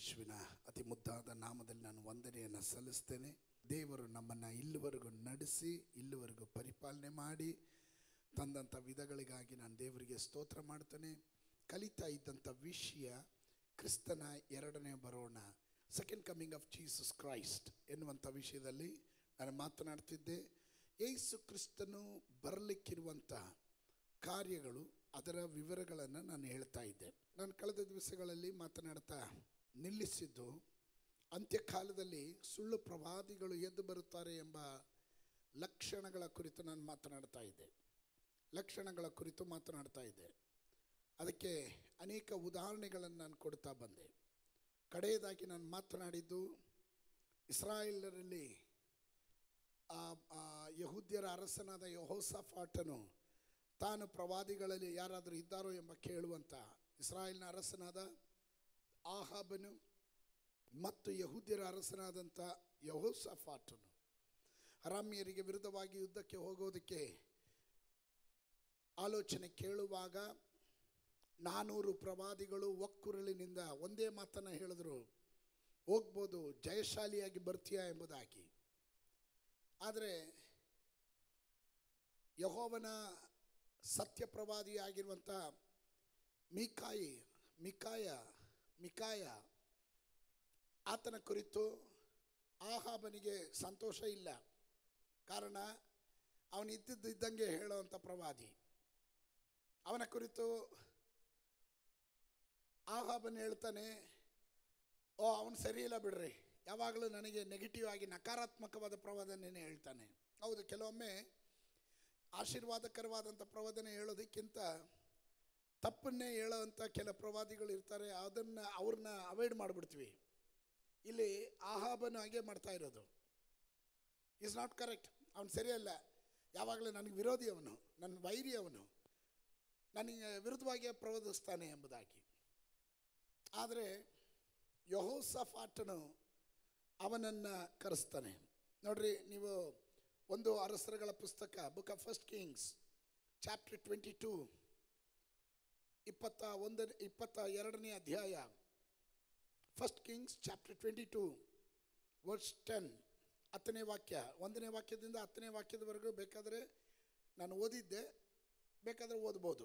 ಯೇಸುವಿನ ಅತಿ ಮುದ್ದಾದ ನಾಮದಲ್ಲಿ ನಾನು ವಂದನೆಯನ್ನು ಸಲ್ಲಿಸ್ತೇನೆ ದೇವರು ನಮ್ಮನ್ನು ಇಲ್ಲಿವರೆಗೂ ನಡೆಸಿ ಇಲ್ಲಿವರೆಗೂ ಪರಿಪಾಲನೆ ಮಾಡಿ ತಂದಂಥ ವಿಧಗಳಿಗಾಗಿ ನಾನು ದೇವರಿಗೆ ಸ್ತೋತ್ರ ಮಾಡ್ತೇನೆ ಕಲಿತಾ ಇದ್ದಂಥ ವಿಷಯ ಕ್ರಿಸ್ತನ ಎರಡನೇ ಬರೋಣ second coming of Jesus Christ ಎನ್ನುವಂಥ ವಿಷಯದಲ್ಲಿ ನಾನು ಮಾತನಾಡ್ತಿದ್ದೆ ಯೇಸು ಕ್ರಿಸ್ತನು ಬರಲಿಕ್ಕಿರುವಂಥ ಕಾರ್ಯಗಳು ಅದರ ವಿವರಗಳನ್ನು ನಾನು ಹೇಳ್ತಾ ಇದ್ದೆ ನಾನು ಕಳೆದ ದಿವಸಗಳಲ್ಲಿ ಮಾತನಾಡ್ತಾ ನಿಲ್ಲಿಸಿದ್ದು ಅಂತ್ಯಕಾಲದಲ್ಲಿ ಸುಳ್ಳು ಪ್ರವಾದಿಗಳು ಎದ್ದು ಬರುತ್ತಾರೆ ಎಂಬ ಲಕ್ಷಣಗಳ ಕುರಿತು ನಾನು ಮಾತನಾಡ್ತಾ ಇದ್ದೆ ಲಕ್ಷಣಗಳ ಕುರಿತು ಮಾತನಾಡ್ತಾ ಇದ್ದೆ ಅದಕ್ಕೆ ಅನೇಕ ಉದಾಹರಣೆಗಳನ್ನು ನಾನು ಕೊಡ್ತಾ ಬಂದೆ ಕಡೆಯದಾಗಿ ನಾನು ಮಾತನಾಡಿದ್ದು ಇಸ್ರಾಯೇಲರಲ್ಲಿ ಆ ಆ ಯಹೂದ್ಯರ ಅರಸನಾದ ಯಹೋಸಫಾಟನು ತಾನು ಪ್ರವಾದಿಗಳಲ್ಲಿ ಯಾರಾದರೂ ಇದ್ದಾರೋ ಎಂಬ ಕೇಳುವಂಥ ಇಸ್ರಾಯೇಲ್ನ ಅರಸನಾದ ಆಹಾಬನು ಮತ್ತು ಯಹೂದ್ಯರ ಅರಸನಾದಂಥ ಯಹೋಸಫಾಟನು ಅರಾಮ್ಯರಿಗೆ ವಿರುದ್ಧವಾಗಿ ಯುದ್ಧಕ್ಕೆ ಹೋಗೋದಕ್ಕೆ ಆಲೋಚನೆ ಕೇಳುವಾಗ ನಾನೂರು ಪ್ರವಾದಿಗಳು ಒಕ್ಕುರಳಿನಿಂದ ಒಂದೇ ಮಾತನ್ನು ಹೇಳಿದ್ರು ಹೋಗ್ಬೋದು ಜಯಶಾಲಿಯಾಗಿ ಬರ್ತೀಯಾ ಎಂಬುದಾಗಿ ಆದರೆ ಯಹೋವನ ಸತ್ಯ ಪ್ರವಾದಿಯಾಗಿರುವಂಥ ಮಿಕಾಯಿ ಮಿಕಾಯ ಮಿಕಾಯ ಆತನ ಕುರಿತು ಆಹಾಬನಿಗೆ ಸಂತೋಷ ಇಲ್ಲ ಕಾರಣ ಅವನು ಇದ್ದಿದ್ದಂಗೆ ಹೇಳುವಂಥ ಪ್ರವಾದಿ ಅವನ ಕುರಿತು ಆಹಾಬನ್ ಹೇಳ್ತಾನೆ ಓ ಅವನು ಸರಿ ಇಲ್ಲ ಬಿಡ್ರಿ ಯಾವಾಗಲೂ ನನಗೆ ನೆಗೆಟಿವ್ ಆಗಿ ನಕಾರಾತ್ಮಕವಾದ ಪ್ರವಾದನೆನೇ ಹೇಳ್ತಾನೆ ಹೌದು ಕೆಲವೊಮ್ಮೆ ಆಶೀರ್ವಾದಕರವಾದಂಥ ಪ್ರವಾದನೆ ಹೇಳೋದಕ್ಕಿಂತ ತಪ್ಪನ್ನೇ ಹೇಳೋವಂಥ ಕೆಲ ಪ್ರವಾದಿಗಳು ಇರ್ತಾರೆ ಅದನ್ನು ಅವ್ರನ್ನ ಅವಾಯ್ಡ್ ಮಾಡಿಬಿಡ್ತೀವಿ ಇಲ್ಲಿ ಆಹಾಬನು ಹಾಗೆ ಮಾಡ್ತಾ ಇರೋದು ಈಸ್ ನಾಟ್ ಕರೆಕ್ಟ್ ಅವನು ಸರಿಯಲ್ಲ ಯಾವಾಗಲೂ ನನಗೆ ವಿರೋಧಿ ಅವನು ನನ್ನ ವೈರಿ ಅವನು ನನಗೆ ವಿರುದ್ಧವಾಗಿ ಪ್ರವಾದಿಸ್ತಾನೆ ಎಂಬುದಾಗಿ ಆದರೆ ಯಹೋಸಫಾಟನು ಅವನನ್ನು ಕರೆಸ್ತಾನೆ ನೋಡ್ರಿ ನೀವು ಒಂದು ಅರಸರುಗಳ ಪುಸ್ತಕ book of first Kings chapter twenty two ಇಪ್ಪತ್ತ ಒಂದ ಇಪ್ಪತ್ತ ಎರಡನೇ ಅಧ್ಯಾಯ first Kings chapter twenty two verse ten ಹತ್ತನೇ ವಾಕ್ಯ ಒಂದನೇ ವಾಕ್ಯದಿಂದ ಹತ್ತನೇ ವಾಕ್ಯದವರೆಗೂ ಬೇಕಾದರೆ ನಾನು ಓದಿದ್ದೆ ಬೇಕಾದರೆ ಓದ್ಬೋದು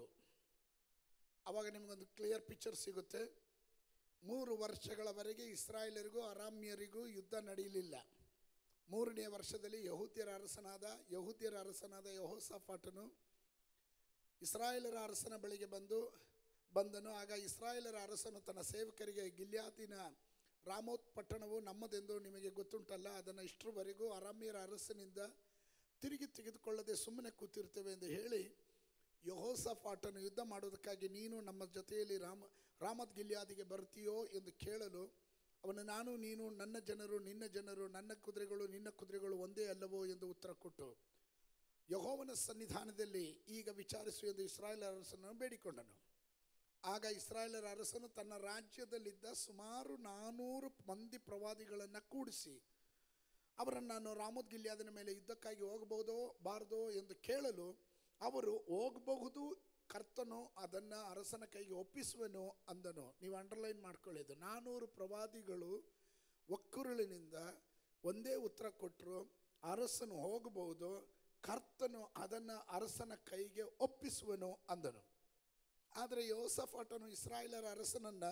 ಆವಾಗ ನಿಮಗೊಂದು ಕ್ಲಿಯರ್ ಪಿಕ್ಚರ್ ಸಿಗುತ್ತೆ ಮೂರು ವರ್ಷಗಳವರೆಗೆ ಇಸ್ರಾಯೇಲರಿಗೂ ಅರಾಮ್ಯರಿಗೂ ಯುದ್ಧ ನಡೆಯಲಿಲ್ಲ ಮೂರನೇ ವರ್ಷದಲ್ಲಿ ಯಹೂದ್ಯರ ಅರಸನಾದ ಯಹೂದ್ಯರ ಅರಸನಾದ ಯಹೋಸಫಾಟನು ಇಸ್ರಾಯೇಲರ ಅರಸನ ಬಳಿಗೆ ಬಂದು ಬಂದನು ಆಗ ಇಸ್ರಾಯೇಲರ ಅರಸನು ತನ್ನ ಸೇವಕರಿಗೆ ಗಿಲ್ಯಾದಿನ ರಾಮೋತ್ ಪಟ್ಟಣವು ನಮ್ಮದೆಂದು ನಿಮಗೆ ಗೊತ್ತುಂಟಲ್ಲ ಅದನ್ನು ಇಷ್ಟರವರೆಗೂ ಅರಾಮ್ಯರ ಅರಸನಿಂದ ತಿರುಗಿ ತೆಗೆದುಕೊಳ್ಳದೆ ಸುಮ್ಮನೆ ಕೂತಿರ್ತೇವೆ ಎಂದು ಹೇಳಿ ಯಹೋಸಫಾಟನು ಯುದ್ಧ ಮಾಡೋದಕ್ಕಾಗಿ ನೀನು ನಮ್ಮ ಜೊತೆಯಲ್ಲಿ ರಾಮ ರಾಮತ್ ಗಿಲ್ಯಾದಿಗೆ ಬರ್ತೀಯೋ ಎಂದು ಕೇಳಲು ಅವನು ನಾನು ನೀನು ನನ್ನ ಜನರು ನಿನ್ನ ಜನರು ನನ್ನ ಕುದುರೆಗಳು ನಿನ್ನ ಕುದುರೆಗಳು ಒಂದೇ ಅಲ್ಲವೋ ಎಂದು ಉತ್ತರ ಕೊಟ್ಟು ಯಹೋವನ ಸನ್ನಿಧಾನದಲ್ಲಿ ಈಗ ವಿಚಾರಿಸು ಎಂದು ಇಸ್ರಾಯೇಲ್ ಅರಸನನ್ನು ಬೇಡಿಕೊಂಡನು ಆಗ ಇಸ್ರಾಯೇಲರ ಅರಸನು ತನ್ನ ರಾಜ್ಯದಲ್ಲಿದ್ದ ಸುಮಾರು ನಾನೂರು ಮಂದಿ ಪ್ರವಾದಿಗಳನ್ನು ಕೂಡಿಸಿ ಅವರನ್ನು ನಾನು ರಾಮೋದ್ ಗಿಲ್ಯಾದನ ಮೇಲೆ ಯುದ್ಧಕ್ಕಾಗಿ ಹೋಗಬಹುದೋ ಬಾರದೋ ಎಂದು ಕೇಳಲು ಅವರು ಹೋಗಬಹುದು ಕರ್ತನು ಅದನ್ನು ಅರಸನ ಕೈಗೆ ಒಪ್ಪಿಸುವನು ಅಂದನು ನೀವು ಅಂಡರ್ಲೈನ್ ಮಾಡ್ಕೊಳ್ಳಿದ್ದು ನಾನೂರು ಪ್ರವಾದಿಗಳು ಒಕ್ಕುರುಳಿನಿಂದ ಒಂದೇ ಉತ್ತರ ಕೊಟ್ಟರು ಅರಸನು ಹೋಗಬಹುದು ಕರ್ತನು ಅದನ್ನು ಅರಸನ ಕೈಗೆ ಒಪ್ಪಿಸುವನು ಅಂದನು ಆದರೆ ಯೋಸಫಾಟನು ಇಸ್ರಾಯೇಲರ ಅರಸನನ್ನು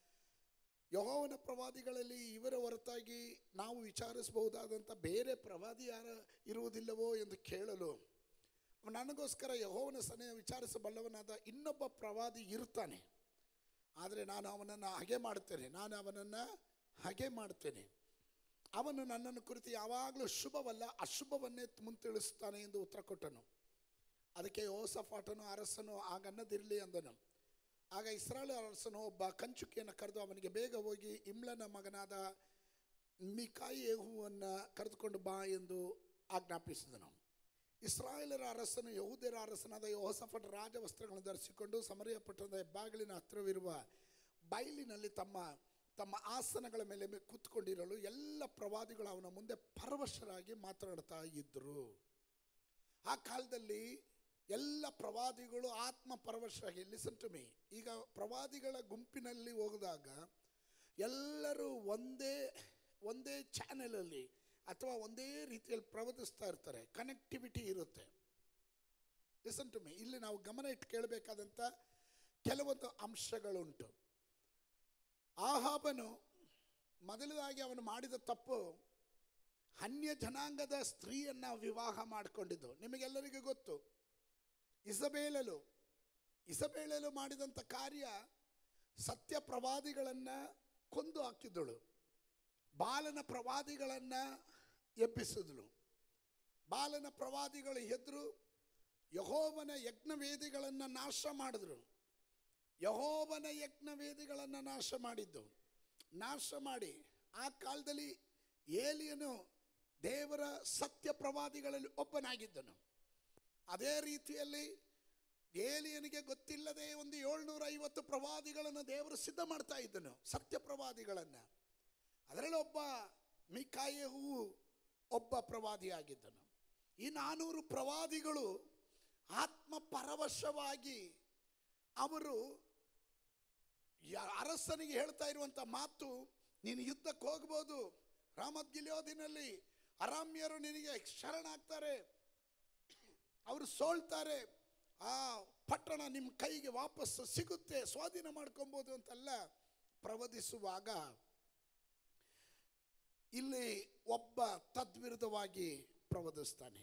ಯಹೋವನ ಪ್ರವಾದಿಗಳಲ್ಲಿ ಇವರ ಹೊರತಾಗಿ ನಾವು ವಿಚಾರಿಸಬಹುದಾದಂಥ ಬೇರೆ ಪ್ರವಾದಿ ಯಾರ ಇರುವುದಿಲ್ಲವೋ ಎಂದು ಕೇಳಲು ನನಗೋಸ್ಕರ ಯಹೋವನ ಸನ್ನೆ ವಿಚಾರಿಸಬಲ್ಲವನಾದ ಇನ್ನೊಬ್ಬ ಪ್ರವಾದಿ ಇರ್ತಾನೆ ಆದರೆ ನಾನು ಅವನನ್ನು ಹಾಗೆ ಮಾಡ್ತೇನೆ ನಾನು ಅವನನ್ನು ಹಾಗೆ ಮಾಡ್ತೇನೆ ಅವನು ನನ್ನನ್ನು ಕುರಿತು ಯಾವಾಗಲೂ ಶುಭವಲ್ಲ ಅಶುಭವನ್ನೇ ಮುಂತಿಳಿಸ್ತಾನೆ ಎಂದು ಉತ್ತರ ಕೊಟ್ಟನು ಅದಕ್ಕೆ ಯೋಸಫಾಟನು ಅರಸನು ಆಗನ್ನದಿರಲಿ ಅಂದನು ಆಗ ಇಸ್ರಾಯೇಲ್ ಅರಸನು ಒಬ್ಬ ಕಂಚುಕಿಯನ್ನು ಕರೆದು ಅವನಿಗೆ ಬೇಗ ಹೋಗಿ ಇಮ್ಲನ ಮಗನಾದ ಮಿಕಾಯೇಹುವನ್ನು ಕರೆದುಕೊಂಡು ಬಾ ಎಂದು ಆಜ್ಞಾಪಿಸಿದನು ಇಸ್ರಾಯೇಲರ ಅರಸನು ಯಹೂದ್ಯರ ಅರಸನಾದ ಯೋಸಫಟ ರಾಜವಸ್ತ್ರಗಳನ್ನು ಧರಿಸಿಕೊಂಡು ಸಮರಿಯ ಪಟ್ಟಣದ ಬಾಗಿಲಿನ ಹತ್ತಿರವಿರುವ ಬಯಲಿನಲ್ಲಿ ತಮ್ಮ ತಮ್ಮ ಆಸನಗಳ ಮೇಲೆ ಕೂತ್ಕೊಂಡಿರಲು ಎಲ್ಲ ಪ್ರವಾದಿಗಳು ಅವನ ಮುಂದೆ ಪರವಶರಾಗಿ ಮಾತನಾಡ್ತಾ ಇದ್ದರು ಆ ಕಾಲದಲ್ಲಿ ಎಲ್ಲ ಪ್ರವಾದಿಗಳು ಆತ್ಮ ಪರವಶರಾಗಿ ಲಿಸನ್ ಟು ಮೀ ಈಗ ಪ್ರವಾದಿಗಳ ಗುಂಪಿನಲ್ಲಿ ಹೋಗಿದಾಗ ಎಲ್ಲರೂ ಒಂದೇ ಒಂದೇ ಚಾನೆಲಲ್ಲಿ ಅಥವಾ ಒಂದೇ ರೀತಿಯಲ್ಲಿ ಪ್ರವರ್ತಿಸ್ತಾ ಇರ್ತಾರೆ ಕನೆಕ್ಟಿವಿಟಿ ಇರುತ್ತೆ ಲಿಸನ್ ಟು ಮೀ ಇಲ್ಲಿ ನಾವು ಗಮನ ಇಟ್ಟು ಕೇಳಬೇಕಾದಂಥ ಕೆಲವೊಂದು ಅಂಶಗಳುಂಟು ಆಹಾಬನು ಮೊದಲದಾಗಿ ಅವನು ಮಾಡಿದ ತಪ್ಪು ಅನ್ಯ ಜನಾಂಗದ ಸ್ತ್ರೀಯನ್ನ ವಿವಾಹ ಮಾಡಿಕೊಂಡಿದ್ದು ನಿಮಗೆಲ್ಲರಿಗೂ ಗೊತ್ತು ಇಸಬೇಳಲು ಇಸಬೇಳಲು ಮಾಡಿದಂಥ ಕಾರ್ಯ ಸತ್ಯ ಪ್ರವಾದಿಗಳನ್ನು ಕೊಂದು ಹಾಕಿದಳು ಬಾಲನ ಪ್ರವಾದಿಗಳನ್ನು ಎಬ್ಬಿಸಿದಳು ಬಾಲನ ಪ್ರವಾದಿಗಳು ಎದ್ರು ಯಹೋವನ ಯಜ್ಞವೇದಿಗಳನ್ನು ನಾಶ ಮಾಡಿದ್ರು ಯಹೋವನ ಯಜ್ಞವೇದಿಗಳನ್ನು ನಾಶ ಮಾಡಿದ್ದು ನಾಶ ಮಾಡಿ ಆ ಕಾಲದಲ್ಲಿ ಏಲಿಯನು ದೇವರ ಸತ್ಯ ಪ್ರವಾದಿಗಳಲ್ಲಿ ಒಬ್ಬನಾಗಿದ್ದನು ಅದೇ ರೀತಿಯಲ್ಲಿ ಏಲಿಯನಿಗೆ ಗೊತ್ತಿಲ್ಲದೆ ಒಂದು ಏಳ್ನೂರ ಐವತ್ತು ಪ್ರವಾದಿಗಳನ್ನು ದೇವರು ಸಿದ್ಧ ಮಾಡ್ತಾ ಇದ್ದನು ಸತ್ಯ ಪ್ರವಾದಿಗಳನ್ನು ಅದರಲ್ಲಿ ಒಬ್ಬ ಮಿಕಾಯಹು ಒಬ್ಬ ಪ್ರವಾದಿಯಾಗಿದ್ದನು ಈ ನಾನೂರು ಪ್ರವಾದಿಗಳು ಆತ್ಮ ಪರವಶವಾಗಿ ಅವರು ಯ- ಅರಸನಿಗೆ ಹೇಳ್ತಾ ಇರುವಂತ ಮಾತು ನೀನು ಯುದ್ಧಕ್ಕೆ ಹೋಗ್ಬೋದು ರಾಮತ್ ಗಿಲಿಯೋದಿನಲ್ಲಿ ಅರಾಮ್ಯರು ನಿನಗೆ ಶರಣಾಗ್ತಾರೆ ಅವರು ಸೋಲ್ತಾರೆ ಆ ಪಟ್ಟಣ ನಿಮ್ಮ ಕೈಗೆ ವಾಪಸ್ಸು ಸಿಗುತ್ತೆ ಸ್ವಾಧೀನ ಮಾಡ್ಕೊಬೋದು ಅಂತೆಲ್ಲ ಪ್ರವದಿಸುವಾಗ ಇಲ್ಲಿ ಒಬ್ಬ ತದ್ವಿರುದ್ಧವಾಗಿ ಪ್ರವದಿಸ್ತಾನೆ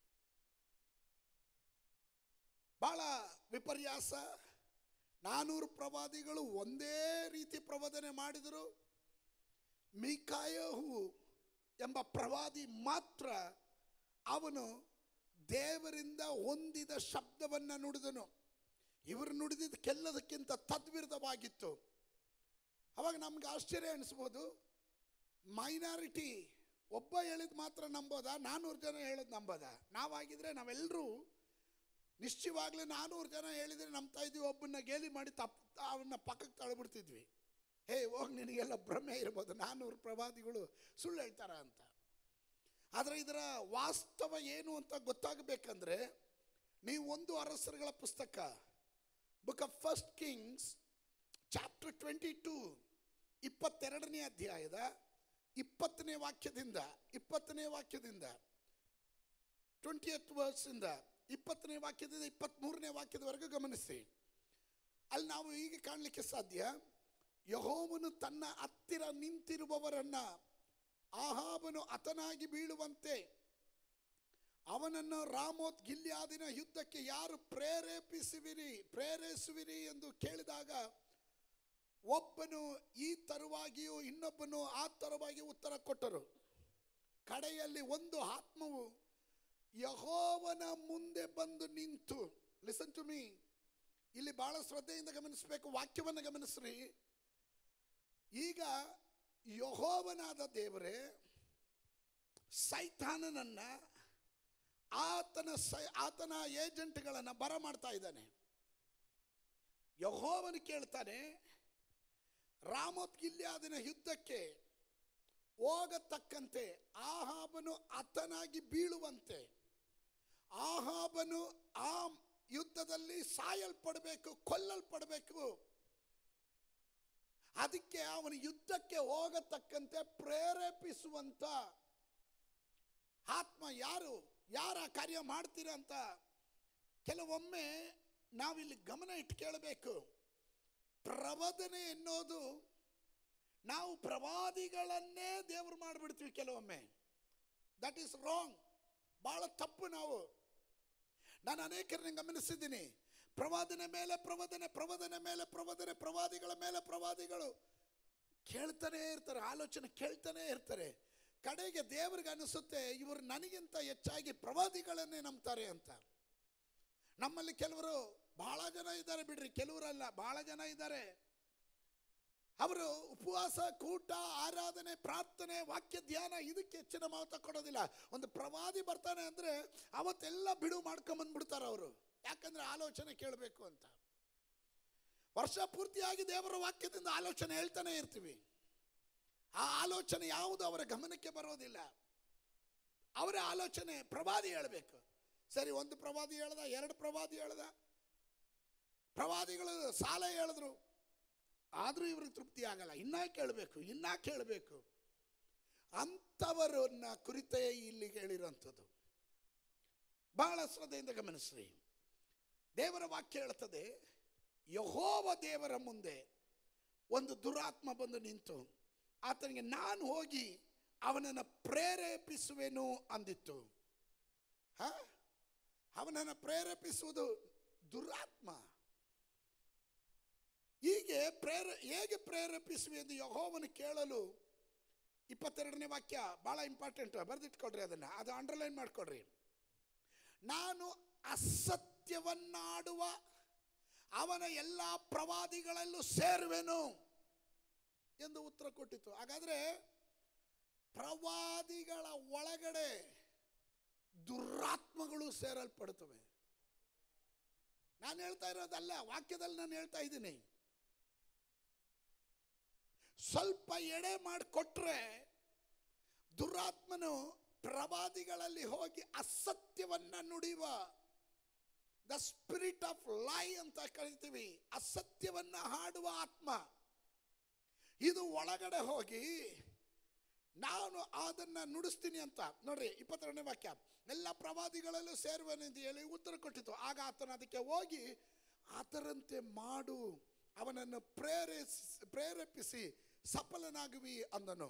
ಬಹಳ ವಿಪರ್ಯಾಸ ನಾನೂರು ಪ್ರವಾದಿಗಳು ಒಂದೇ ರೀತಿ ಪ್ರವಾದನೆ ಮಾಡಿದರು ಮೀಕಾಯಹು ಎಂಬ ಪ್ರವಾದಿ ಮಾತ್ರ ಅವನು ದೇವರಿಂದ ಹೊಂದಿದ ಶಬ್ದವನ್ನು ನುಡಿದನು ಇವರು ನುಡಿದಿದ್ದಕ್ಕೆಲ್ಲದಕ್ಕಿಂತ ತದ್ವಿರುದ್ಧವಾಗಿತ್ತು ಅವಾಗ ನಮ್ಗೆ ಆಶ್ಚರ್ಯ ಅನಿಸ್ಬೋದು ಮೈನಾರಿಟಿ ಒಬ್ಬ ಹೇಳಿದ್ ಮಾತ್ರ ನಂಬೋದಾ ನಾನ್ನೂರು ಜನ ಹೇಳೋದು ನಂಬೋದಾ ನಾವಾಗಿದ್ರೆ ನಾವೆಲ್ಲರೂ ನಿಶ್ಚಯವಾಗ್ಲೂ ನಾನ್ನೂರು ಜನ ಹೇಳಿದ್ರೆ ನಂಬ್ತಾ ಇದ್ವಿ ಒಬ್ಬನ್ನ ಗೇಲಿ ಮಾಡಿ ತಪ್ಪ ಅವನ್ನ ಪಕ್ಕಕ್ಕೆ ತಳ್ಬಿಡ್ತಿದ್ವಿ ಹೇ ಹೋಗಿ ನಿನಗೆಲ್ಲ ಭ್ರಮೆ ಇರ್ಬೋದು ನಾನ್ನೂರು ಪ್ರವಾದಿಗಳು ಸುಳ್ಳು ಹೇಳ್ತಾರ ಅಂತ ಆದರೆ ಇದರ ವಾಸ್ತವ ಏನು ಅಂತ ಗೊತ್ತಾಗಬೇಕಂದ್ರೆ ನೀವು ಒಂದು ಅರಸರುಗಳ ಪುಸ್ತಕ book of first Kings chapter twenty two ಇಪ್ಪತ್ತೆರಡನೇ ಅಧ್ಯಾಯದ ಇಪ್ಪತ್ತನೇ ವಾಕ್ಯದಿಂದ ಇಪ್ಪತ್ತನೇ ವಾಕ್ಯದಿಂದ ಟ್ವೆಂಟಿ ಎತ್ ವರ್ಸಿಂದ ಇಪ್ಪತ್ತನೇ ವಾಕ್ಯದಿಂದ ಇಪ್ಪತ್ತ್ಮೂರನೇ ವಾಕ್ಯದವರೆಗೂ ಗಮನಿಸಿ ಅಲ್ಲಿ ನಾವು ಹೀಗೆ ಕಾಣಲಿಕ್ಕೆ ಸಾಧ್ಯ ಯಹೋವನು ತನ್ನ ಹತ್ತಿರ ನಿಂತಿರುವವರನ್ನ ಆಹಾಬನು ಹತನಾಗಿ ಬೀಳುವಂತೆ ಅವನನ್ನು ರಾಮೋತ್ ಗಿಲ್ಯಾದಿನ ಯುದ್ಧಕ್ಕೆ ಯಾರು ಪ್ರೇರೇಪಿಸುವಿರಿ ಪ್ರೇರೇಸುವಿರಿ ಎಂದು ಕೇಳಿದಾಗ ಒಬ್ಬನು ಈ ತರುವಾಗಿಯೂ ಇನ್ನೊಬ್ಬನು ಆ ತರುವಾಗಿಯೂ ಉತ್ತರ ಕೊಟ್ಟರು ಕಡೆಯಲ್ಲಿ ಒಂದು ಆತ್ಮವು ಯಹೋವನ ಮುಂದೆ ಬಂದು ನಿಂತು ಲಿಸನ್ ಟು ಮೀ ಇಲ್ಲಿ ಬಹಳ ಶ್ರದ್ಧೆಯಿಂದ ಗಮನಿಸಬೇಕು ವಾಕ್ಯವನ್ನು ಗಮನಿಸ್ರಿ ಈಗ ಯಹೋವನಾದ ದೇವರೇ ಸೈತಾನನನ್ನ ಆತನ ಸೈ ಆತನ ಏಜೆಂಟ್ಗಳನ್ನು ಬರ ಮಾಡ್ತಾ ಇದ್ದಾನೆ ಯಹೋವನು ಕೇಳ್ತಾನೆ ರಾಮೋತ್ ಗಿಲ್ಯಾದಿನ ಯುದ್ಧಕ್ಕೆ ಹೋಗತಕ್ಕಂತೆ ಆಹಾಬನು ಹತನಾಗಿ ಬೀಳುವಂತೆ ಆಹಾಬನು ಆ ಯುದ್ಧದಲ್ಲಿ ಸಾಯಲ್ಪಡಬೇಕು ಕೊಲ್ಲಲ್ಪಡಬೇಕು ಅದಕ್ಕೆ ಅವನು ಯುದ್ಧಕ್ಕೆ ಹೋಗತಕ್ಕಂತೆ ಪ್ರೇರೇಪಿಸುವಂತ ಆತ್ಮ ಯಾರು ಯಾರ ಕಾರ್ಯ ಮಾಡ್ತೀರ ಅಂತ ಕೆಲವೊಮ್ಮೆ ನಾವಿಲ್ಲಿ ಗಮನ ಇಟ್ಟು ಕೇಳಬೇಕು ಪ್ರವದನೆ ಎನ್ನೋದು ನಾವು ಪ್ರವಾದಿಗಳನ್ನೇ ದೇವರು ಮಾಡಿಬಿಡ್ತೀವಿ ಕೆಲವೊಮ್ಮೆ ದಟ್ ಈಸ್ ರಾಂಗ್ ಬಹಳ ತಪ್ಪು ನಾವು ನಾನು ಅನೇಕರನ್ನ ಗಮನಿಸಿದ್ದೀನಿ ಪ್ರವಾದನೆ ಮೇಲೆ ಪ್ರವಾದನೆ ಪ್ರವಾದನೆ ಮೇಲೆ ಪ್ರವಾದನೆ ಪ್ರವಾದಿಗಳ ಮೇಲೆ ಪ್ರವಾದಿಗಳು ಕೇಳ್ತಾನೆ ಇರ್ತಾರೆ ಆಲೋಚನೆ ಕೇಳ್ತಾನೆ ಇರ್ತಾರೆ ಕಡೆಗೆ ದೇವರಿಗೆ ಅನಿಸುತ್ತೆ ಇವರು ನನಗಿಂತ ಹೆಚ್ಚಾಗಿ ಪ್ರವಾದಿಗಳನ್ನೇ ನಂಬ್ತಾರೆ ಅಂತ ನಮ್ಮಲ್ಲಿ ಕೆಲವರು ಬಹಳ ಜನ ಇದ್ದಾರೆ ಬಿಡ್ರಿ ಕೆಲವರಲ್ಲ ಬಹಳ ಜನ ಇದ್ದಾರೆ ಅವರು ಉಪವಾಸ ಕೂಟ ಆರಾಧನೆ ಪ್ರಾರ್ಥನೆ ವಾಕ್ಯ ಧ್ಯಾನ ಇದಕ್ಕೆ ಹೆಚ್ಚಿನ ಮಹತ್ವ ಕೊಡೋದಿಲ್ಲ ಒಂದು ಪ್ರವಾದಿ ಬರ್ತಾನೆ ಅಂದ್ರೆ ಅವತ್ತೆಲ್ಲ ಬಿಡು ಮಾಡ್ಕೊಂಬಂದ್ಬಿಡ್ತಾರೆ ಅವರು ಯಾಕಂದ್ರೆ ಆಲೋಚನೆ ಕೇಳಬೇಕು ಅಂತ ವರ್ಷ ಪೂರ್ತಿಯಾಗಿ ದೇವರ ವಾಕ್ಯದಿಂದ ಆಲೋಚನೆ ಹೇಳ್ತಾನೆ ಇರ್ತೀವಿ ಆ ಆಲೋಚನೆ ಯಾವುದು ಅವರ ಗಮನಕ್ಕೆ ಬರೋದಿಲ್ಲ ಅವರ ಆಲೋಚನೆ ಪ್ರವಾದಿ ಹೇಳಬೇಕು ಸರಿ ಒಂದು ಪ್ರವಾದಿ ಹೇಳ್ದ ಎರಡು ಪ್ರವಾದಿ ಹೇಳ್ದ ಪ್ರವಾದಿಗಳು ಸಾಲ ಹೇಳಿದ್ರು ಆದರೂ ಇವ್ರಿಗೆ ತೃಪ್ತಿ ಆಗಲ್ಲ ಇನ್ನ ಕೇಳಬೇಕು ಇನ್ನ ಕೇಳಬೇಕು ಅಂಥವರನ್ನ ಕುರಿತೇ ಇಲ್ಲಿ ಹೇಳಿರೋಂಥದ್ದು ಬಹಳ ಶ್ರದ್ಧೆಯಿಂದ ಗಮನಿಸ್ರಿ ದೇವರ ವಾಕ್ಯ ಹೇಳ್ತದೆ ಯಹೋವ ದೇವರ ಮುಂದೆ ಒಂದು ದುರಾತ್ಮ ಬಂದು ನಿಂತು ಆತನಿಗೆ ನಾನು ಹೋಗಿ ಅವನನ್ನು ಪ್ರೇರೇಪಿಸುವೆನು ಅಂದಿತ್ತು ಹ ಅವನನ್ನು ಪ್ರೇರೇಪಿಸುವುದು ದುರಾತ್ಮ ಹೀಗೆ ಪ್ರೇರ ಹೇಗೆ ಪ್ರೇರೇಪಿಸುವೆ ಎಂದು ಯಹೋವನು ಕೇಳಲು ಇಪ್ಪತ್ತೆರಡನೇ ವಾಕ್ಯ ಬಹಳ ಇಂಪಾರ್ಟೆಂಟ್ ಬರೆದಿಟ್ಕೊಳ್ರಿ ಅದನ್ನು ಅದು ಅಂಡರ್ಲೈನ್ ಮಾಡ್ಕೊಳ್ರಿ ನಾನು ಅಸತ್ಯವನ್ನಾಡುವ ಅವನ ಎಲ್ಲ ಪ್ರವಾದಿಗಳಲ್ಲೂ ಸೇರುವೆನು ಎಂದು ಉತ್ತರ ಕೊಟ್ಟಿತ್ತು ಹಾಗಾದ್ರೆ ಪ್ರವಾದಿಗಳ ಒಳಗಡೆ ದುರಾತ್ಮಗಳು ಸೇರಲ್ಪಡುತ್ತವೆ ನಾನು ಹೇಳ್ತಾ ಇರೋದಲ್ಲ ವಾಕ್ಯದಲ್ಲಿ ನಾನು ಹೇಳ್ತಾ ಇದ್ದೀನಿ ಸ್ವಲ್ಪ ಎಡೆ ಮಾಡಿಕೊಟ್ರೆ ದುರಾತ್ಮನು ಪ್ರವಾದಿಗಳಲ್ಲಿ ಹೋಗಿ ಅಸತ್ಯವನ್ನ ನುಡಿಯುವ ದ ಸ್ಪಿರಿಟ್ ಆಫ್ ಲೈ ಅಂತ ಕರಿತೀವಿ ಅಸತ್ಯವನ್ನ ಹಾಡುವ ಆತ್ಮ ಇದು ಒಳಗಡೆ ಹೋಗಿ ನಾನು ಅದನ್ನ ನುಡಿಸ್ತೀನಿ ಅಂತ ನೋಡ್ರಿ ಇಪ್ಪತ್ತೆರಡನೇ ವಾಕ್ಯ ಎಲ್ಲ ಪ್ರವಾದಿಗಳಲ್ಲೂ ಸೇರುವನೆಂದು ಹೇಳಿ ಉತ್ತರ ಕೊಟ್ಟಿತು ಆಗ ಆತನ ಅದಕ್ಕೆ ಹೋಗಿ ಆತರಂತೆ ಮಾಡು ಅವನನ್ನು ಪ್ರೇರೇಸ್ ಪ್ರೇರೇಪಿಸಿ ಸಫಲನಾಗುವಿ ಅಂದನು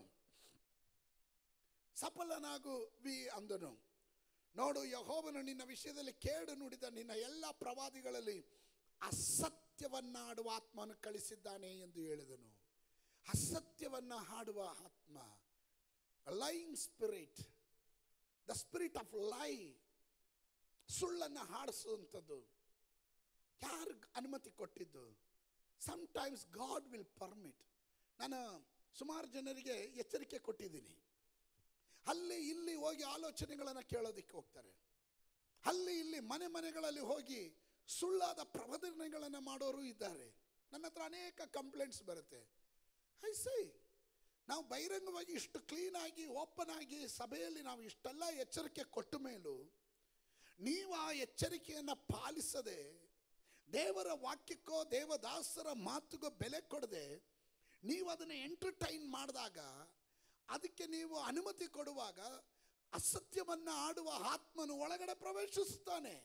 ಸಫಲನಾಗುವಿ ಅಂದನು ನೋಡು ಯಹೋವನು ನಿನ್ನ ವಿಷಯದಲ್ಲಿ ಕೇಡು ನುಡಿದ ನಿನ್ನ ಎಲ್ಲ ಪ್ರವಾದಿಗಳಲ್ಲಿ ಅಸತ್ಯವನ್ನಾಡುವ ಆತ್ಮನು ಕಳಿಸಿದ್ದಾನೆ ಎಂದು ಹೇಳಿದನು ಅಸತ್ಯವನ್ನ ಹಾಡುವ ಆತ್ಮ lying spirit the spirit of lie ಸುಳ್ಳನ್ನು ಹಾಡಿಸುವಂಥದ್ದು ಯಾರು ಅನುಮತಿ ಕೊಟ್ಟಿದ್ದು ಸಮ್ಟೈಮ್ಸ್ ಗಾಡ್ ವಿಲ್ ಪರ್ಮಿಟ್ ನಾನು ಸುಮಾರು ಜನರಿಗೆ ಎಚ್ಚರಿಕೆ ಕೊಟ್ಟಿದ್ದೀನಿ ಅಲ್ಲಿ ಇಲ್ಲಿ ಹೋಗಿ ಆಲೋಚನೆಗಳನ್ನು ಕೇಳೋದಕ್ಕೆ ಹೋಗ್ತಾರೆ ಅಲ್ಲಿ ಇಲ್ಲಿ ಮನೆ ಮನೆಗಳಲ್ಲಿ ಹೋಗಿ ಸುಳ್ಳಾದ ಪ್ರವಚನೆಗಳನ್ನು ಮಾಡೋರು ಇದ್ದಾರೆ ನನ್ನ ಹತ್ರ ಅನೇಕ ಕಂಪ್ಲೇಂಟ್ಸ್ ಬರುತ್ತೆ ಐ ಸೈ ನಾವು ಬಹಿರಂಗವಾಗಿ ಇಷ್ಟು ಕ್ಲೀನ್ ಆಗಿ ಓಪನ್ ಆಗಿ ಸಭೆಯಲ್ಲಿ ನಾವು ಇಷ್ಟೆಲ್ಲ ಎಚ್ಚರಿಕೆ ಕೊಟ್ಟ ಮೇಲೂ ನೀವು ಆ ಎಚ್ಚರಿಕೆಯನ್ನು ಪಾಲಿಸದೆ ದೇವರ ವಾಕ್ಯಕ್ಕೋ ದೇವದಾಸರ ಮಾತುಗೋ ಬೆಲೆ ಕೊಡದೆ ನೀವು ಅದನ್ನು ಎಂಟರ್ಟೈನ್ ಮಾಡಿದಾಗ ಅದಕ್ಕೆ ನೀವು ಅನುಮತಿ ಕೊಡುವಾಗ ಅಸತ್ಯವನ್ನ ಆಡುವ ಆತ್ಮನು ಒಳಗಡೆ ಪ್ರವೇಶಿಸುತ್ತಾನೆ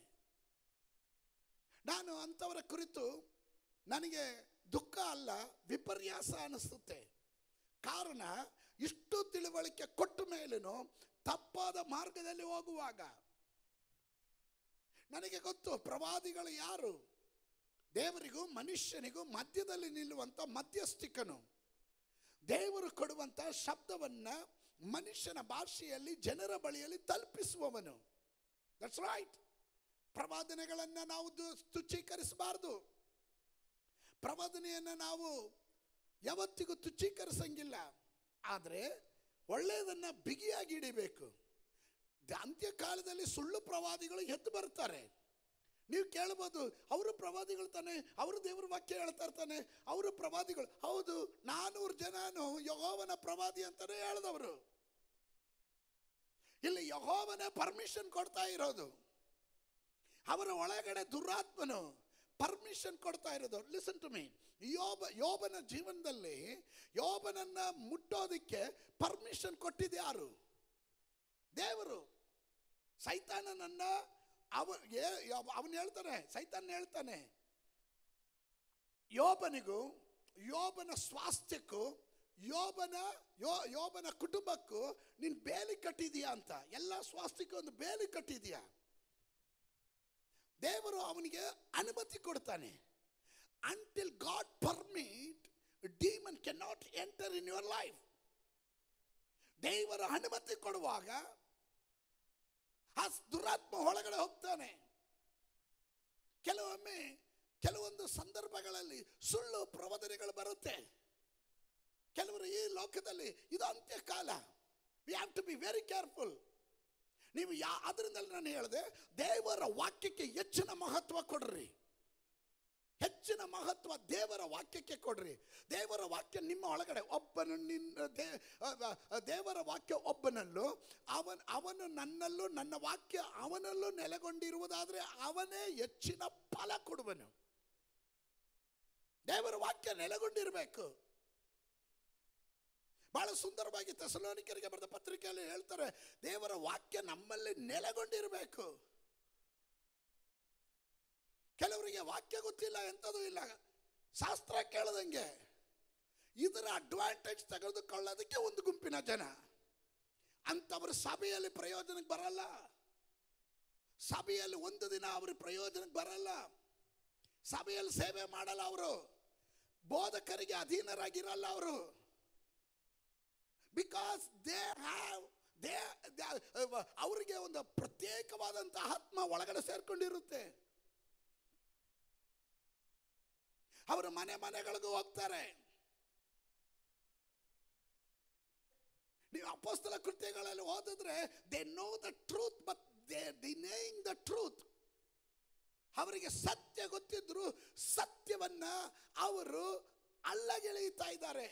ನಾನು ಅಂಥವರ ಕುರಿತು ನನಗೆ ದುಃಖ ಅಲ್ಲ ವಿಪರ್ಯಾಸ ಅನಿಸುತ್ತೆ ಕಾರಣ ಇಷ್ಟು ತಿಳುವಳಿಕೆ ಕೊಟ್ಟ ಮೇಲೇನು ತಪ್ಪಾದ ಮಾರ್ಗದಲ್ಲಿ ಹೋಗುವಾಗ ನನಗೆ ಗೊತ್ತು ಪ್ರವಾದಿಗಳು ಯಾರು ದೇವರಿಗೂ ಮನುಷ್ಯನಿಗೂ ಮಧ್ಯದಲ್ಲಿ ನಿಲ್ಲುವಂಥ ಮಧ್ಯಸ್ಥಿಕನು ದೇವರು ಕೊಡುವಂಥ ಶಬ್ದವನ್ನ ಮನುಷ್ಯನ ಭಾಷೆಯಲ್ಲಿ ಜನರ ಬಳಿಯಲ್ಲಿ ತಲುಪಿಸುವವನು ದಟ್ಸ್ ರೈಟ್ ಪ್ರವಾದನೆಗಳನ್ನು ನಾವು ದು- ತುಚ್ಛೀಕರಿಸಬಾರ್ದು ಪ್ರವಾದನೆಯನ್ನು ನಾವು ಯಾವತ್ತಿಗೂ ತುಚ್ಛೀಕರಿಸಂಗಿಲ್ಲ ಆದರೆ ಒಳ್ಳೆಯದನ್ನ ಬಿಗಿಯಾಗಿ ಹಿಡಿಬೇಕು ದ- ಅಂತ್ಯಕಾಲದಲ್ಲಿ ಸುಳ್ಳು ಪ್ರವಾದಿಗಳು ಎದ್ದು ಬರ್ತಾರೆ ನೀವು ಕೇಳ್ಬೋದು ಅವರು ಪ್ರವಾದಿಗಳು ತಾನೆ ಅವರು ದೇವ್ರ ವಾಕ್ಯ ಹೇಳ್ತಾ ಇರ್ತಾನೆ ಅವರು ಪ್ರವಾದಿಗಳು ಹೌದು ನಾನೂರು ಜನನು ಯಹೋವನ ಪ್ರವಾದಿ ಅಂತಾನೆ ಹೇಳ್ದವರು ಇಲ್ಲಿ ಯಹೋವನ ಪರ್ಮಿಷನ್ ಕೊಡ್ತಾ ಇರೋದು ಅವರ ಒಳಗಡೆ ದುರಾತ್ಮನು ಪರ್ಮಿಷನ್ ಕೊಡ್ತಾ ಇರೋದು ಲಿಸನ್ ಟು ಮೀ ಯೋಬ ಯೋಬನ ಜೀವನದಲ್ಲಿ ಯೋಬನನ್ನ ಮುಟ್ಟೋದಕ್ಕೆ ಪರ್ಮಿಷನ್ ಕೊಟ್ಟಿದ್ದು ಯಾರು ದೇವರು ಸೈತಾನನನ್ನ ಅವ ಅವನು ಹೇಳ್ತಾನೆ ಸೈತಾನ ಹೇಳ್ತಾನೆ ಯೋಬನಿಗೂ ಯೋಬನ ಸ್ವಾಸ್ಥ್ಯಕ್ಕೂ ಯೋಬನ ಯೋ ಯೋಬನ ಕುಟುಂಬಕ್ಕೂ ನೀನು ಬೇಲಿ ಕಟ್ಟಿದೀಯಾ ಅಂತ ಎಲ್ಲ ಸ್ವಾಸ್ಥ್ಯಕ್ಕೂ ಒಂದು ಬೇಲಿ ಕಟ್ಟಿದೀಯಾ ದೇವರು ಅವನಿಗೆ ಅನುಮತಿ ಕೊಡ್ತಾನೆ until God permit demon can not enter in your life ದೇವರ ಅನುಮತಿ ಕೊಡುವಾಗ ಆ ದುರಾತ್ಮ ಒಳಗಡೆ ಹೋಗ್ತಾನೆ ಕೆಲವೊಮ್ಮೆ ಕೆಲವೊಂದು ಸಂದರ್ಭಗಳಲ್ಲಿ ಸುಳ್ಳು ಪ್ರವಚನೆಗಳು ಬರುತ್ತೆ ಕೆಲವರು ಈ ಲೋಕದಲ್ಲಿ ಇದು ಅಂತ್ಯಕಾಲ we have to be very careful ನೀವು ಯಾ ಅದರಿಂದ ನಾನು ಹೇಳಿದೆ ದೇವರ ವಾಕ್ಯಕ್ಕೆ ಹೆಚ್ಚಿನ ಮಹತ್ವ ಕೊಡ್ರಿ ಹೆಚ್ಚಿನ ಮಹತ್ವ ದೇವರ ವಾಕ್ಯಕ್ಕೆ ಕೊಡ್ರಿ ದೇವರ ವಾಕ್ಯ ನಿಮ್ಮ ಒಳಗಡೆ ಒಬ್ಬನು ನಿನ್ನ ದೇ ಅ- ಅ- ದೇವರ ವಾಕ್ಯ ಒಬ್ಬನಲ್ಲೂ ಅವನ್ ಅವನು ನನ್ನಲ್ಲೂ ನನ್ನ ವಾಕ್ಯ ಅವನಲ್ಲೂ ನೆಲೆಗೊಂಡಿರುವುದಾದ್ರೆ ಅವನೇ ಹೆಚ್ಚಿನ ಫಲ ಕೊಡುವನು ದೇವರ ವಾಕ್ಯ ನೆಲೆಗೊಂಡಿರಬೇಕು ಬಹಳ ಸುಂದರವಾಗಿ ತೆಸಲೋನಿಕರಿಗೆ ಬರೆದ ಪತ್ರಿಕೆಯಲ್ಲಿ ಹೇಳ್ತಾರೆ ದೇವರ ವಾಕ್ಯ ನಮ್ಮಲ್ಲಿ ನೆಲೆಗೊಂಡಿರಬೇಕು ಕೆಲವರಿಗೆ ವಾಕ್ಯ ಗೊತ್ತಿಲ್ಲ ಎಂಥದೂ ಇಲ್ಲ ಶಾಸ್ತ್ರ ಕೇಳದಂಗೆ ಇದರ ಅಡ್ವಾಂಟೇಜ್ ತೆಗೆದುಕೊಳ್ಳೋದಕ್ಕೆ ಒಂದು ಗುಂಪಿನ ಜನ ಅಂಥವ್ರು ಸಭೆಯಲ್ಲಿ ಪ್ರಯೋಜನಕ್ಕೆ ಬರಲ್ಲ ಸಭೆಯಲ್ಲಿ ಒಂದು ದಿನ ಅವ್ರ ಪ್ರಯೋಜನಕ್ಕೆ ಬರಲ್ಲ ಸಭೆಯಲ್ಲಿ ಸೇವೆ ಮಾಡಲ್ಲ ಅವರು ಬೋಧಕರಿಗೆ ಅಧೀನರಾಗಿರಲ್ಲ ಅವರು ಬಿಕಾಸ್ ದೇ ಹ್ಯಾವ್ ದೇ ಅವರಿಗೆ ಒಂದು ಪ್ರತ್ಯೇಕವಾದಂಥ ಆತ್ಮ ಒಳಗಡೆ ಸೇರ್ಕೊಂಡಿರುತ್ತೆ ಅವರು ಮನೆ ಮನೆಗಳಿಗೂ ಹೋಗ್ತಾರೆ ನೀವು ಅಪೋಸ್ತಲ ಕೃತ್ಯಗಳಲ್ಲಿ ಓದಿದ್ರೆ they know the truth but they denying the truth ಅವರಿಗೆ ಸತ್ಯ ಗೊತ್ತಿದ್ರು ಸತ್ಯವನ್ನ ಅವರು ಅಲ್ಲಗೆಳೆಯುತ್ತಾ ಇದ್ದಾರೆ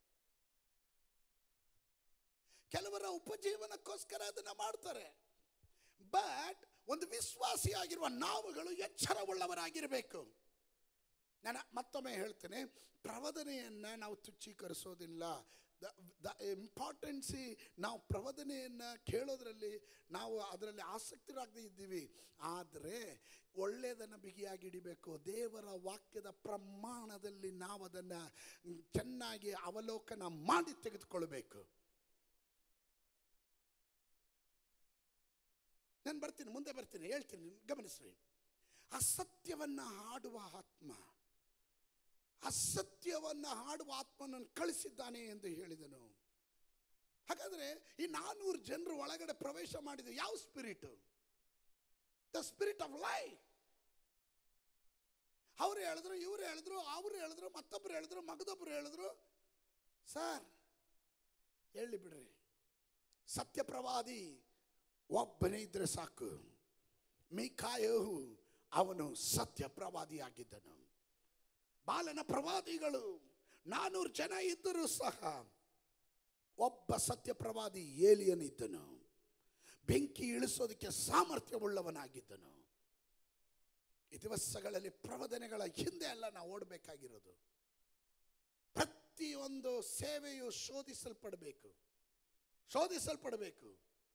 ಕೆಲವರ ಉಪಜೀವನಕ್ಕೋಸ್ಕರ ಅದನ್ನ ಮಾಡ್ತಾರೆ ಬಟ್ ಒಂದು ವಿಶ್ವಾಸಿಯಾಗಿರುವ ನಾವುಗಳು ಎಚ್ಚರವುಳ್ಳವರಾಗಿರಬೇಕು ನಾನು ಮತ್ತೊಮ್ಮೆ ಹೇಳ್ತೇನೆ ಪ್ರವದನೆಯನ್ನ ನಾವು ತುಚ್ಛೀಕರಿಸೋದಿಲ್ಲ ದ ದ ಇಂಪಾರ್ಟೆನ್ಸಿ ನಾವು ಪ್ರವದನೆಯನ್ನು ಕೇಳೋದ್ರಲ್ಲಿ ನಾವು ಅದರಲ್ಲಿ ಆಸಕ್ತರಾಗದೇ ಇದ್ದೀವಿ ಆದರೆ ಒಳ್ಳೆಯದನ್ನು ಬಿಗಿಯಾಗಿ ಹಿಡಿಬೇಕು ದೇವರ ವಾಕ್ಯದ ಪ್ರಮಾಣದಲ್ಲಿ ನಾವು ಅದನ್ನು ಚೆನ್ನಾಗಿ ಅವಲೋಕನ ಮಾಡಿ ತೆಗೆದುಕೊಳ್ಬೇಕು ನಾನು ಬರ್ತೀನಿ ಮುಂದೆ ಬರ್ತೀನಿ ಹೇಳ್ತೀನಿ ಗಮನಿಸ್ರಿ ಅಸತ್ಯವನ್ನ ಹಾಡುವ ಆತ್ಮ ಅಸತ್ಯವನ್ನ ಹಾಡುವ ಆತ್ಮನನ್ನು ಕಳಿಸಿದ್ದಾನೆ ಎಂದು ಹೇಳಿದನು ಹಾಗಾದ್ರೆ ಈ ನಾನೂರು ಜನರು ಒಳಗಡೆ ಪ್ರವೇಶ ಮಾಡಿದ ಯಾವ ಸ್ಪಿರಿಟ್ ದ ಸ್ಪಿರಿಟ್ ಆಫ್ ಲೈ ಅವ್ರು ಹೇಳಿದ್ರು ಇವ್ರು ಹೇಳಿದ್ರು ಅವ್ರು ಹೇಳಿದ್ರು ಮತ್ತೊಬ್ರು ಹೇಳಿದ್ರು ಮಗದೊಬ್ರು ಹೇಳಿದ್ರು ಸರ್ ಹೇಳಿ ಬಿಡ್ರಿ ಸತ್ಯಪ್ರವಾದಿ ಒಬ್ಬನೇ ಇದ್ರೆ ಸಾಕು ಮೀಕಾಯಹು ಅವನು ಸತ್ಯ ಪ್ರವಾದಿಯಾಗಿದ್ದನು ಬಾಲನ ಪ್ರವಾದಿಗಳು ನಾನೂರು ಜನ ಇದ್ದರೂ ಸಹ ಒಬ್ಬ ಸತ್ಯ ಪ್ರವಾದಿ ಏಲಿಯನಿದ್ದನು ಬೆಂಕಿ ಇಳಿಸೋದಕ್ಕೆ ಸಾಮರ್ಥ್ಯವುಳ್ಳವನಾಗಿದ್ದನು ಈ ದಿವಸಗಳಲ್ಲಿ ಪ್ರವದನೆಗಳ ಹಿಂದೆ ಎಲ್ಲ ನಾವು ಓಡಬೇಕಾಗಿರೋದು ಪ್ರತಿಯೊಂದು ಸೇವೆಯು ಶೋಧಿಸಲ್ಪಡಬೇಕು ಶೋಧಿಸಲ್ಪಡಬೇಕು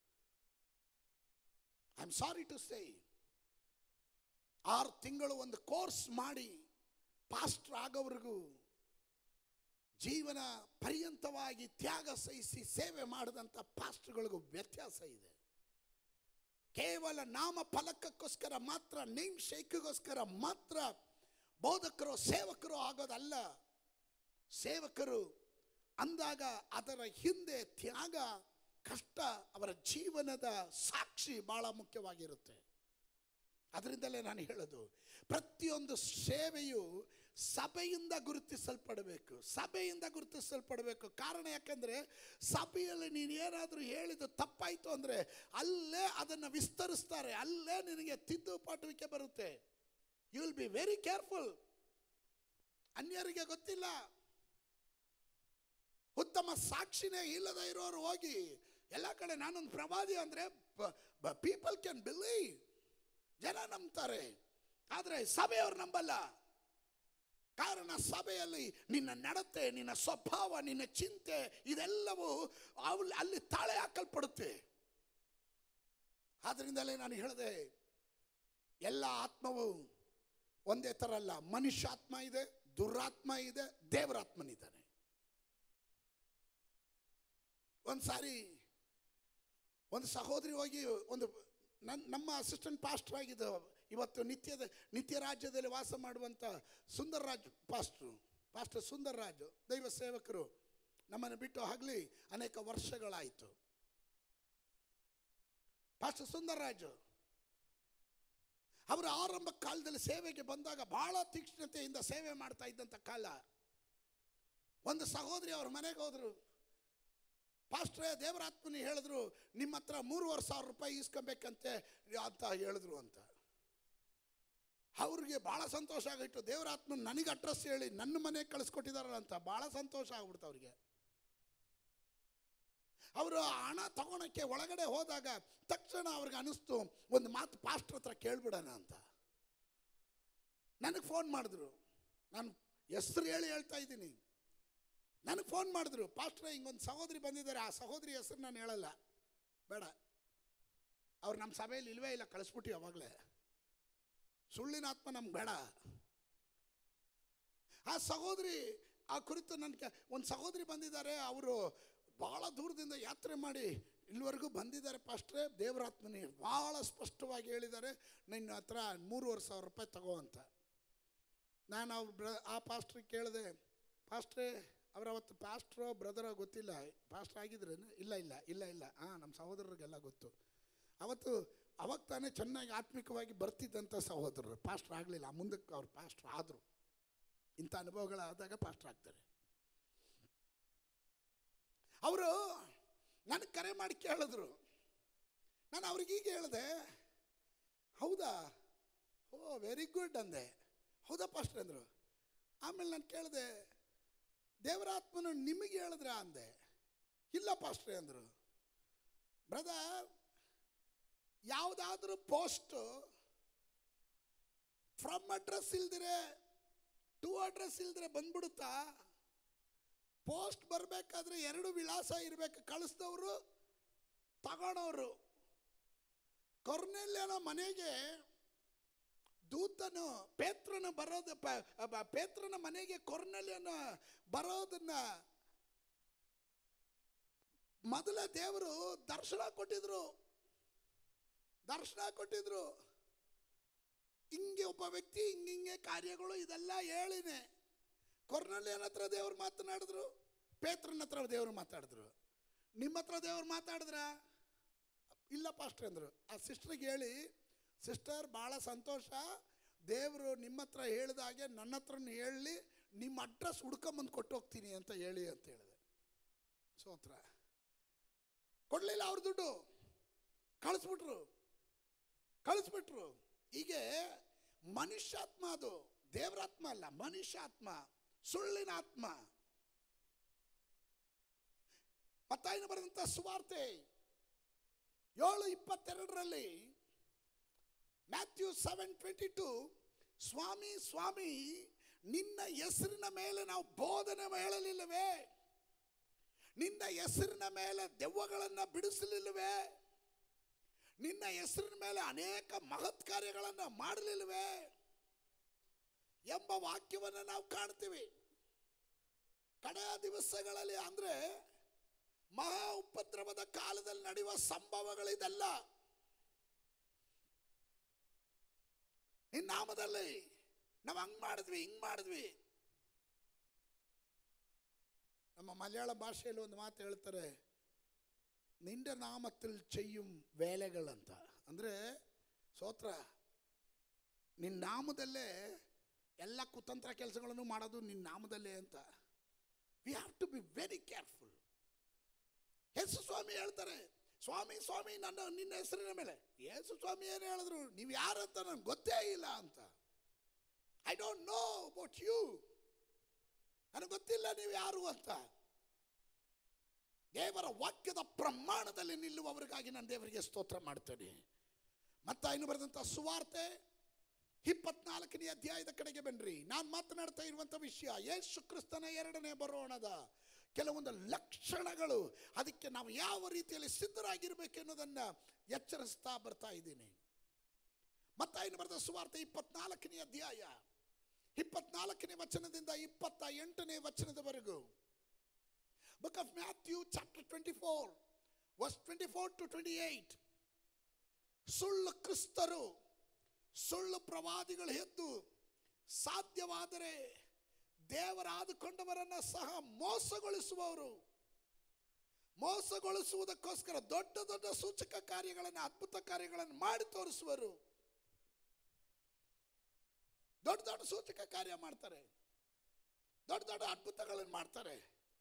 I am sorry to say ಆರು ತಿಂಗಳು ಒಂದು ಕೋರ್ಸ್ ಮಾಡಿ ಪಾಸ್ಟರ್ ಆಗೋವರೆಗೂ ಜೀವನ ಪರ್ಯಂತವಾಗಿ ತ್ಯಾಗ ಸಹಿಸಿ ಸೇವೆ ಮಾಡಿದಂಥ ಪಾಸ್ಟರ್ಗಳಿಗೂ ವ್ಯತ್ಯಾಸ ಇದೆ ಕೇವಲ ನಾಮ ಫಲಕಕ್ಕೋಸ್ಕರ ಮಾತ್ರ ನೇಮ್ ಶೇಕ್ಗೋಸ್ಕರ ಮಾತ್ರ ಬೋಧಕರು ಸೇವಕರು ಆಗೋದಲ್ಲ ಸೇವಕರು ಅಂದಾಗ ಅದರ ಹಿಂದೆ ತ್ಯಾಗ ಕಷ್ಟ ಅವರ ಜೀವನದ ಸಾಕ್ಷಿ ಬಹಳ ಮುಖ್ಯವಾಗಿರುತ್ತೆ ಅದರಿಂದಲೇ ನಾನು ಹೇಳೋದು ಪ್ರತಿಯೊಂದು ಸೇವೆಯು ಸಭೆಯಿಂದ ಗುರುತಿಸಲ್ಪಡಬೇಕು ಸಭೆಯಿಂದ ಗುರುತಿಸಲ್ಪಡಬೇಕು ಕಾರಣ ಯಾಕಂದ್ರೆ ಸಭೆಯಲ್ಲಿ ನೀನು ಏನಾದರೂ ಹೇಳಿದ್ದು ತಪ್ಪಾಯಿತು ಅಂದರೆ ಅಲ್ಲೇ ಅದನ್ನು ವಿಸ್ತರಿಸ್ತಾರೆ ಅಲ್ಲೇ ನಿನಗೆ ತಿದ್ದುಪಾಟುವಿಕೆ ಬರುತ್ತೆ you will be very careful ಅನ್ಯರಿಗೆ ಗೊತ್ತಿಲ್ಲ ಉತ್ತಮ ಸಾಕ್ಷಿನೇ ಇಲ್ಲದೆ ಇರೋರು ಹೋಗಿ ಎಲ್ಲ ಕಡೆ ನಾನೊಂದು ಪ್ರವಾದಿ ಅಂದರೆ ಪೀಪಲ್ ಕ್ಯಾನ್ ಬಿಲೀವ್ ಜನ ನಂಬ್ತಾರೆ ಆದರೆ ಸಭೆಯವ್ರು ನಂಬಲ್ಲ ಕಾರಣ ಸಭೆಯಲ್ಲಿ ನಿನ್ನ ನಡತೆ ನಿನ್ನ ಸ್ವಭಾವ ನಿನ್ನ ಚಿಂತೆ ಇದೆಲ್ಲವೂ ಅವಲ್ಲಿ ಅಲ್ಲಿ ತಾಳೆ ಹಾಕಲ್ಪಡುತ್ತೆ ಆದ್ರಿಂದಲೇ ನಾನು ಹೇಳಿದೆ ಎಲ್ಲ ಆತ್ಮವು ಒಂದೇ ಥರ ಅಲ್ಲ ಮನುಷ್ಯಾತ್ಮ ಇದೆ ದುರಾತ್ಮ ಇದೆ ದೇವರಾತ್ಮನಿದ್ದಾನೆ ಒಂದು ಸಾರಿ ಒಂದು ಸಹೋದರಿ ಹೋಗಿ ಒಂದು ನನ್ನ ನಮ್ಮ ಅಸಿಸ್ಟೆಂಟ್ ಪಾಸ್ಟರ್ ಆಗಿದ್ದು ಇವತ್ತು ನಿತ್ಯದ ನಿತ್ಯ ರಾಜ್ಯದಲ್ಲಿ ವಾಸ ಮಾಡುವಂಥ ಸುಂದರ್ರಾಜ್ ಪಾಸ್ಟ್ರು ಪಾಸ್ಟರ್ ಸುಂದರ್ರಾಜ್ ದೈವ ಸೇವಕರು ನಮ್ಮನ್ನು ಬಿಟ್ಟು ಹಗಲಿ ಅನೇಕ ವರ್ಷಗಳಾಯಿತು ಪಾಸ್ಟರ್ ಸುಂದರ್ರಾಜು ಅವರ ಆರಂಭ ಕಾಲದಲ್ಲಿ ಸೇವೆಗೆ ಬಂದಾಗ ಬಹಳ ತೀಕ್ಷ್ಣತೆಯಿಂದ ಸೇವೆ ಮಾಡ್ತಾ ಇದ್ದಂಥ ಕಾಲ ಒಂದು ಸಹೋದರಿ ಅವ್ರ ಮನೆಗೆ ಹೋದ್ರು ಪಾಸ್ಟ್ರೇ ದೇವರಾತ್ಮನಿ ಹೇಳಿದ್ರು ನಿಮ್ಮ ಹತ್ರ ಮೂರುವರೆ ಸಾವಿರ ರೂಪಾಯಿ ಇಸ್ಕೊಬೇಕಂತೆ ಅಂತ ಹೇಳಿದ್ರು ಅಂತ ಅವ್ರಿಗೆ ಭಾಳ ಸಂತೋಷ ಆಗಿತ್ತು ದೇವರಾತ್ಮನ್ ನನಗೆ ಅಡ್ರೆಸ್ ಹೇಳಿ ನನ್ನ ಮನೆಗೆ ಕಳಿಸ್ಕೊಟ್ಟಿದಾರಲ್ಲ ಅಂತ ಭಾಳ ಸಂತೋಷ ಆಗ್ಬಿಡ್ತು ಅವ್ರಿಗೆ ಅವರು ಹಣ ತಗೊಳಕ್ಕೆ ಒಳಗಡೆ ಹೋದಾಗ ತಕ್ಷಣ ಅವ್ರಿಗೆ ಅನಿಸ್ತು ಒಂದು ಮಾತು ಪಾಸ್ಟ್ರ್ ಹತ್ರ ಕೇಳ್ಬಿಡೋಣ ಅಂತ ನನಗೆ ಫೋನ್ ಮಾಡಿದ್ರು ನಾನು ಹೆಸರು ಹೇಳಿ ಹೇಳ್ತಾ ಇದ್ದೀನಿ ನನಗೆ ಫೋನ್ ಮಾಡಿದ್ರು ಪಾಸ್ಟ್ರೆ ಹಿಂಗೊಂದು ಸಹೋದರಿ ಬಂದಿದ್ದಾರೆ ಆ ಸಹೋದರಿ ಹೆಸರು ನಾನು ಹೇಳಲ್ಲ ಬೇಡ ಅವ್ರು ನಮ್ಮ ಸಭೆಯಲ್ಲಿ ಇಲ್ವೇ ಇಲ್ಲ ಕಳಿಸ್ಬಿಟ್ಟು ಯಾವಾಗಲೇ ಸುಳ್ಳಿನ ಆತ್ಮ ನಮ್ಗೆ ಬೇಡ ಆ ಸಹೋದರಿ ಆ ಕುರಿತು ನನಗೆ ಒಂದು ಸಹೋದರಿ ಬಂದಿದ್ದಾರೆ ಅವರು ಭಾಳ ದೂರದಿಂದ ಯಾತ್ರೆ ಮಾಡಿ ಇಲ್ಲಿವರೆಗೂ ಬಂದಿದ್ದಾರೆ ಪಾಸ್ಟ್ರೆ ದೇವರಾತ್ಮನಿ ಭಾಳ ಸ್ಪಷ್ಟವಾಗಿ ಹೇಳಿದ್ದಾರೆ ನಿನ್ನ ಹತ್ರ ಮೂರುವರೆ ಸಾವಿರ ರೂಪಾಯಿ ತಗೋ ಅಂತ ನಾನು ಅವ್ರ ಬ್ರ ಆ ಪಾಸ್ಟ್ರಿಗೆ ಕೇಳಿದೆ ಪಾಸ್ಟ್ರೇ ಅವ್ರು ಅವತ್ತು ಪಾಸ್ಟ್ರೋ ಬ್ರದರೋ ಗೊತ್ತಿಲ್ಲ ಪಾಸ್ಟ್ರ್ ಆಗಿದ್ರೇನು ಇಲ್ಲ ಇಲ್ಲ ಇಲ್ಲ ಇಲ್ಲ ಹಾಂ ನಮ್ಮ ಸಹೋದರರಿಗೆಲ್ಲ ಗೊತ್ತು ಅವತ್ತು ಅವಾಗ ತಾನೇ ಚೆನ್ನಾಗಿ ಆತ್ಮಿಕವಾಗಿ ಬರ್ತಿದ್ದಂಥ ಸಹೋದರರು ಪಾಸ್ಟ್ರ್ ಆಗಲಿಲ್ಲ ಮುಂದಕ್ಕೆ ಅವ್ರು ಪಾಸ್ಟ್ರ್ ಆದರು ಇಂಥ ಅನುಭವಗಳಾದಾಗ ಪಾಸ್ಟ್ರ್ ಆಗ್ತಾರೆ ಅವರು ನನಗೆ ಕರೆ ಮಾಡಿ ಕೇಳಿದ್ರು ನಾನು ಅವ್ರಿಗೀಗ ಹೇಳಿದೆ ಹೌದಾ ಓ ವೆರಿ ಗುಡ್ ಅಂದೆ ಹೌದಾ ಪಾಸ್ಟ್ರ್ ಅಂದರು ಆಮೇಲೆ ನಾನು ಕೇಳಿದೆ ದೇವರಾತ್ಮನು ನಿಮಗೆ ಹೇಳಿದ್ರ ಅಂದೆ ಇಲ್ಲ ಪಾಸ್ಟ್ರೆ ಅಂದರು ಬ್ರದರ್ ಯಾವುದಾದ್ರೂ ಪೋಸ್ಟು ಫ್ರಮ್ ಅಡ್ರೆಸ್ ಇಲ್ದಿರೆ ಟು ಅಡ್ರೆಸ್ ಇಲ್ದಿರೆ ಬಂದ್ಬಿಡುತ್ತಾ ಪೋಸ್ಟ್ ಬರಬೇಕಾದ್ರೆ ಎರಡು ವಿಳಾಸ ಇರಬೇಕು ಕಳಿಸ್ದವರು ತಗೊಳೋರು ಕೊರ್ನೆಲ್ಯನ ಮನೆಗೆ ದೂತನು ಪೇತ್ರನ ಬರೋದು ಪ- ಬ- ಪೇತ್ರನ ಮನೆಗೆ ಕೊರ್ನೆಲ್ಯನ ಬರೋದನ್ನ ಮೊದಲ ದೇವರು ದರ್ಶನ ಕೊಟ್ಟಿದ್ರು ದರ್ಶನ ಕೊಟ್ಟಿದ್ರು ಹಿಂಗೆ ಒಬ್ಬ ವ್ಯಕ್ತಿ ಹಿಂಗಿಂಗೆ ಕಾರ್ಯಗಳು ಇದೆಲ್ಲ ಹೇಳಿನೆ ಕೊರ್ನಲ್ಯನ ಹತ್ರ ದೇವ್ರು ಮಾತನಾಡಿದ್ರು ಪೇತ್ರನ ಹತ್ರ ದೇವ್ರು ಮಾತಾಡಿದ್ರು ನಿಮ್ಮ ಹತ್ರ ದೇವ್ರು ಮಾತಾಡಿದ್ರ ಇಲ್ಲ ಪಾಸ್ಟ್ರ್ ಅಂದರು ಆ ಸಿಸ್ಟ್ರಿಗೆ ಹೇಳಿ ಸಿಸ್ಟರ್ ಭಾಳ ಸಂತೋಷ ದೇವರು ನಿಮ್ಮ ಹತ್ರ ಹೇಳಿದ ಹಾಗೆ ನನ್ನ ಹತ್ರನೂ ಹೇಳಿ ನಿಮ್ಮ ಅಡ್ರೆಸ್ ಹುಡ್ಕೊಂಬಂದು ಕೊಟ್ಟು ಹೋಗ್ತೀನಿ ಅಂತ ಹೇಳಿ ಅಂತ ಹೇಳಿದೆ ಸೋತ್ರ ಕೊಡಲಿಲ್ಲ ಅವ್ರ ದುಡ್ಡು ಕಳಿಸ್ಬಿಟ್ರು ಕಳಿಸ್ಬಿಟ್ರು ಹೀಗೆ ಮನುಷ್ಯಾತ್ಮ ಅದು ದೇವರಾತ್ಮ ಅಲ್ಲ ಮನುಷ್ಯಾತ್ಮ ಸುಳ್ಳಿನ ಆತ್ಮ ಮತ್ತಾಯಿನ ಬರೆದಂಥ ಸುವಾರ್ತೆ ಏಳು ಇಪ್ಪತ್ತೆರಡರಲ್ಲಿ ಮ್ಯಾಥ್ಯೂ ಸೆವೆನ್ ಟ್ವೆಂಟಿ ಟು ಸ್ವಾಮಿ ಸ್ವಾಮಿ ನಿನ್ನ ಹೆಸರಿನ ಮೇಲೆ ನಾವು ಬೋಧನೆ ಹೇಳಲಿಲ್ಲವೇ ನಿನ್ನ ಹೆಸರಿನ ಮೇಲೆ ದೆವ್ವಗಳನ್ನು ಬಿಡಿಸಲಿಲ್ಲವೇ ನಿನ್ನ ಹೆಸರಿನ ಮೇಲೆ ಅನೇಕ ಮಹತ್ ಕಾರ್ಯಗಳನ್ನು ಮಾಡಲಿಲ್ಲವೇ ಎಂಬ ವಾಕ್ಯವನ್ನು ನಾವು ಕಾಣ್ತೀವಿ ಕಡೆಯ ದಿವಸಗಳಲ್ಲಿ ಅಂದ್ರೆ ಮಹಾ ಉಪದ್ರವದ ಕಾಲದಲ್ಲಿ ನಡೆಯುವ ಸಂಭವಗಳಿದೆಲ್ಲ ನಿನ್ನ ನಾಮದಲ್ಲಿ ನಾವು ಹಂಗ್ ಮಾಡಿದ್ವಿ ಹಿಂಗ್ ಮಾಡಿದ್ವಿ ನಮ್ಮ ಮಲಯಾಳ ಭಾಷೆಯಲ್ಲಿ ಒಂದು ಮಾತು ಹೇಳ್ತಾರೆ ನಿಂಡೆ ನಾಮത്തിൽ ചെയ്യും ವೇಲೆಗಳಂತ ಅಂದರೆ ಸೋತ್ರ ನಿನ್ನ ನಾಮದಲ್ಲೇ ಎಲ್ಲ ಕುತಂತ್ರ ಕೆಲಸಗಳನ್ನು ಮಾಡೋದು ನಿನ್ನ ನಾಮದಲ್ಲೇ ಅಂತ we have to be very careful ಯೇಸು ಸ್ವಾಮಿ ಹೇಳ್ತಾರೆ ಸ್ವಾಮಿ ಸ್ವಾಮಿ ನನ್ನ ನಿನ್ನ ಹೆಸರಿನ ಮೇಲೆ ಯೇಸು ಸ್ವಾಮಿ ಏನು ಹೇಳಿದ್ರು ನೀವು ಯಾರಂತ ನನಗೆ ಗೊತ್ತೇ ಇಲ್ಲ ಅಂತ I don't know about you ನನಗೆ ಗೊತ್ತಿಲ್ಲ ನೀವು ಯಾರು ಅಂತ ದೇವರ ವಾಕ್ಯದ ಪ್ರಮಾಣದಲ್ಲಿ ನಿಲ್ಲುವವರಿಗಾಗಿ ನಾನು ದೇವರಿಗೆ ಸ್ತೋತ್ರ ಮಾಡ್ತೇನೆ ಮತ್ತ ಇನ್ನು ಬರೆದಂಥ ಸುವಾರ್ತೆ ಇಪ್ಪತ್ನಾಲ್ಕನೇ ಅಧ್ಯಾಯದ ಕಡೆಗೆ ಬನ್ರಿ ನಾನು ಮಾತನಾಡ್ತಾ ಇರುವಂಥ ವಿಷಯ ಯೇಸು ಕ್ರಿಸ್ತನ ಎರಡನೇ ಬರೋಣದ ಕೆಲವೊಂದು ಲಕ್ಷಣಗಳು ಅದಕ್ಕೆ ನಾವು ಯಾವ ರೀತಿಯಲ್ಲಿ ಸಿದ್ಧರಾಗಿರ್ಬೇಕು ಅನ್ನೋದನ್ನ ಎಚ್ಚರಿಸ್ತಾ ಬರ್ತಾ ಇದ್ದೀನಿ ಮತ್ತ ಇನ್ನು ಬರೆದ ಸುವಾರ್ತೆ ಇಪ್ಪತ್ನಾಲ್ಕನೇ ಅಧ್ಯಾಯ ಇಪ್ಪತ್ನಾಲ್ಕನೇ ವಚನದಿಂದ ಇಪ್ಪತ್ತ ಎಂಟನೇ ವಚನದವರೆಗೂ book of Matthew chapter twenty four verse twenty four to twenty eight ಸುಳ್ಳು ಕ್ರಿಸ್ತರು ಸುಳ್ಳು ಪ್ರವಾದಿಗಳು ಎದ್ದು ಸಾಧ್ಯವಾದರೆ ದೇವರಾದುಕೊಂಡವರನ್ನ ಸಹ ಮೋಸಗೊಳಿಸುವವರು ಮೋಸಗೊಳಿಸುವುದಕ್ಕೋಸ್ಕರ ದೊಡ್ಡ ದೊಡ್ಡ ಸೂಚಕ ಕಾರ್ಯಗಳನ್ನು ಅದ್ಭುತ ಕಾರ್ಯಗಳನ್ನು ಮಾಡಿ ತೋರಿಸುವರು ದೊಡ್ಡ ದೊಡ್ಡ ಸೂಚಕ ಕಾರ್ಯ ಮಾಡ್ತಾರೆ ದೊಡ್ಡ ದೊಡ್ಡ ಅದ್ಭುತಗಳನ್ನು ಮಾಡ್ತಾರೆ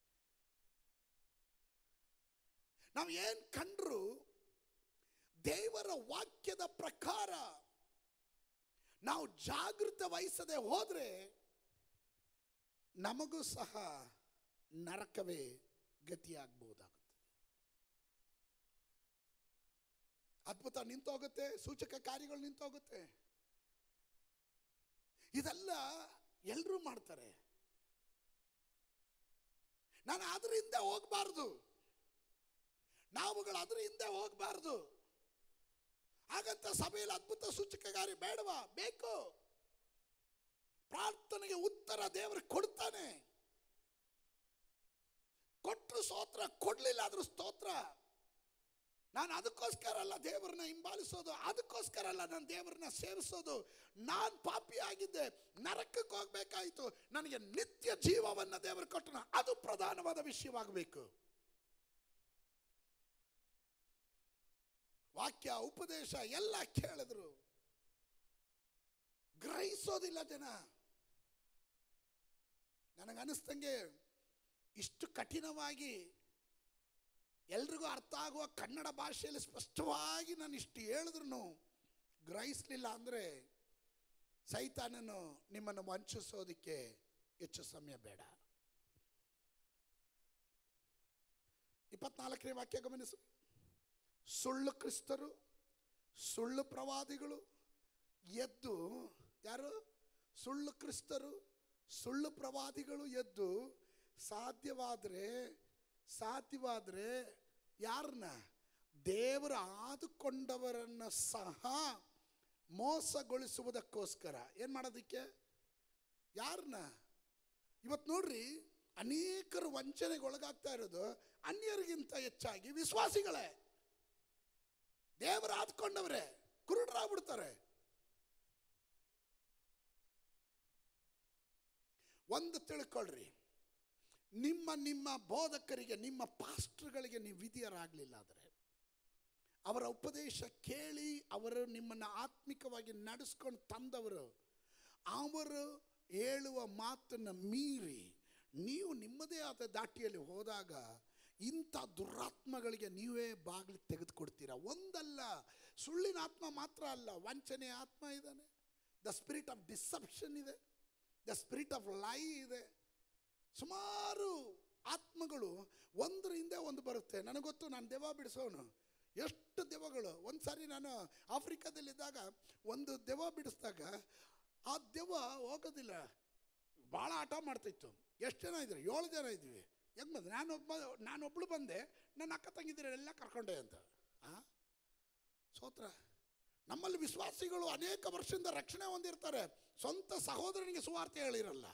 ನಾವು ಏನ್ ಕಂಡ್ರು ದೇವರ ವಾಕ್ಯದ ಪ್ರಕಾರ ನಾವು ಜಾಗೃತ ವಹಿಸದೆ ಹೋದ್ರೆ ನಮಗೂ ಸಹ ನರಕವೇ ಗತಿಯಾಗಬಹುದಾಗುತ್ತದೆ ಅದ್ಭುತ ನಿಂತೋಗುತ್ತೆ ಸೂಚಕ ಕಾರ್ಯಗಳು ನಿಂತೋಗುತ್ತೆ ಇದೆಲ್ಲ ಎಲ್ಲರೂ ಮಾಡ್ತಾರೆ ನಾನು ಅದ್ರ ಹಿಂದೆ ಹೋಗಬಾರ್ದು ನಾವುಗಳು ಅದ್ರ ಹಿಂದೆ ಹೋಗಬಾರ್ದು ಹಾಗಂತ ಸಭೆಯಲ್ಲಿ ಅದ್ಭುತ ಸೂಚಕಗಾರಿ ಬೇಡವಾ ಬೇಕು ಪ್ರಾರ್ಥನೆಗೆ ಉತ್ತರ ದೇವರು ಕೊಡ್ತಾನೆ ಕೊಟ್ಟರು ಸ್ತೋತ್ರ ಕೊಡ್ಲಿಲ್ಲ ಆದ್ರೂ ಸ್ತೋತ್ರ ನಾನು ಅದಕ್ಕೋಸ್ಕರ ಅಲ್ಲ ದೇವರನ್ನ ಹಿಂಬಾಲಿಸೋದು ಅದಕ್ಕೋಸ್ಕರ ಅಲ್ಲ ನಾನು ದೇವರನ್ನ ಸೇವಿಸೋದು ನಾನು ಪಾಪಿ ಆಗಿದ್ದೆ ನರಕಕ್ಕೆ ಹೋಗ್ಬೇಕಾಯ್ತು ನನಗೆ ನಿತ್ಯ ಜೀವವನ್ನ ದೇವರು ಕೊಟ್ಟನ ಅದು ಪ್ರಧಾನವಾದ ವಿಷಯವಾಗಬೇಕು ವಾಕ್ಯ ಉಪದೇಶ ಎಲ್ಲ ಕೇಳಿದ್ರು ಗ್ರಹಿಸೋದಿಲ್ಲ ಜನ ನನಗನ್ನಿಸ್ತಂಗೆ ಇಷ್ಟು ಕಠಿಣವಾಗಿ ಎಲ್ರಿಗೂ ಅರ್ಥ ಆಗುವ ಕನ್ನಡ ಭಾಷೆಯಲ್ಲಿ ಸ್ಪಷ್ಟವಾಗಿ ನಾನು ಇಷ್ಟು ಹೇಳಿದ್ರು ಗ್ರಹಿಸಲಿಲ್ಲ ಅಂದರೆ ಸೈತಾನನು ನಿಮ್ಮನ್ನು ವಂಚಿಸೋದಕ್ಕೆ ಹೆಚ್ಚು ಸಮಯ ಬೇಡ ಇಪ್ಪತ್ನಾಲ್ಕನೇ ವಾಕ್ಯ ಗಮನಿಸಿ ಸುಳ್ಳು ಕ್ರಿಸ್ತರು ಸುಳ್ಳು ಪ್ರವಾದಿಗಳು ಎದ್ದು ಯಾರು ಸುಳ್ಳು ಕ್ರಿಸ್ತರು ಸುಳ್ಳು ಪ್ರವಾದಿಗಳು ಎದ್ದು ಸಾಧ್ಯವಾದರೆ ಸಾಧ್ಯವಾದರೆ ಯಾರನ್ನ ದೇವರು ಆದುಕೊಂಡವರನ್ನ ಸಹ ಮೋಸಗೊಳಿಸುವುದಕ್ಕೋಸ್ಕರ ಏನು ಮಾಡೋದಕ್ಕೆ ಯಾರನ್ನ ಇವತ್ತು ನೋಡ್ರಿ ಅನೇಕರು ವಂಚನೆಗೆ ಒಳಗಾಗ್ತಾ ಇರೋದು ಅನ್ಯರಿಗಿಂತ ಹೆಚ್ಚಾಗಿ ವಿಶ್ವಾಸಿಗಳೇ ದೇವರು ಆದ್ಕೊಂಡವ್ರೆ ಕುರುಡರಾಗ್ಬಿಡ್ತಾರೆ ಒಂದು ತಿಳ್ಕೊಳ್ರಿ ನಿಮ್ಮ ನಿಮ್ಮ ಬೋಧಕರಿಗೆ ನಿಮ್ಮ ಪಾಸ್ಟರ್ಗಳಿಗೆ ನೀವು ವಿಧಿಯರಾಗಲಿಲ್ಲ ಆದರೆ ಅವರ ಉಪದೇಶ ಕೇಳಿ ಅವರು ನಿಮ್ಮನ್ನು ಆತ್ಮಿಕವಾಗಿ ನಡೆಸ್ಕೊಂಡು ತಂದವರು ಅವರು ಹೇಳುವ ಮಾತನ್ನು ಮೀರಿ ನೀವು ನಿಮ್ಮದೇ ಆದ ದಾಟಿಯಲ್ಲಿ ಹೋದಾಗ ಇಂಥ ದುರಾತ್ಮಗಳಿಗೆ ನೀವೇ ಬಾಗಿಲು ತೆಗೆದುಕೊಡ್ತೀರಾ ಒಂದಲ್ಲ ಸುಳ್ಳಿನ ಆತ್ಮ ಮಾತ್ರ ಅಲ್ಲ ವಂಚನೆ ಆತ್ಮ ಇದ್ದಾನೆ ದ ಸ್ಪಿರಿಟ್ ಆಫ್ ಡಿಸಪ್ಷನ್ ಇದೆ ದ ಸ್ಪಿರಿಟ್ ಆಫ್ ಲೈ ಇದೆ ಸುಮಾರು ಆತ್ಮಗಳು ಒಂದ್ರ ಹಿಂದೆ ಒಂದು ಬರುತ್ತೆ ನನಗೆ ಗೊತ್ತು ನಾನು ದೆವ್ವ ಬಿಡಿಸೋನು ಎಷ್ಟು ದೆವ್ವಗಳು ಒಂದು ಸಾರಿ ನಾನು ಆಫ್ರಿಕಾದಲ್ಲಿದ್ದಾಗ ಒಂದು ದೆವ್ವ ಬಿಡಿಸಿದಾಗ ಆ ದೆವ್ವ ಹೋಗೋದಿಲ್ಲ ಭಾಳ ಆಟ ಮಾಡ್ತಿತ್ತು ಎಷ್ಟು ಜನ ಇದ್ರು ಏಳು ಜನ ಇದ್ವಿ ಹೆಂಗೆ ಬಂದೆ ನಾನೊಬ್ಬ ನಾನೊಬ್ಳು ಬಂದೆ ನನ್ನ ಅಕ್ಕ ತಂಗಿದಿರೆಲ್ಲ ಕರ್ಕೊಂಡೆ ಅಂತ ಆ ಸೋತ್ರ ನಮ್ಮಲ್ಲಿ ವಿಶ್ವಾಸಿಗಳು ಅನೇಕ ವರ್ಷದಿಂದ ರಕ್ಷಣೆ ಹೊಂದಿರ್ತಾರೆ ಸ್ವಂತ ಸಹೋದರನಿಗೆ ಸುವಾರ್ತೆ ಹೇಳಿರಲ್ಲ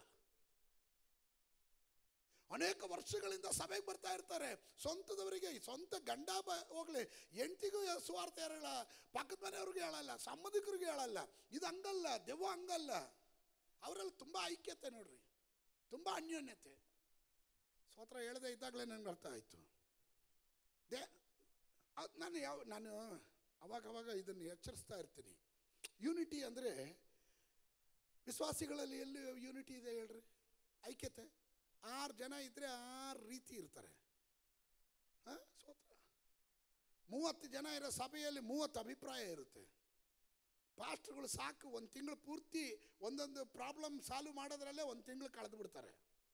ಅನೇಕ ವರ್ಷಗಳಿಂದ ಸಭೆಗೆ ಬರ್ತಾ ಇರ್ತಾರೆ ಸ್ವಂತದವರಿಗೆ ಸ್ವಂತ ಗಂಡ ಬ ಹೋಗ್ಲಿ ಹೆಂಡತಿಗೂ ಸುವಾರ್ತೆ ಹೇಳಲ್ಲ ಪಕ್ಕದ ಮನೆಯವ್ರಿಗೆ ಹೇಳಲ್ಲ ಸಂಬಂಧಿಕರಿಗೆ ಹೇಳಲ್ಲ ಇದು ಹಂಗಲ್ಲ ದೆವ್ವ ಹಂಗಲ್ಲ ಅವರಲ್ಲಿ ತುಂಬ ಐಕ್ಯತೆ ನೋಡ್ರಿ ತುಂಬ ಅನ್ಯೋನ್ಯತೆ ಸ್ವತ್ರ ಹೇಳದೇ ಇದ್ದಾಗಲೇ ನನಗೆ ಅರ್ಥ ಆಯಿತು ದೇ ಅದ್ ನಾನು ಯಾವ ನಾನು ಅವಾಗ ಅವಾಗ ಇದನ್ನು ಎಚ್ಚರಿಸ್ತಾ ಇರ್ತೀನಿ ಯೂನಿಟಿ ಅಂದರೆ ವಿಶ್ವಾಸಿಗಳಲ್ಲಿ ಎಲ್ಲಿ ಯೂನಿಟಿ ಇದೆ ಹೇಳ್ರಿ ಐಕ್ಯತೆ ಆರು ಜನ ಇದ್ದರೆ ಆರು ರೀತಿ ಇರ್ತಾರೆ ಹಾಂ ಸೋತ್ರ ಮೂವತ್ತು ಜನ ಇರೋ ಸಭೆಯಲ್ಲಿ ಮೂವತ್ತು ಅಭಿಪ್ರಾಯ ಇರುತ್ತೆ ಪಾಸ್ಟ್ರುಗಳು ಸಾಕು ಒಂದು ತಿಂಗಳು ಪೂರ್ತಿ ಒಂದೊಂದು ಪ್ರಾಬ್ಲಮ್ ಸಾಲ್ವ್ ಮಾಡೋದ್ರಲ್ಲೇ ಒಂದು ತಿಂಗಳು ಕಳೆದು ಬಿಡ್ತಾರೆ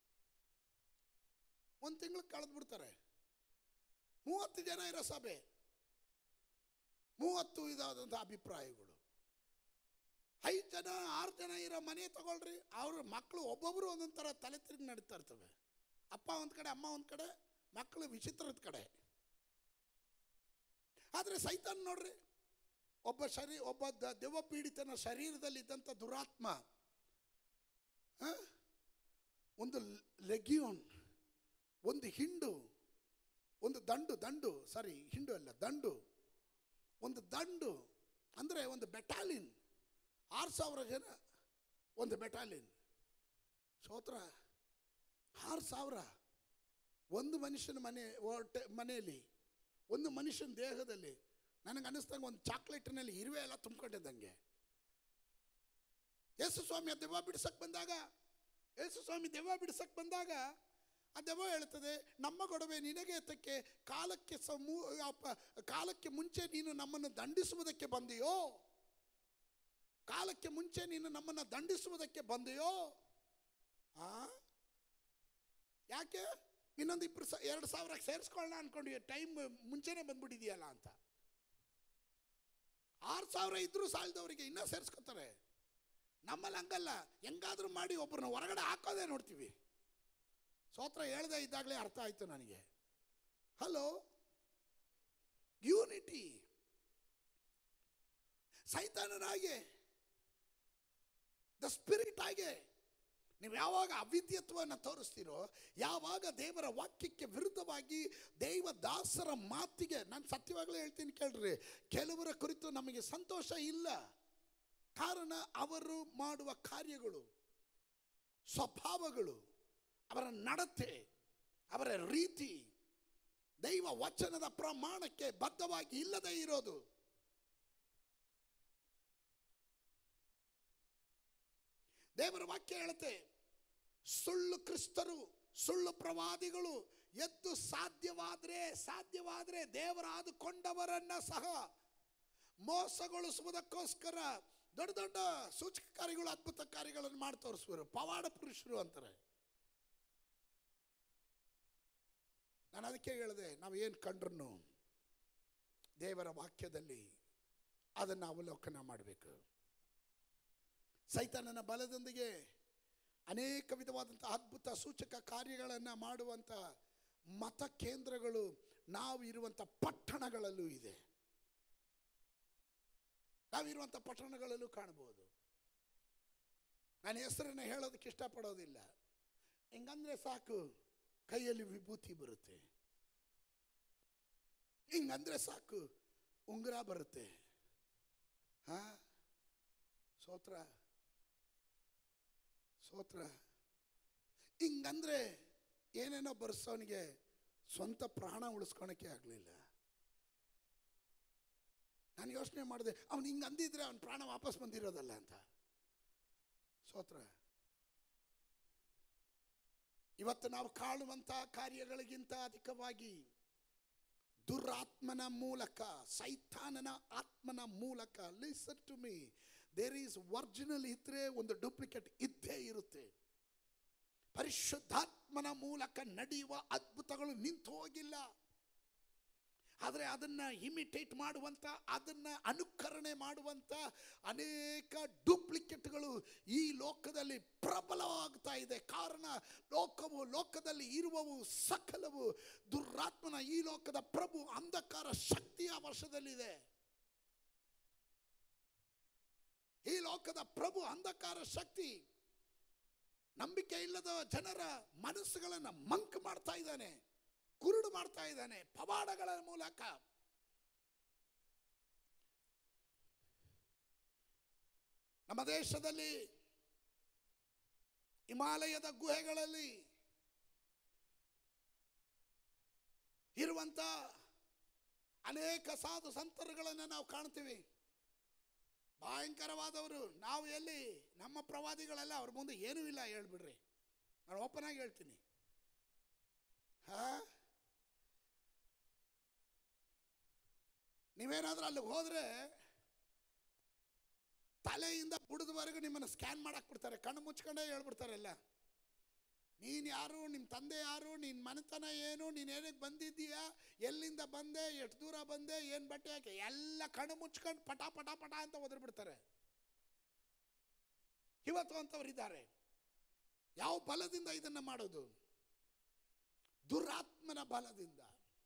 ಒಂದು ತಿಂಗಳು ಕಳೆದು ಬಿಡ್ತಾರೆ ಮೂವತ್ತು ಜನ ಇರೋ ಸಭೆ ಮೂವತ್ತು ಇದಾದಂಥ ಅಭಿಪ್ರಾಯಗಳು ಐದು ಜನ ಆರು ಜನ ಇರೋ ಮನೆ ತಗೊಳ್ರಿ ಅವ್ರ ಮಕ್ಕಳು ಒಬ್ಬೊಬ್ಬರು ಒಂದೊಂದು ಥರ ತಲೆ ತಿರುಗಿ ನಡೀತಾ ಇರ್ತವೆ ಅಪ್ಪ ಒಂದು ಕಡೆ ಅಮ್ಮ ಒಂದು ಕಡೆ ಮಕ್ಕಳು ವಿಚಿತ್ರದ ಕಡೆ ಆದರೆ ಸೈತಾನ್ ನೋಡ್ರಿ ಒಬ್ಬ ಶರೀ ಒಬ್ಬ ದ- ದೆವ್ವ ಪೀಡಿತನ ಶರೀರದಲ್ಲಿದ್ದಂಥ ದುರಾತ್ಮ ಆ? ಒಂದು ಲೆಗ್ಯೂನ್ ಒಂದು ಹಿಂಡು ಒಂದು ದಂಡು ದಂಡು ಸಾರಿ ಹಿಂಡು ಅಲ್ಲ ದಂಡು ಒಂದು ದಂಡು ಅಂದರೆ ಒಂದು ಬೆಟಾಲಿನ್ ಆರು ಸಾವಿರ ಜನ ಒಂದು ಬೆಟಾಲಿನ್ ಸೋತ್ರ ಆರು ಸಾವಿರ ಒಂದು ಮನುಷ್ಯನ ಮನೆ ಹೊಟ್ಟೆ ಮನೆಯಲ್ಲಿ ಒಂದು ಮನುಷ್ಯನ ದೇಹದಲ್ಲಿ ನನಗೆ ಅನ್ನಿಸ್ದಂಗೆ ಒಂದು ಚಾಕ್ಲೇಟ್ನಲ್ಲಿ ಇರುವೆ ಎಲ್ಲ ತುಂಬ್ಕೊಂಡಿದ್ದಂಗೆ ಯೇಸು ಸ್ವಾಮಿ ಆ ದೆವ್ವ ಬಿಡ್ಸಕ್ಕೆ ಬಂದಾಗ ಯೇಸು ಸ್ವಾಮಿ ದೆವ್ವ ಬಿಡ್ಸಕ್ಕೆ ಬಂದಾಗ ಆ ದೆವ್ವ ಹೇಳ್ತದೆ ನಮ್ಮ ಗೊಡವೆ ನಿನಗೆ ಏತಕ್ಕೆ ಕಾಲಕ್ಕೆ ಸಮೂ ಅಪ್ಪ- ಕಾಲಕ್ಕೆ ಮುಂಚೆ ನೀನು ನಮ್ಮನ್ನು ದಂಡಿಸುವುದಕ್ಕೆ ಬಂದೆಯೋ ಕಾಲಕ್ಕೆ ಮುಂಚೆ ನೀನು ನಮ್ಮನ್ನು ದಂಡಿಸುವುದಕ್ಕೆ ಬಂದೆಯೋ ಆ ಯಾಕೆ ಇನ್ನೊಂದು ಇಬ್ಬರು ಸ ಎರಡು ಸಾವಿರ ಸೇರಿಸ್ಕೊಳ್ಳೋಣ ಅನ್ಕೊಂಡು ಟೈಮ್ ಮುಂಚೆನೇ ಬಂದ್ಬಿಟ್ಟಿದೆಯಲ್ಲ ಅಂತ ಆರು ಸಾವಿರ ಇದ್ರೂ ಸಾಲದವರಿಗೆ ಇನ್ನೂ ಸೇರಿಸ್ಕೊತಾರೆ ನಮ್ಮಲ್ಲಿ ಹಂಗಲ್ಲ ಹೆಂಗಾದ್ರೂ ಮಾಡಿ ಒಬ್ಬರನ್ನ ಹೊರಗಡೆ ಹಾಕೋದೇ ನೋಡ್ತೀವಿ ಸ್ತೋತ್ರ ಹೇಳ್ದೆ ಇದ್ದಾಗಲೇ ಅರ್ಥ ಆಯ್ತು ನನಗೆ ಹಲೋ ಯೂನಿಟಿ ಸೈತಾನನಾಗೆ ದ ಸ್ಪಿರಿಟ್ ಆಗೆ ನೀವು ಯಾವಾಗ ಅವಿದ್ಯತ್ವವನ್ನು ತೋರಿಸ್ತೀರೋ ಯಾವಾಗ ದೇವರ ವಾಕ್ಯಕ್ಕೆ ವಿರುದ್ಧವಾಗಿ ದೈವ ದಾಸರ ಮಾತಿಗೆ ನಾನು ಸತ್ಯವಾಗಲೇ ಹೇಳ್ತೀನಿ ಕೇಳ್ರಿ ಕೆಲವರ ಕುರಿತು ನಮಗೆ ಸಂತೋಷ ಇಲ್ಲ ಕಾರಣ ಅವರು ಮಾಡುವ ಕಾರ್ಯಗಳು ಸ್ವಭಾವಗಳು ಅವರ ನಡತೆ ಅವರ ರೀತಿ ದೈವ ವಚನದ ಪ್ರಮಾಣಕ್ಕೆ ಬದ್ಧವಾಗಿ ಇಲ್ಲದೆ ಇರೋದು ದೇವರ ವಾಕ್ಯ ಹೇಳುತ್ತೆ ಸುಳ್ಳು ಕ್ರಿಸ್ತರು ಸುಳ್ಳು ಪ್ರವಾದಿಗಳು ಎದ್ದು ಸಾಧ್ಯವಾದ್ರೆ ಸಾಧ್ಯವಾದ್ರೆ ದೇವರಾದುಕೊಂಡವರನ್ನ ಸಹ ಮೋಸಗೊಳಿಸುವುದಕ್ಕೋಸ್ಕರ ದೊಡ್ಡ ದೊಡ್ಡ ಸೂಚಕ ಕಾರ್ಯಗಳು ಅದ್ಭುತ ಕಾರ್ಯಗಳನ್ನು ಮಾಡಿ ತೋರಿಸುವರು ಪವಾಡ ಪುರುಷರು ಅಂತಾರೆ ನಾನು ಅದಕ್ಕೆ ಹೇಳಿದೆ ನಾವು ಏನು ಕಂಡ್ರು ದೇವರ ವಾಕ್ಯದಲ್ಲಿ ಅದನ್ನು ಅವಲೋಕನ ಮಾಡಬೇಕು ಸೈತಾನನ ಬಲದೊಂದಿಗೆ ಅನೇಕ ವಿಧವಾದಂಥ ಅದ್ಭುತ ಸೂಚಕ ಕಾರ್ಯಗಳನ್ನು ಮಾಡುವಂಥ ಮತ ಕೇಂದ್ರಗಳು ನಾವು ಇರುವಂಥ ಪಟ್ಟಣಗಳಲ್ಲೂ ಇದೆ ನಾವಿರುವಂಥ ಪಟ್ಟಣಗಳಲ್ಲೂ ಕಾಣಬಹುದು ನಾನು ಹೆಸರನ್ನು ಹೇಳೋದಕ್ಕೆ ಇಷ್ಟಪಡೋದಿಲ್ಲ ಹಿಂಗಂದ್ರೆ ಸಾಕು ಕೈಯಲ್ಲಿ ವಿಭೂತಿ ಬರುತ್ತೆ ಹಿಂಗಂದ್ರೆ ಸಾಕು ಉಂಗುರ ಬರುತ್ತೆ ಹಾ ಸೋತ್ರ ಸೋತ್ರ ಹಿಂಗಂದ್ರೆ ಏನೇನೋ ಬರ್ಸೋನಿಗೆ ಸ್ವಂತ ಪ್ರಾಣ ಉಳಿಸ್ಕೊಳಕ್ಕೆ ಆಗಲಿಲ್ಲ ನಾನು ಯೋಚನೆ ಮಾಡಿದೆ ಅವನು ಹಿಂಗೆ ಅಂದಿದ್ರೆ ಅವನ ಪ್ರಾಣ ವಾಪಸ್ ಬಂದಿರೋದಲ್ಲ ಅಂತ ಸೋತ್ರ ಇವತ್ತು ನಾವು ಕಾಣುವಂಥ ಕಾರ್ಯಗಳಿಗಿಂತ ಅಧಿಕವಾಗಿ ದುರಾತ್ಮನ ಮೂಲಕ ಸೈತಾನನ ಆತ್ಮನ ಮೂಲಕ listen to me there is original ಇದ್ರೆ ಒಂದು ಡೂಪ್ಲಿಕೇಟ್ ಇದ್ದೇ ಇರುತ್ತೆ ಪರಿಶುದ್ಧಾತ್ಮನ ಮೂಲಕ ನಡೆಯುವ ಅದ್ಭುತಗಳು ನಿಂತು ಹೋಗಿಲ್ಲ ಆದರೆ ಅದನ್ನ ಇಮಿಟೇಟ್ ಮಾಡುವಂಥ ಅದನ್ನ ಅನುಕರಣೆ ಮಾಡುವಂಥ ಅನೇಕ ಡೂಪ್ಲಿಕೇಟ್ಗಳು ಈ ಲೋಕದಲ್ಲಿ ಪ್ರಬಲವಾಗ್ತಾ ಇದೆ ಕಾರಣ ಲೋಕವು ಲೋಕದಲ್ಲಿ ಇರುವವು ಸಕಲವು ದುರಾತ್ಮನ ಈ ಲೋಕದ ಪ್ರಭು ಅಂಧಕಾರ ಶಕ್ತಿಯ ವಶದಲ್ಲಿದೆ ಈ ಲೋಕದ ಪ್ರಭು ಅಂಧಕಾರ ಶಕ್ತಿ ನಂಬಿಕೆ ಇಲ್ಲದ ಜನರ ಮನಸ್ಸುಗಳನ್ನು ಮಂಕ್ ಮಾಡ್ತಾ ಇದ್ದಾನೆ ಕುರುಡು ಮಾಡ್ತಾ ಇದ್ದಾನೆ ಪವಾಡಗಳ ಮೂಲಕ ನಮ್ಮ ದೇಶದಲ್ಲಿ ಹಿಮಾಲಯದ ಗುಹೆಗಳಲ್ಲಿ ಇರುವಂತ ಅನೇಕ ಸಾಧು ಸಂತರುಗಳನ್ನು ನಾವು ಕಾಣ್ತೀವಿ ಭಯಂಕರವಾದವರು ನಾವು ಎಲ್ಲಿ ನಮ್ಮ ಪ್ರವಾದಿಗಳೆಲ್ಲ ಅವ್ರ ಮುಂದೆ ಏನೂ ಇಲ್ಲ ಹೇಳ್ಬಿಡ್ರಿ ನಾನು ಓಪನ್ ಆಗಿ ಹೇಳ್ತೀನಿ ಹಾ ನೀವೇನಾದ್ರೂ ಅಲ್ಲಿಗೆ ಹೋದ್ರೆ ತಲೆಯಿಂದ ಬುಡದವರೆಗೂ ನಿಮ್ಮನ್ನು ಸ್ಕ್ಯಾನ್ ಮಾಡಕ್ ಬಿಡ್ತಾರೆ ಕಣ್ಣು ಮುಚ್ಕೊಂಡೇ ಹೇಳ್ಬಿಡ್ತಾರೆಲ್ಲ ನೀನು ಯಾರು ನಿಮ್ಮ ತಂದೆ ಯಾರು ನಿನ್ನ ಮನೆತನ ಏನು ನೀನು ಏನಕ್ಕೆ ಬಂದಿದ್ದೀಯಾ ಎಲ್ಲಿಂದ ಬಂದೆ ಎಷ್ಟು ದೂರ ಬಂದೆ ಏನು ಬಟ್ಟೆ ಹಾಕಿ ಎಲ್ಲ ಕಣ್ಣು ಮುಚ್ಕೊಂಡು ಪಟ ಪಟ ಪಟ ಅಂತ ಒದರ್ಬಿಡ್ತಾರೆ ಇವತ್ತು ಅಂತವ್ರು ಇದ್ದಾರೆ ಯಾವ ಬಲದಿಂದ ಇದನ್ನು ಮಾಡೋದು ದುರಾತ್ಮನ ಬಲದಿಂದ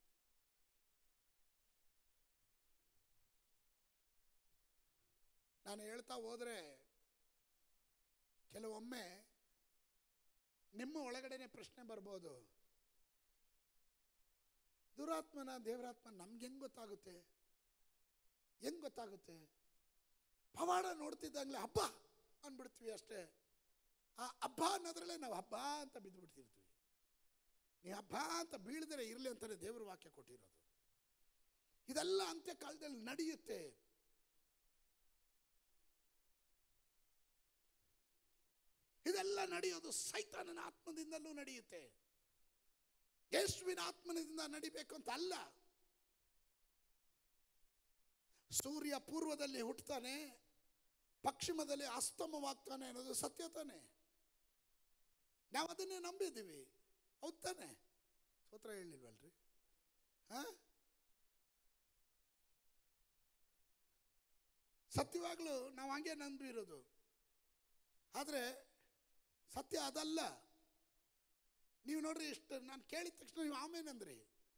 ನಾನು ಹೇಳ್ತಾ ಹೋದರೆ ಕೆಲವೊಮ್ಮೆ ನಿಮ್ಮ ಒಳಗಡೆನೆ ಪ್ರಶ್ನೆ ಬರ್ಬೋದು ದುರಾತ್ಮನ ದೇವರಾತ್ಮ ನಮ್ಗೆ ಹೆಂಗ್ ಗೊತ್ತಾಗುತ್ತೆ ಹೆಂಗ್ ಗೊತ್ತಾಗುತ್ತೆ ಪವಾಡ ನೋಡ್ತಿದ್ದಂಗ್ಲೆ ಹಬ್ಬ ಅಂದ್ಬಿಡ್ತೀವಿ ಅಷ್ಟೇ ಆ ಹಬ್ಬ ಅನ್ನೋದ್ರಲ್ಲೇ ನಾವು ಹಬ್ಬ ಅಂತ ಬಿದ್ದುಬಿಡ್ತಿರ್ತೀವಿ ನೀ ಹಬ್ಬ ಅಂತ ಬೀಳದರೆ ಇರಲಿ ಅಂತಾನೆ ದೇವ್ರ ವಾಕ್ಯ ಕೊಟ್ಟಿರೋದು ಇದೆಲ್ಲ ಅಂತ್ಯ ಕಾಲದಲ್ಲಿ ನಡೆಯುತ್ತೆ ಇದೆಲ್ಲ ನಡೆಯೋದು ಸೈತಾನನ ಆತ್ಮದಿಂದಲೂ ನಡೆಯುತ್ತೆ ಯೇಸುವಿನ ಆತ್ಮನಿಂದ ನಡಿಬೇಕು ಅಂತ ಅಲ್ಲ ಸೂರ್ಯ ಪೂರ್ವದಲ್ಲಿ ಹುಟ್ಟುತ್ತಾನೆ ಪಶ್ಚಿಮದಲ್ಲಿ ಅಸ್ತಮವಾಗ್ತಾನೆ ಅನ್ನೋದು ಸತ್ಯ ತಾನೆ ನಾವು ಅದನ್ನೇ ನಂಬಿದ್ದೀವಿ ಹೌದ್ ತಾನೆ ಸೂತ್ರ ಹೇಳಿಲ್ವಲ್ರಿ ಹಾ ಸತ್ಯವಾಗ್ಲೂ ನಾವು ಹಂಗೆ ನಂಬಿರೋದು ಆದರೆ ಸತ್ಯ ಅದಲ್ಲ ನೀವು ನೋಡ್ರಿ ಇಷ್ಟು ನಾನು ಕೇಳಿದ ತಕ್ಷಣ ನೀವು ಆಮೇನಂದ್ರಿ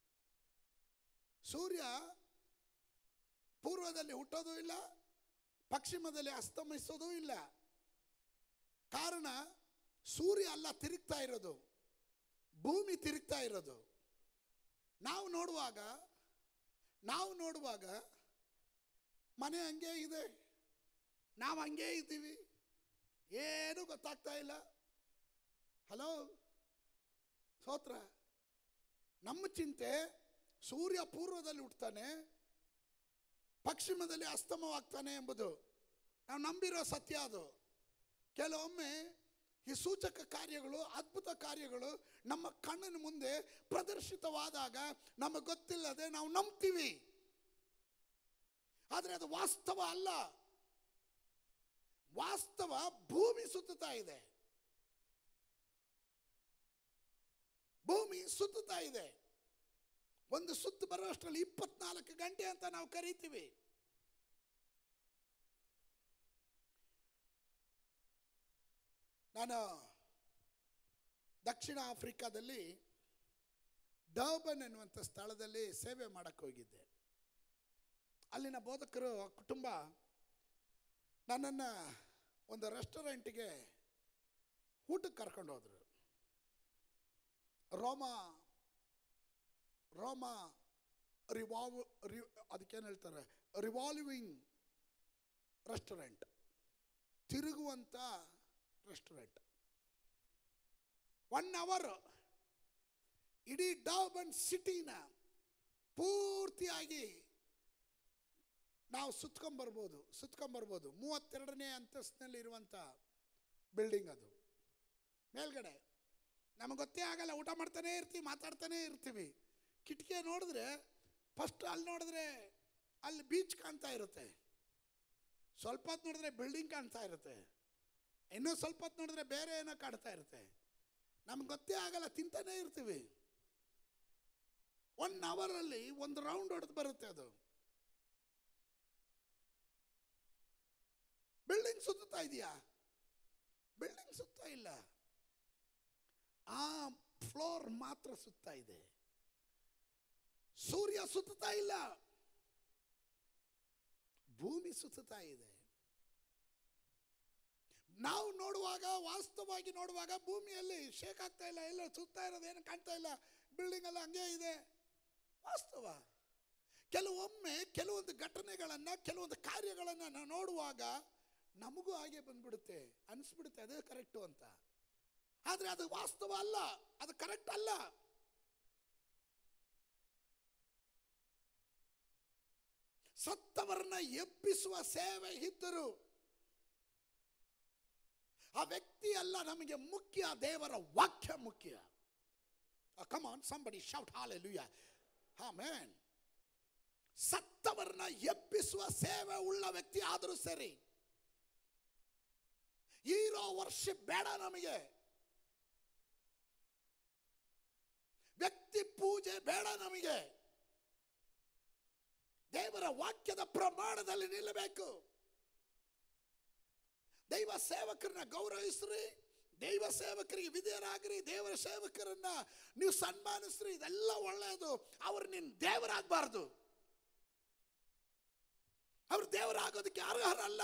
ಸೂರ್ಯ ಪೂರ್ವದಲ್ಲಿ ಹುಟ್ಟೋದು ಇಲ್ಲ ಪಶ್ಚಿಮದಲ್ಲಿ ಅಸ್ತಮಿಸೋದು ಇಲ್ಲ ಕಾರಣ ಸೂರ್ಯ ಅಲ್ಲ ತಿರುಗ್ತಾ ಇರೋದು ಭೂಮಿ ತಿರುಗ್ತಾ ಇರೋದು ನಾವು ನೋಡುವಾಗ ನಾವು ನೋಡುವಾಗ ಮನೆ ಹಂಗೆ ಇದೆ ನಾವು ಹಂಗೆ ಇದ್ದೀವಿ ಏನೂ ಗೊತ್ತಾಗ್ತಾ ಇಲ್ಲ ಹಲೋ ಸೋತ್ರ ನಮ್ಮ ಚಿಂತೆ ಸೂರ್ಯ ಪೂರ್ವದಲ್ಲಿ ಹುಟ್ಟುತ್ತಾನೆ ಪಶ್ಚಿಮದಲ್ಲಿ ಅಸ್ತಮವಾಗ್ತಾನೆ ಎಂಬುದು ನಾವು ನಂಬಿರೋ ಸತ್ಯ ಅದು ಕೆಲವೊಮ್ಮೆ ಈ ಸೂಚಕ ಕಾರ್ಯಗಳು ಅದ್ಭುತ ಕಾರ್ಯಗಳು ನಮ್ಮ ಕಣ್ಣಿನ ಮುಂದೆ ಪ್ರದರ್ಶಿತವಾದಾಗ ನಮಗೆ ಗೊತ್ತಿಲ್ಲದೆ ನಾವು ನಂಬ್ತೀವಿ ಆದರೆ ಅದು ವಾಸ್ತವ ಅಲ್ಲ ವಾಸ್ತವ ಭೂಮಿ ಸುತ್ತುತ್ತಾ ಇದೆ ಭೂಮಿ ಸುತ್ತುತ್ತಾ ಇದೆ ಒಂದು ಸುತ್ತು ಬರೋಷ್ಟರಲ್ಲಿ ಇಪ್ಪತ್ನಾಲ್ಕು ಗಂಟೆ ಅಂತ ನಾವು ಕರಿತೀವಿ ನಾನು ದಕ್ಷಿಣ ಆಫ್ರಿಕಾದಲ್ಲಿ ಡರ್ಬನ್ ಎನ್ನುವಂಥ ಸ್ಥಳದಲ್ಲಿ ಸೇವೆ ಮಾಡಕ್ಕೆ ಹೋಗಿದ್ದೆ ಅಲ್ಲಿನ ಬೋಧಕರು ಕುಟುಂಬ ನನ್ನನ್ನು ಒಂದು ರೆಸ್ಟೋರೆಂಟಿಗೆ ಊಟಕ್ಕೆ ಕರ್ಕೊಂಡು ಹೋದರು ರೋಮ ರೋಮ ರಿವಾಲ್ವ್ ರಿ ಅದಕ್ಕೇನು ಹೇಳ್ತಾರೆ ರಿವಾಲ್ವಿಂಗ್ ರೆಸ್ಟೋರೆಂಟ್ ತಿರುಗುವಂಥ ರೆಸ್ಟೋರೆಂಟ್ ಒನ್ ಅವರ್ ಇಡೀ ಡಾಬನ್ ಸಿಟಿನ ಪೂರ್ತಿಯಾಗಿ ನಾವು ಸುತ್ಕೊಂಬರ್ಬೋದು ಸುತ್ಕೊಂಬರ್ಬೋದು ಮೂವತ್ತೆರಡನೇ ಅಂತಸ್ತಿನಲ್ಲಿ ಇರುವಂಥ ಬಿಲ್ಡಿಂಗ್ ಅದು ಮೇಲ್ಗಡೆ ನಮಗೆ ಗೊತ್ತೇ ಆಗಲ್ಲ ಊಟ ಮಾಡ್ತಾನೇ ಇರ್ತೀವಿ ಮಾತಾಡ್ತಾನೇ ಇರ್ತೀವಿ ಕಿಟಕಿ ನೋಡಿದ್ರೆ ಫಸ್ಟ್ ಅಲ್ಲಿ ನೋಡಿದ್ರೆ ಅಲ್ಲಿ ಬೀಚ್ ಕಾಣ್ತಾ ಇರುತ್ತೆ ಸ್ವಲ್ಪ ಹೊತ್ತು ನೋಡಿದ್ರೆ ಬಿಲ್ಡಿಂಗ್ ಕಾಣ್ತಾ ಇರುತ್ತೆ ಇನ್ನೂ ಸ್ವಲ್ಪ ಹೊತ್ತು ನೋಡಿದ್ರೆ ಬೇರೆ ಏನೋ ಕಾಣ್ತಾ ಇರುತ್ತೆ ನಮ್ಗೆ ಗೊತ್ತೇ ಆಗಲ್ಲ ತಿಂತಾನೇ ಇರ್ತೀವಿ ಒನ್ ಅವರಲ್ಲಿ ಒಂದು ರೌಂಡ್ ಹೊಡೆದು ಬರುತ್ತೆ ಅದು ಬಿಲ್ಡಿಂಗ್ ಸುತ್ತಾ ಇದೆಯಾ ಬಿಲ್ಡಿಂಗ್ ಸುತ್ತಾ ಇಲ್ಲ ಆ ಫ್ಲೋರ್ ಮಾತ್ರ ಸುತ್ತಾ ಇದೆ ಸೂರ್ಯ ಸುತ್ತಾ ಇಲ್ಲ ಭೂಮಿ ಸುತ್ತಾ ಇದೆ ನಾವು ನೋಡುವಾಗ ವಾಸ್ತವವಾಗಿ ನೋಡುವಾಗ ಭೂಮಿಯಲ್ಲಿ ಶೇಕ್ ಆಗ್ತಾ ಇಲ್ಲ ಎಲ್ಲ ಸುತ್ತಾ ಇರೋದು ಏನು ಕಾಣ್ತಾ ಇಲ್ಲ ಬಿಲ್ಡಿಂಗ್ ಎಲ್ಲ ಹಂಗೆ ಇದೆ ವಾಸ್ತವ ಕೆಲವೊಮ್ಮೆ ಕೆಲವೊಂದು ಘಟನೆಗಳನ್ನು ಕೆಲವೊಂದು ಕಾರ್ಯಗಳನ್ನು ನಾವು ನೋಡುವಾಗ ನಮಗೂ ಹಾಗೆ ಬಂದ್ಬಿಡುತ್ತೆ ಅನಿಸ್ಬಿಡುತ್ತೆ ಅದೇ ಕರೆಕ್ಟು ಅಂತ ಆದರೆ ಅದು ವಾಸ್ತವ ಅಲ್ಲ ಅದು ಕರೆಕ್ಟ್ ಅಲ್ಲ ಸತ್ತವರನ್ನ ಎಬ್ಬಿಸುವ ಸೇವೆ ಇದ್ದರು ಆ ವ್ಯಕ್ತಿ ಅಲ್ಲ ನಮಗೆ ಮುಖ್ಯ ದೇವರ ವಾಕ್ಯ ಮುಖ್ಯ ಕಮಾನ್ ಸಂಬಡಿ ಶೌಟ್ ಹಾಲೆಲುಯ ಹಾ ಮ್ಯಾನ್ ಸತ್ತವರನ್ನ ಎಬ್ಬಿಸುವ ಸೇವೆ ಉಳ್ಳ ವ್ಯಕ್ತಿ ಆದರೂ ಸರಿ ಹೀರೋ ವರ್ಷ ಬೇಡ ನಮಗೆ ವ್ಯಕ್ತಿ ಪೂಜೆ ಬೇಡ ನಮಗೆ ದೇವರ ವಾಕ್ಯದ ಪ್ರಮಾಣದಲ್ಲಿ ನಿಲ್ಲಬೇಕು ದೈವ ಸೇವಕರನ್ನ ಗೌರವಿಸ್ರಿ ದೈವ ಸೇವಕರಿಗೆ ವಿಧೇಯರಾಗ್ರಿ ದೇವರ ಸೇವಕರನ್ನ ನೀವು ಸನ್ಮಾನಿಸ್ರಿ ಇದೆಲ್ಲ ಒಳ್ಳೆಯದು ಅವ್ರು ನಿನ್ನ ದೇವರಾಗಬಾರ್ದು ಅವ್ರು ದೇವರಾಗೋದಕ್ಕೆ ಅರ್ಹರಲ್ಲ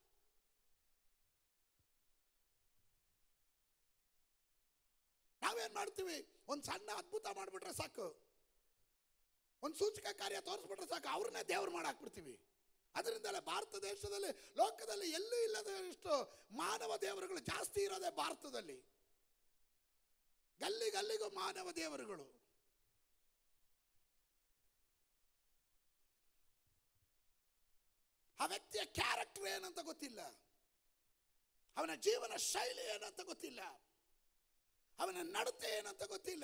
ನಾವೇನ್ ಮಾಡ್ತೀವಿ ಒಂದು ಸಣ್ಣ ಅದ್ಭುತ ಮಾಡಿಬಿಟ್ರೆ ಸಾಕು ಒಂದು ಸೂಚಕ ಕಾರ್ಯ ತೋರಿಸ್ಬಿಟ್ರೆ ಸಾಕು ಅವ್ರನ್ನೇ ದೇವ್ರು ಮಾಡಾಕ್ಬಿಡ್ತೀವಿ ಅದರಿಂದಲೇ ಭಾರತ ದೇಶದಲ್ಲಿ ಲೋಕದಲ್ಲಿ ಎಲ್ಲೂ ಇಲ್ಲದ ಇಷ್ಟು ಮಾನವ ದೇವರುಗಳು ಜಾಸ್ತಿ ಇರೋದೇ ಭಾರತದಲ್ಲಿ ಗಲ್ಲಿ ಗಲ್ಲಿಗೂ ಮಾನವ ದೇವರುಗಳು ಆ ವ್ಯಕ್ತಿಯ ಕ್ಯಾರೆಕ್ಟರ್ ಏನಂತ ಗೊತ್ತಿಲ್ಲ ಅವನ ಜೀವನ ಶೈಲಿ ಏನಂತ ಗೊತ್ತಿಲ್ಲ ಅವನ ನಡತೆ ಏನಂತ ಗೊತ್ತಿಲ್ಲ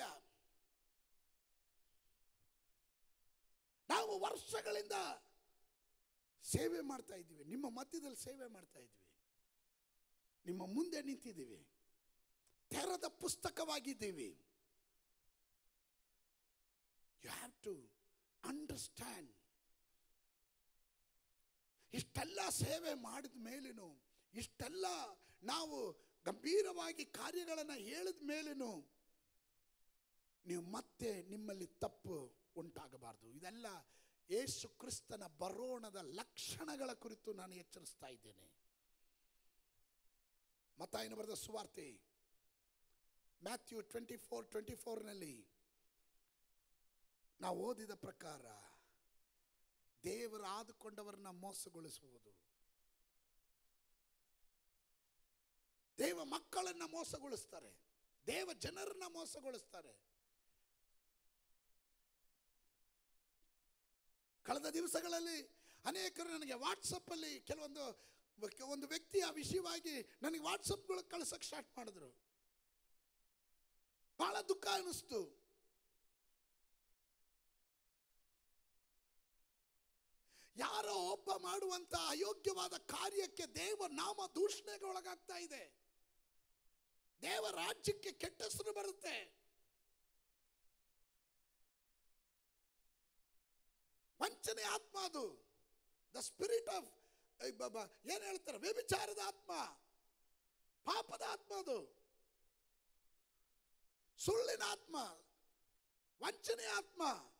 ನಾವು ವರ್ಷಗಳಿಂದ ಸೇವೆ ಮಾಡ್ತಾ ಇದ್ದೀವಿ ನಿಮ್ಮ ಮಧ್ಯದಲ್ಲಿ ಸೇವೆ ಮಾಡ್ತಾ ಇದ್ವಿ ನಿಮ್ಮ ಮುಂದೆ ನಿಂತಿದ್ದೀವಿ ತೆರೆದ ಪುಸ್ತಕವಾಗಿದ್ದೀವಿ ಯು ಹ್ಯಾವ್ ಟು ಅಂಡರ್ಸ್ಟ್ಯಾಂಡ್ ಇಷ್ಟೆಲ್ಲ ಸೇವೆ ಮಾಡಿದ ಮೇಲೇನು ಇಷ್ಟೆಲ್ಲ ನಾವು ಗಂಭೀರವಾಗಿ ಕಾರ್ಯಗಳನ್ನು ಹೇಳಿದ ಮೇಲೇನು ನೀವು ಮತ್ತೆ ನಿಮ್ಮಲ್ಲಿ ತಪ್ಪು ಉಂಟಾಗಬಾರದು ಇದೆಲ್ಲ ಯೇಸು ಕ್ರಿಸ್ತನ ಬರೋಣದ ಲಕ್ಷಣಗಳ ಕುರಿತು ನಾನು ಎಚ್ಚರಿಸ್ತಾ ಇದ್ದೇನೆ ಮತ್ತಾಯನ ಬರೆದ ಸುವಾರ್ತೆ ಮ್ಯಾಥ್ಯೂ ಟ್ವೆಂಟಿ ಫೋರ್ ಟ್ವೆಂಟಿ ಫೋರ್ನಲ್ಲಿ ನಾವು ಓದಿದ ಪ್ರಕಾರ ದೇವರು ಆದುಕೊಂಡವರನ್ನ ಮೋಸಗೊಳಿಸುವುದು ದೇವ ಮಕ್ಕಳನ್ನ ಮೋಸಗೊಳಿಸ್ತಾರೆ ದೇವ ಜನರನ್ನ ಮೋಸಗೊಳಿಸ್ತಾರೆ ಕಳೆದ ದಿವಸಗಳಲ್ಲಿ ಅನೇಕರು ನನಗೆ ವಾಟ್ಸಪ್ಪಲ್ಲಿ ಕೆಲವೊಂದು ಒಂದು ವ್ಯಕ್ತಿ ಆ ವಿಷಯವಾಗಿ ನನಗೆ ವಾಟ್ಸಪ್ಗಳು ಕಳ್ಸಕ್ಕೆ ಸ್ಟಾರ್ಟ್ ಮಾಡಿದ್ರು ಬಹಳ ದುಃಖ ಅನ್ನಿಸ್ತು ಯಾರೋ ಒಬ್ಬ ಮಾಡುವಂತ ಅಯೋಗ್ಯವಾದ ಕಾರ್ಯಕ್ಕೆ ದೇವ ನಾಮ ದೂಷಣೆಗೆ ಒಳಗಾಗ್ತಾ ಇದೆ ದೇವ ರಾಜ್ಯಕ್ಕೆ ಕೆಟ್ಟ ಹೆಸರು ಬರುತ್ತೆ ವಂಚನೆ ಆತ್ಮ ಅದು ದ ಸ್ಪಿರಿಟ್ ಆಫ್ ಏನ್ ಹೇಳ್ತಾರೆ ವ್ಯಭಿಚಾರದ ಆತ್ಮ ಪಾಪದ ಆತ್ಮ ಅದು ಸುಳ್ಳಿನ ಆತ್ಮ ವಂಚನೆ ಆತ್ಮ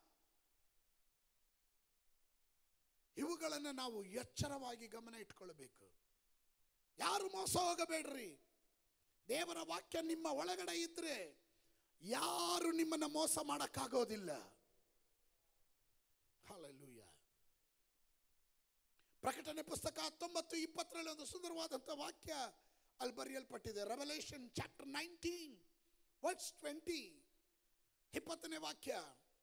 ಇವುಗಳನ್ನು ನಾವು ಎಚ್ಚರವಾಗಿ ಗಮನ ಇಟ್ಕೊಳ್ಬೇಕು ಯಾರು ಮೋಸ ಹೋಗಬೇಡ್ರಿ ದೇವರ ವಾಕ್ಯ ನಿಮ್ಮ ಒಳಗಡೆ ಇದ್ರೆ ಯಾರು ನಿಮ್ಮನ್ನ ಮೋಸ ಮಾಡಕ್ಕಾಗೋದಿಲ್ಲ ಹಾಲೆಲೂಯ ಪ್ರಕಟಣೆ ಪುಸ್ತಕ ಹತ್ತೊಂಬತ್ತು ಇಪ್ಪತ್ತರಲ್ಲಿ ಒಂದು ಸುಂದರವಾದಂಥ ವಾಕ್ಯ ಅಲ್ಲಿ ಬರೆಯಲ್ಪಟ್ಟಿದೆ revelation chapter nineteen words twenty ಇಪ್ಪತ್ತನೇ ವಾಕ್ಯ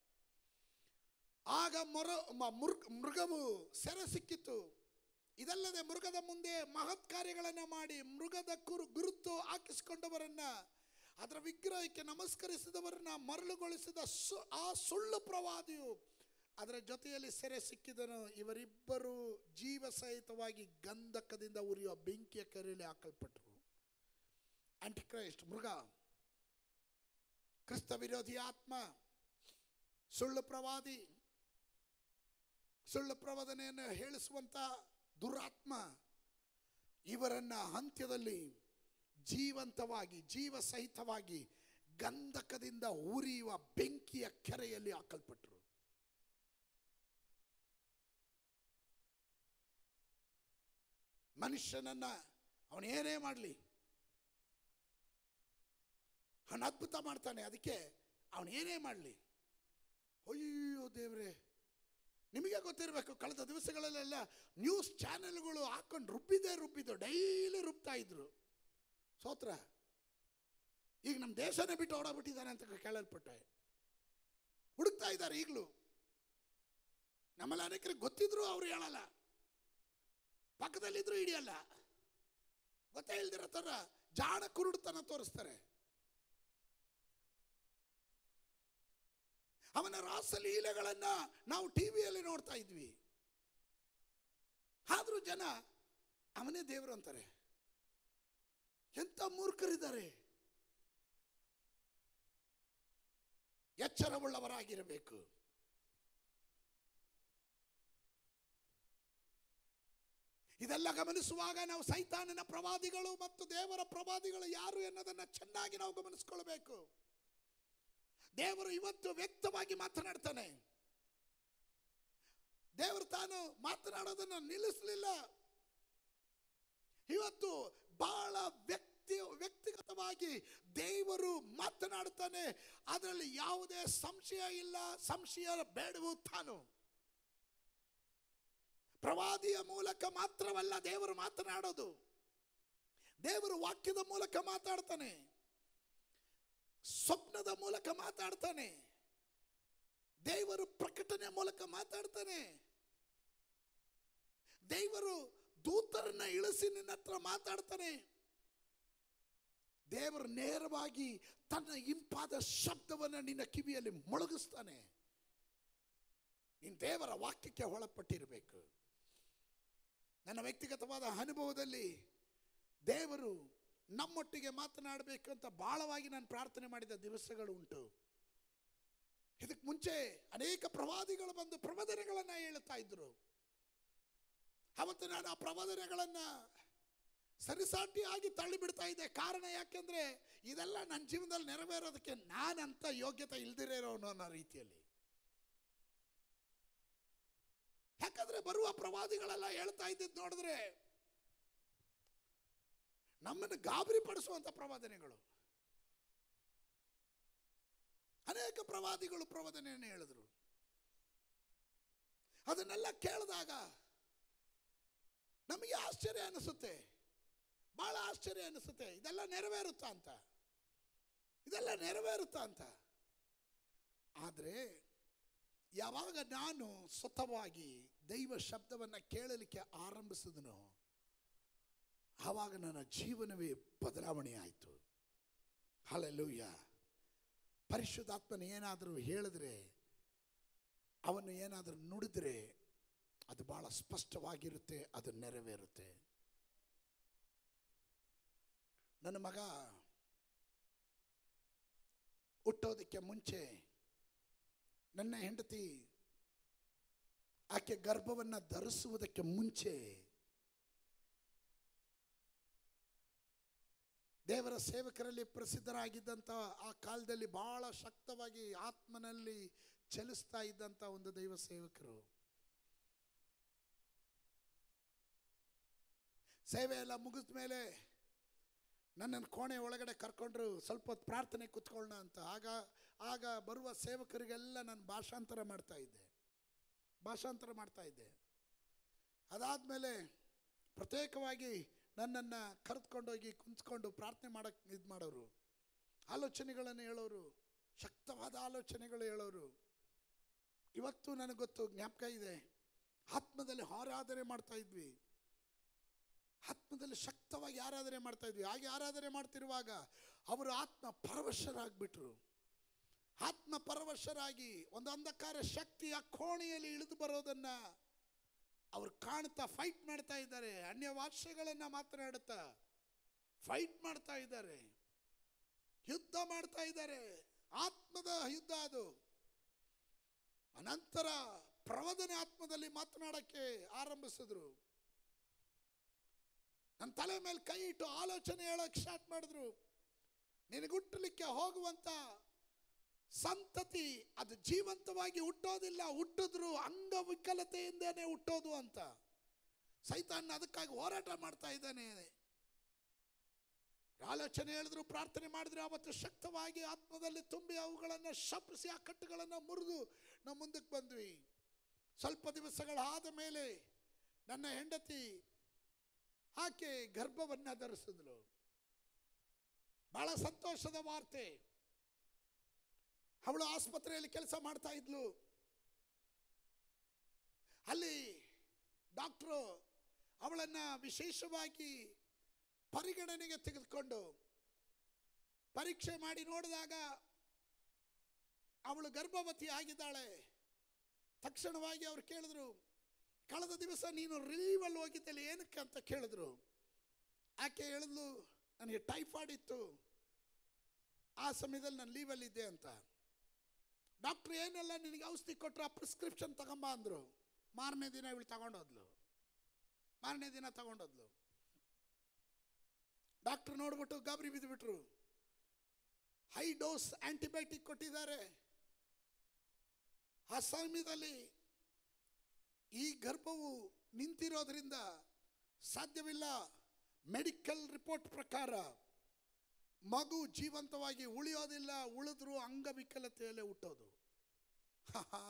ಆಗ ಮೊರ ಮ- ಮೃಗ ಮೃಗವು ಸೆರೆ ಸಿಕ್ಕಿತು ಇದಲ್ಲದೆ ಮೃಗದ ಮುಂದೆ ಮಹತ್ ಕಾರ್ಯಗಳನ್ನು ಮಾಡಿ ಮೃಗದ ಕುರು ಗುರುತು ಹಾಕಿಸಿಕೊಂಡವರನ್ನ ಅದರ ವಿಗ್ರಹಕ್ಕೆ ನಮಸ್ಕರಿಸಿದವರನ್ನ ಮರಳುಗೊಳಿಸಿದ ಸು- ಆ ಸುಳ್ಳು ಪ್ರವಾದಿಯು ಅದರ ಜೊತೆಯಲ್ಲಿ ಸೆರೆ ಸಿಕ್ಕಿದನು ಇವರಿಬ್ಬರು ಜೀವ ಸಹಿತವಾಗಿ ಗಂಧಕದಿಂದ ಉರಿಯುವ ಬೆಂಕಿಯ ಕೆರೆಯಲ್ಲಿ ಹಾಕಲ್ಪಟ್ಟರು ಆಂಟಿಕ್ರೈಸ್ಟ್ ಮೃಗ ಕ್ರಿಸ್ತ ವಿರೋಧಿ ಆತ್ಮ ಸುಳ್ಳು ಪ್ರವಾದಿ ಸುಳ್ಳು ಪ್ರವಾದನೆಯನ್ನು ಹೇಳಿಸುವಂತ ದುರಾತ್ಮ ಇವರನ್ನ ಅಂತ್ಯದಲ್ಲಿ ಜೀವಂತವಾಗಿ ಜೀವ ಸಹಿತವಾಗಿ ಗಂಧಕದಿಂದ ಉರಿಯುವ ಬೆಂಕಿಯ ಕೆರೆಯಲ್ಲಿ ಹಾಕಲ್ಪಟ್ಟರು ಮನುಷ್ಯನನ್ನ ಅವನೇನೇ ಮಾಡಲಿ ಅವನು ಅದ್ಭುತ ಮಾಡ್ತಾನೆ ಅದಕ್ಕೆ ಅವನೇನೇ ಮಾಡಲಿ ಅಯ್ಯೋ ದೇವ್ರೆ ನಿಮಗೆ ಗೊತ್ತಿರಬೇಕು ಕಳೆದ ದಿವಸಗಳಲ್ಲೆಲ್ಲ ನ್ಯೂಸ್ ಚಾನೆಲ್ಗಳು ಹಾಕೊಂಡು ರುಬ್ಬಿದೆ ರುಬ್ಬಿದ್ದು ಡೈಲಿ ರುಬ್ತಾ ಇದ್ರು ಸೋತ್ರ ಈಗ ನಮ್ಮ ದೇಶನೇ ಬಿಟ್ಟು ಓಡಾಬಿಟ್ಟಿದ್ದಾನೆ ಅಂತ ಕೇಳಲ್ಪಟ್ಟೆ ಹುಡುಕ್ತಾ ಇದ್ದಾರೆ ಈಗಲೂ ನಮ್ಮಲ್ಲಿ ಅನೇಕರಿಗೆ ಗೊತ್ತಿದ್ರು ಅವ್ರು ಹೇಳಲ್ಲ ಪಕ್ಕದಲ್ಲಿದ್ರು ಹಿಡಿಯಲ್ಲ ಗೊತ್ತೇ ಇಲ್ದಿರೋ ಥರ ಜಾಣ ಕುರುಡುತನ ತೋರಿಸ್ತಾರೆ ಅವನ ರಾಸಲೀಲೆಗಳನ್ನ ನಾವು ಟಿವಿಯಲ್ಲಿ ನೋಡ್ತಾ ಇದ್ವಿ ಆದ್ರೂ ಜನ ಅವನೇ ದೇವರು ಅಂತಾರೆ ಎಂತ ಮೂರ್ಖರಿದ್ದಾರೆ ಎಚ್ಚರವುಳ್ಳವರಾಗಿರಬೇಕು ಇದೆಲ್ಲ ಗಮನಿಸುವಾಗ ನಾವು ಸೈತಾನನ ಪ್ರವಾದಿಗಳು ಮತ್ತು ದೇವರ ಪ್ರವಾದಿಗಳು ಯಾರು ಎನ್ನೋದನ್ನ ಚೆನ್ನಾಗಿ ನಾವು ಗಮನಿಸ್ಕೊಳ್ಬೇಕು ದೇವರು ಇವತ್ತು ವ್ಯಕ್ತವಾಗಿ ಮಾತನಾಡ್ತಾನೆ ದೇವರು ತಾನು ಮಾತನಾಡೋದನ್ನು ನಿಲ್ಲಿಸಲಿಲ್ಲ ಇವತ್ತು ಬಹಳ ವ್ಯಕ್ತಿ ವ್ಯಕ್ತಿಗತವಾಗಿ ದೇವರು ಮಾತನಾಡ್ತಾನೆ ಅದರಲ್ಲಿ ಯಾವುದೇ ಸಂಶಯ ಇಲ್ಲ ಸಂಶಯ ಬೇಡವು ತಾನು ಪ್ರವಾದಿಯ ಮೂಲಕ ಮಾತ್ರವಲ್ಲ ದೇವರು ಮಾತನಾಡೋದು ದೇವರು ವಾಕ್ಯದ ಮೂಲಕ ಮಾತಾಡ್ತಾನೆ ಸ್ವಪ್ನದ ಮೂಲಕ ಮಾತಾಡ್ತಾನೆ ದೇವರು ಪ್ರಕಟಣೆ ಮೂಲಕ ಮಾತಾಡ್ತಾನೆ ದೇವರು ದೂತರನ್ನ ಇಳಿಸಿ ನಿನ್ನ ಹತ್ರ ಮಾತಾಡ್ತಾನೆ ದೇವರು ನೇರವಾಗಿ ತನ್ನ ಇಂಪಾದ ಶಬ್ದವನ್ನು ನಿನ್ನ ಕಿವಿಯಲ್ಲಿ ಮೊಳಗಿಸ್ತಾನೆ ನೀನು ದೇವರ ವಾಕ್ಯಕ್ಕೆ ಒಳಪಟ್ಟಿರಬೇಕು ನನ್ನ ವ್ಯಕ್ತಿಗತವಾದ ಅನುಭವದಲ್ಲಿ ದೇವರು ನಮ್ಮೊಟ್ಟಿಗೆ ಮಾತನಾಡಬೇಕು ಅಂತ ಬಹಳವಾಗಿ ನಾನು ಪ್ರಾರ್ಥನೆ ಮಾಡಿದ ದಿವಸಗಳು ಉಂಟು ಇದಕ್ಕೆ ಮುಂಚೆ ಅನೇಕ ಪ್ರವಾದಿಗಳು ಬಂದು ಪ್ರವಚನಗಳನ್ನ ಹೇಳುತ್ತಾ ಇದ್ರು ಅವತ್ತು ನಾನು ಆ ಪ್ರವಚನಗಳನ್ನ ಸರಿಸಾಟಿಯಾಗಿ ತಳ್ಳಿ ಬಿಡ್ತಾ ಇದೆ ಕಾರಣ ಯಾಕೆಂದ್ರೆ ಇದೆಲ್ಲ ನನ್ನ ಜೀವನದಲ್ಲಿ ನೆರವೇರೋದಕ್ಕೆ ನಾನಂತ ಯೋಗ್ಯತೆ ಇಲ್ದಿರೋನು ಅನ್ನೋ ರೀತಿಯಲ್ಲಿ ಯಾಕಂದ್ರೆ ಬರುವ ಪ್ರವಾದಿಗಳೆಲ್ಲ ಹೇಳ್ತಾ ಇದ್ದಿದ್ದು ನೋಡಿದ್ರೆ ನಮ್ಮನ್ನು ಗಾಬರಿ ಪಡಿಸುವಂತ ಪ್ರವಾದನೆಗಳು ಅನೇಕ ಪ್ರವಾದಿಗಳು ಪ್ರವಾದನೆಯನ್ನು ಹೇಳಿದ್ರು ಅದನ್ನೆಲ್ಲ ಕೇಳಿದಾಗ ನಮಗೆ ಆಶ್ಚರ್ಯ ಅನಿಸುತ್ತೆ ಬಹಳ ಆಶ್ಚರ್ಯ ಅನಿಸುತ್ತೆ ಇದೆಲ್ಲ ನೆರವೇರುತ್ತಾ ಅಂತ ಇದೆಲ್ಲ ನೆರವೇರುತ್ತಾ ಅಂತ ಆದರೆ ಯಾವಾಗ ನಾನು ಸ್ವತಃವಾಗಿ ದೈವ ಶಬ್ದವನ್ನು ಕೇಳಲಿಕ್ಕೆ ಆರಂಭಿಸಿದನೋ ಆವಾಗ ನನ್ನ ಜೀವನವೇ ಬದಲಾವಣೆ ಆಯಿತು ಹಲಲೂಯ್ಯ ಪರಿಶುದ್ಧಾತ್ಮನ ಏನಾದರೂ ಹೇಳಿದ್ರೆ ಅವನು ಏನಾದರೂ ನುಡಿದ್ರೆ ಅದು ಬಹಳ ಸ್ಪಷ್ಟವಾಗಿರುತ್ತೆ ಅದು ನೆರವೇರುತ್ತೆ ನನ್ನ ಮಗ ಹುಟ್ಟೋದಕ್ಕೆ ಮುಂಚೆ ನನ್ನ ಹೆಂಡತಿ ಆಕೆ ಗರ್ಭವನ್ನು ಧರಿಸುವುದಕ್ಕೆ ಮುಂಚೆ ದೇವರ ಸೇವಕರಲ್ಲಿ ಪ್ರಸಿದ್ಧರಾಗಿದ್ದಂಥ ಆ ಕಾಲದಲ್ಲಿ ಬಹಳ ಶಕ್ತವಾಗಿ ಆತ್ಮನಲ್ಲಿ ಚಲಿಸ್ತಾ ಇದ್ದಂಥ ಒಂದು ದೈವ ಸೇವಕರು ಸೇವೆ ಎಲ್ಲ ಮುಗಿದ ಮೇಲೆ ನನ್ನನ್ನು ಕೋಣೆ ಒಳಗಡೆ ಕರ್ಕೊಂಡ್ರು ಸ್ವಲ್ಪ ಹೊತ್ತು ಪ್ರಾರ್ಥನೆ ಕೂತ್ಕೊಳ್ಳೋಣ ಅಂತ ಆಗ ಆಗ ಬರುವ ಸೇವಕರಿಗೆಲ್ಲ ನಾನು ಭಾಷಾಂತರ ಮಾಡ್ತಾ ಇದ್ದೆ ಭಾಷಾಂತರ ಮಾಡ್ತಾ ಇದ್ದೆ ಅದಾದಮೇಲೆ ಪ್ರತ್ಯೇಕವಾಗಿ ನನ್ನನ್ನು ಕರೆದುಕೊಂಡೋಗಿ ಕುಂತ್ಕೊಂಡು ಪ್ರಾರ್ಥನೆ ಮಾಡಕ್ಕೆ ಇದು ಮಾಡೋರು ಆಲೋಚನೆಗಳನ್ನು ಹೇಳೋರು ಶಕ್ತವಾದ ಆಲೋಚನೆಗಳು ಹೇಳೋರು ಇವತ್ತು ನನಗೆ ಗೊತ್ತು ಜ್ಞಾಪಕ ಇದೆ ಆತ್ಮದಲ್ಲಿ ಆರಾಧನೆ ಮಾಡ್ತಾ ಇದ್ವಿ ಆತ್ಮದಲ್ಲಿ ಶಕ್ತವಾಗಿ ಆರಾಧನೆ ಮಾಡ್ತಾ ಇದ್ವಿ ಹಾಗೆ ಆರಾಧನೆ ಮಾಡ್ತಿರುವಾಗ ಅವರು ಆತ್ಮ ಪರವಶರಾಗ್ಬಿಟ್ರು ಆತ್ಮ ಪರವಶರಾಗಿ ಒಂದು ಅಂಧಕಾರ ಶಕ್ತಿಯ ಕೋಣೆಯಲ್ಲಿ ಇಳಿದು ಬರೋದನ್ನ ಅವ್ರು ಕಾಣ್ತಾ ಫೈಟ್ ಮಾಡ್ತಾ ಇದ್ದಾರೆ ಅನ್ಯ ಭಾಷೆಗಳನ್ನ ಮಾತನಾಡುತ್ತಾ ಫೈಟ್ ಮಾಡ್ತಾ ಇದ್ದಾರೆ ಯುದ್ಧ ಮಾಡ್ತಾ ಇದ್ದಾರೆ ಆತ್ಮದ ಯುದ್ಧ ಅದು ಅನಂತರ ಪ್ರವದನೆ ಆತ್ಮದಲ್ಲಿ ಮಾತನಾಡಕ್ಕೆ ಆರಂಭಿಸಿದ್ರು ನನ್ನ ತಲೆ ಮೇಲೆ ಕೈ ಇಟ್ಟು ಆಲೋಚನೆ ಹೇಳಕ್ ಸ್ಟಾರ್ಟ್ ಮಾಡಿದ್ರು ನಿನಗುಟ್ಟಲಿಕ್ಕೆ ಹೋಗುವಂತ ಸಂತತಿ ಅದು ಜೀವಂತವಾಗಿ ಹುಟ್ಟೋದಿಲ್ಲ ಹುಟ್ಟಿದ್ರು ಅಂಗವಿಕಲತೆಯಿಂದನೇ ಹುಟ್ಟೋದು ಅಂತ ಸೈತಾನ್ ಅದಕ್ಕಾಗಿ ಹೋರಾಟ ಮಾಡ್ತಾ ಇದ್ದಾನೆ ಆಲೋಚನೆ ಹೇಳಿದ್ರು ಪ್ರಾರ್ಥನೆ ಮಾಡಿದ್ರು ಅವತ್ತು ಶಕ್ತವಾಗಿ ಆತ್ಮದಲ್ಲಿ ತುಂಬಿ ಅವುಗಳನ್ನು ಶಪಿಸಿ ಆ ಕಟ್ಟುಗಳನ್ನು ಮುರಿದು ನಾವು ಮುಂದಕ್ಕೆ ಬಂದ್ವಿ ಸ್ವಲ್ಪ ದಿವಸಗಳಾದ ಮೇಲೆ ನನ್ನ ಹೆಂಡತಿ ಆಕೆ ಗರ್ಭವನ್ನ ಧರಿಸಿದ್ಲು ಬಹಳ ಸಂತೋಷದ ವಾರ್ತೆ ಅವಳು ಆಸ್ಪತ್ರೆಯಲ್ಲಿ ಕೆಲಸ ಮಾಡ್ತಾ ಇದ್ಲು ಅಲ್ಲಿ ಡಾಕ್ಟ್ರು ಅವಳನ್ನ ವಿಶೇಷವಾಗಿ ಪರಿಗಣನೆಗೆ ತೆಗೆದುಕೊಂಡು ಪರೀಕ್ಷೆ ಮಾಡಿ ನೋಡಿದಾಗ ಅವಳು ಗರ್ಭವತಿ ಆಗಿದ್ದಾಳೆ ತಕ್ಷಣವಾಗಿ ಅವ್ರು ಕೇಳಿದ್ರು ಕಳೆದ ದಿವಸ ನೀನು ರಿಲೀವಲ್ಲಿ ಹೋಗಿದ್ದಲ್ಲಿ ಏನಕ್ಕೆ ಅಂತ ಕೇಳಿದ್ರು ಆಕೆ ಹೇಳಿದ್ಲು ನನಗೆ ಟೈಫಾಯ್ಡ್ ಇತ್ತು ಆ ಸಮಯದಲ್ಲಿ ನಾನು ಲೀವಲ್ಲಿದ್ದೆ ಅಂತ ಡಾಕ್ಟ್ರ್ ಏನೆಲ್ಲ ನಿನಗೆ ಔಷಧಿ ಕೊಟ್ಟರು ಆ ಪ್ರಿಸ್ಕ್ರಿಪ್ಷನ್ ತಗೊಂಬ ಅಂದರು ಮಾರನೇ ದಿನ ಇವಳು ತಗೊಂಡೋದ್ಲು ಮಾರನೇ ದಿನ ತಗೊಂಡೋದ್ಲು ಡಾಕ್ಟ್ರ್ ನೋಡ್ಬಿಟ್ಟು ಗಾಬರಿ ಬಿದ್ದುಬಿಟ್ರು ಹೈ ಡೋಸ್ ಆಂಟಿಬಯೋಟಿಕ್ ಕೊಟ್ಟಿದ್ದಾರೆ ಆ ಸಮಯದಲ್ಲಿ ಈ ಗರ್ಭವು ನಿಂತಿರೋದ್ರಿಂದ ಸಾಧ್ಯವಿಲ್ಲ ಮೆಡಿಕಲ್ ರಿಪೋರ್ಟ್ ಪ್ರಕಾರ ಮಗು ಜೀವಂತವಾಗಿ ಉಳಿಯೋದಿಲ್ಲ ಉಳಿದ್ರು ಅಂಗವಿಕಲತೆಯಲ್ಲೇ ಹುಟ್ಟೋದು ಹಾ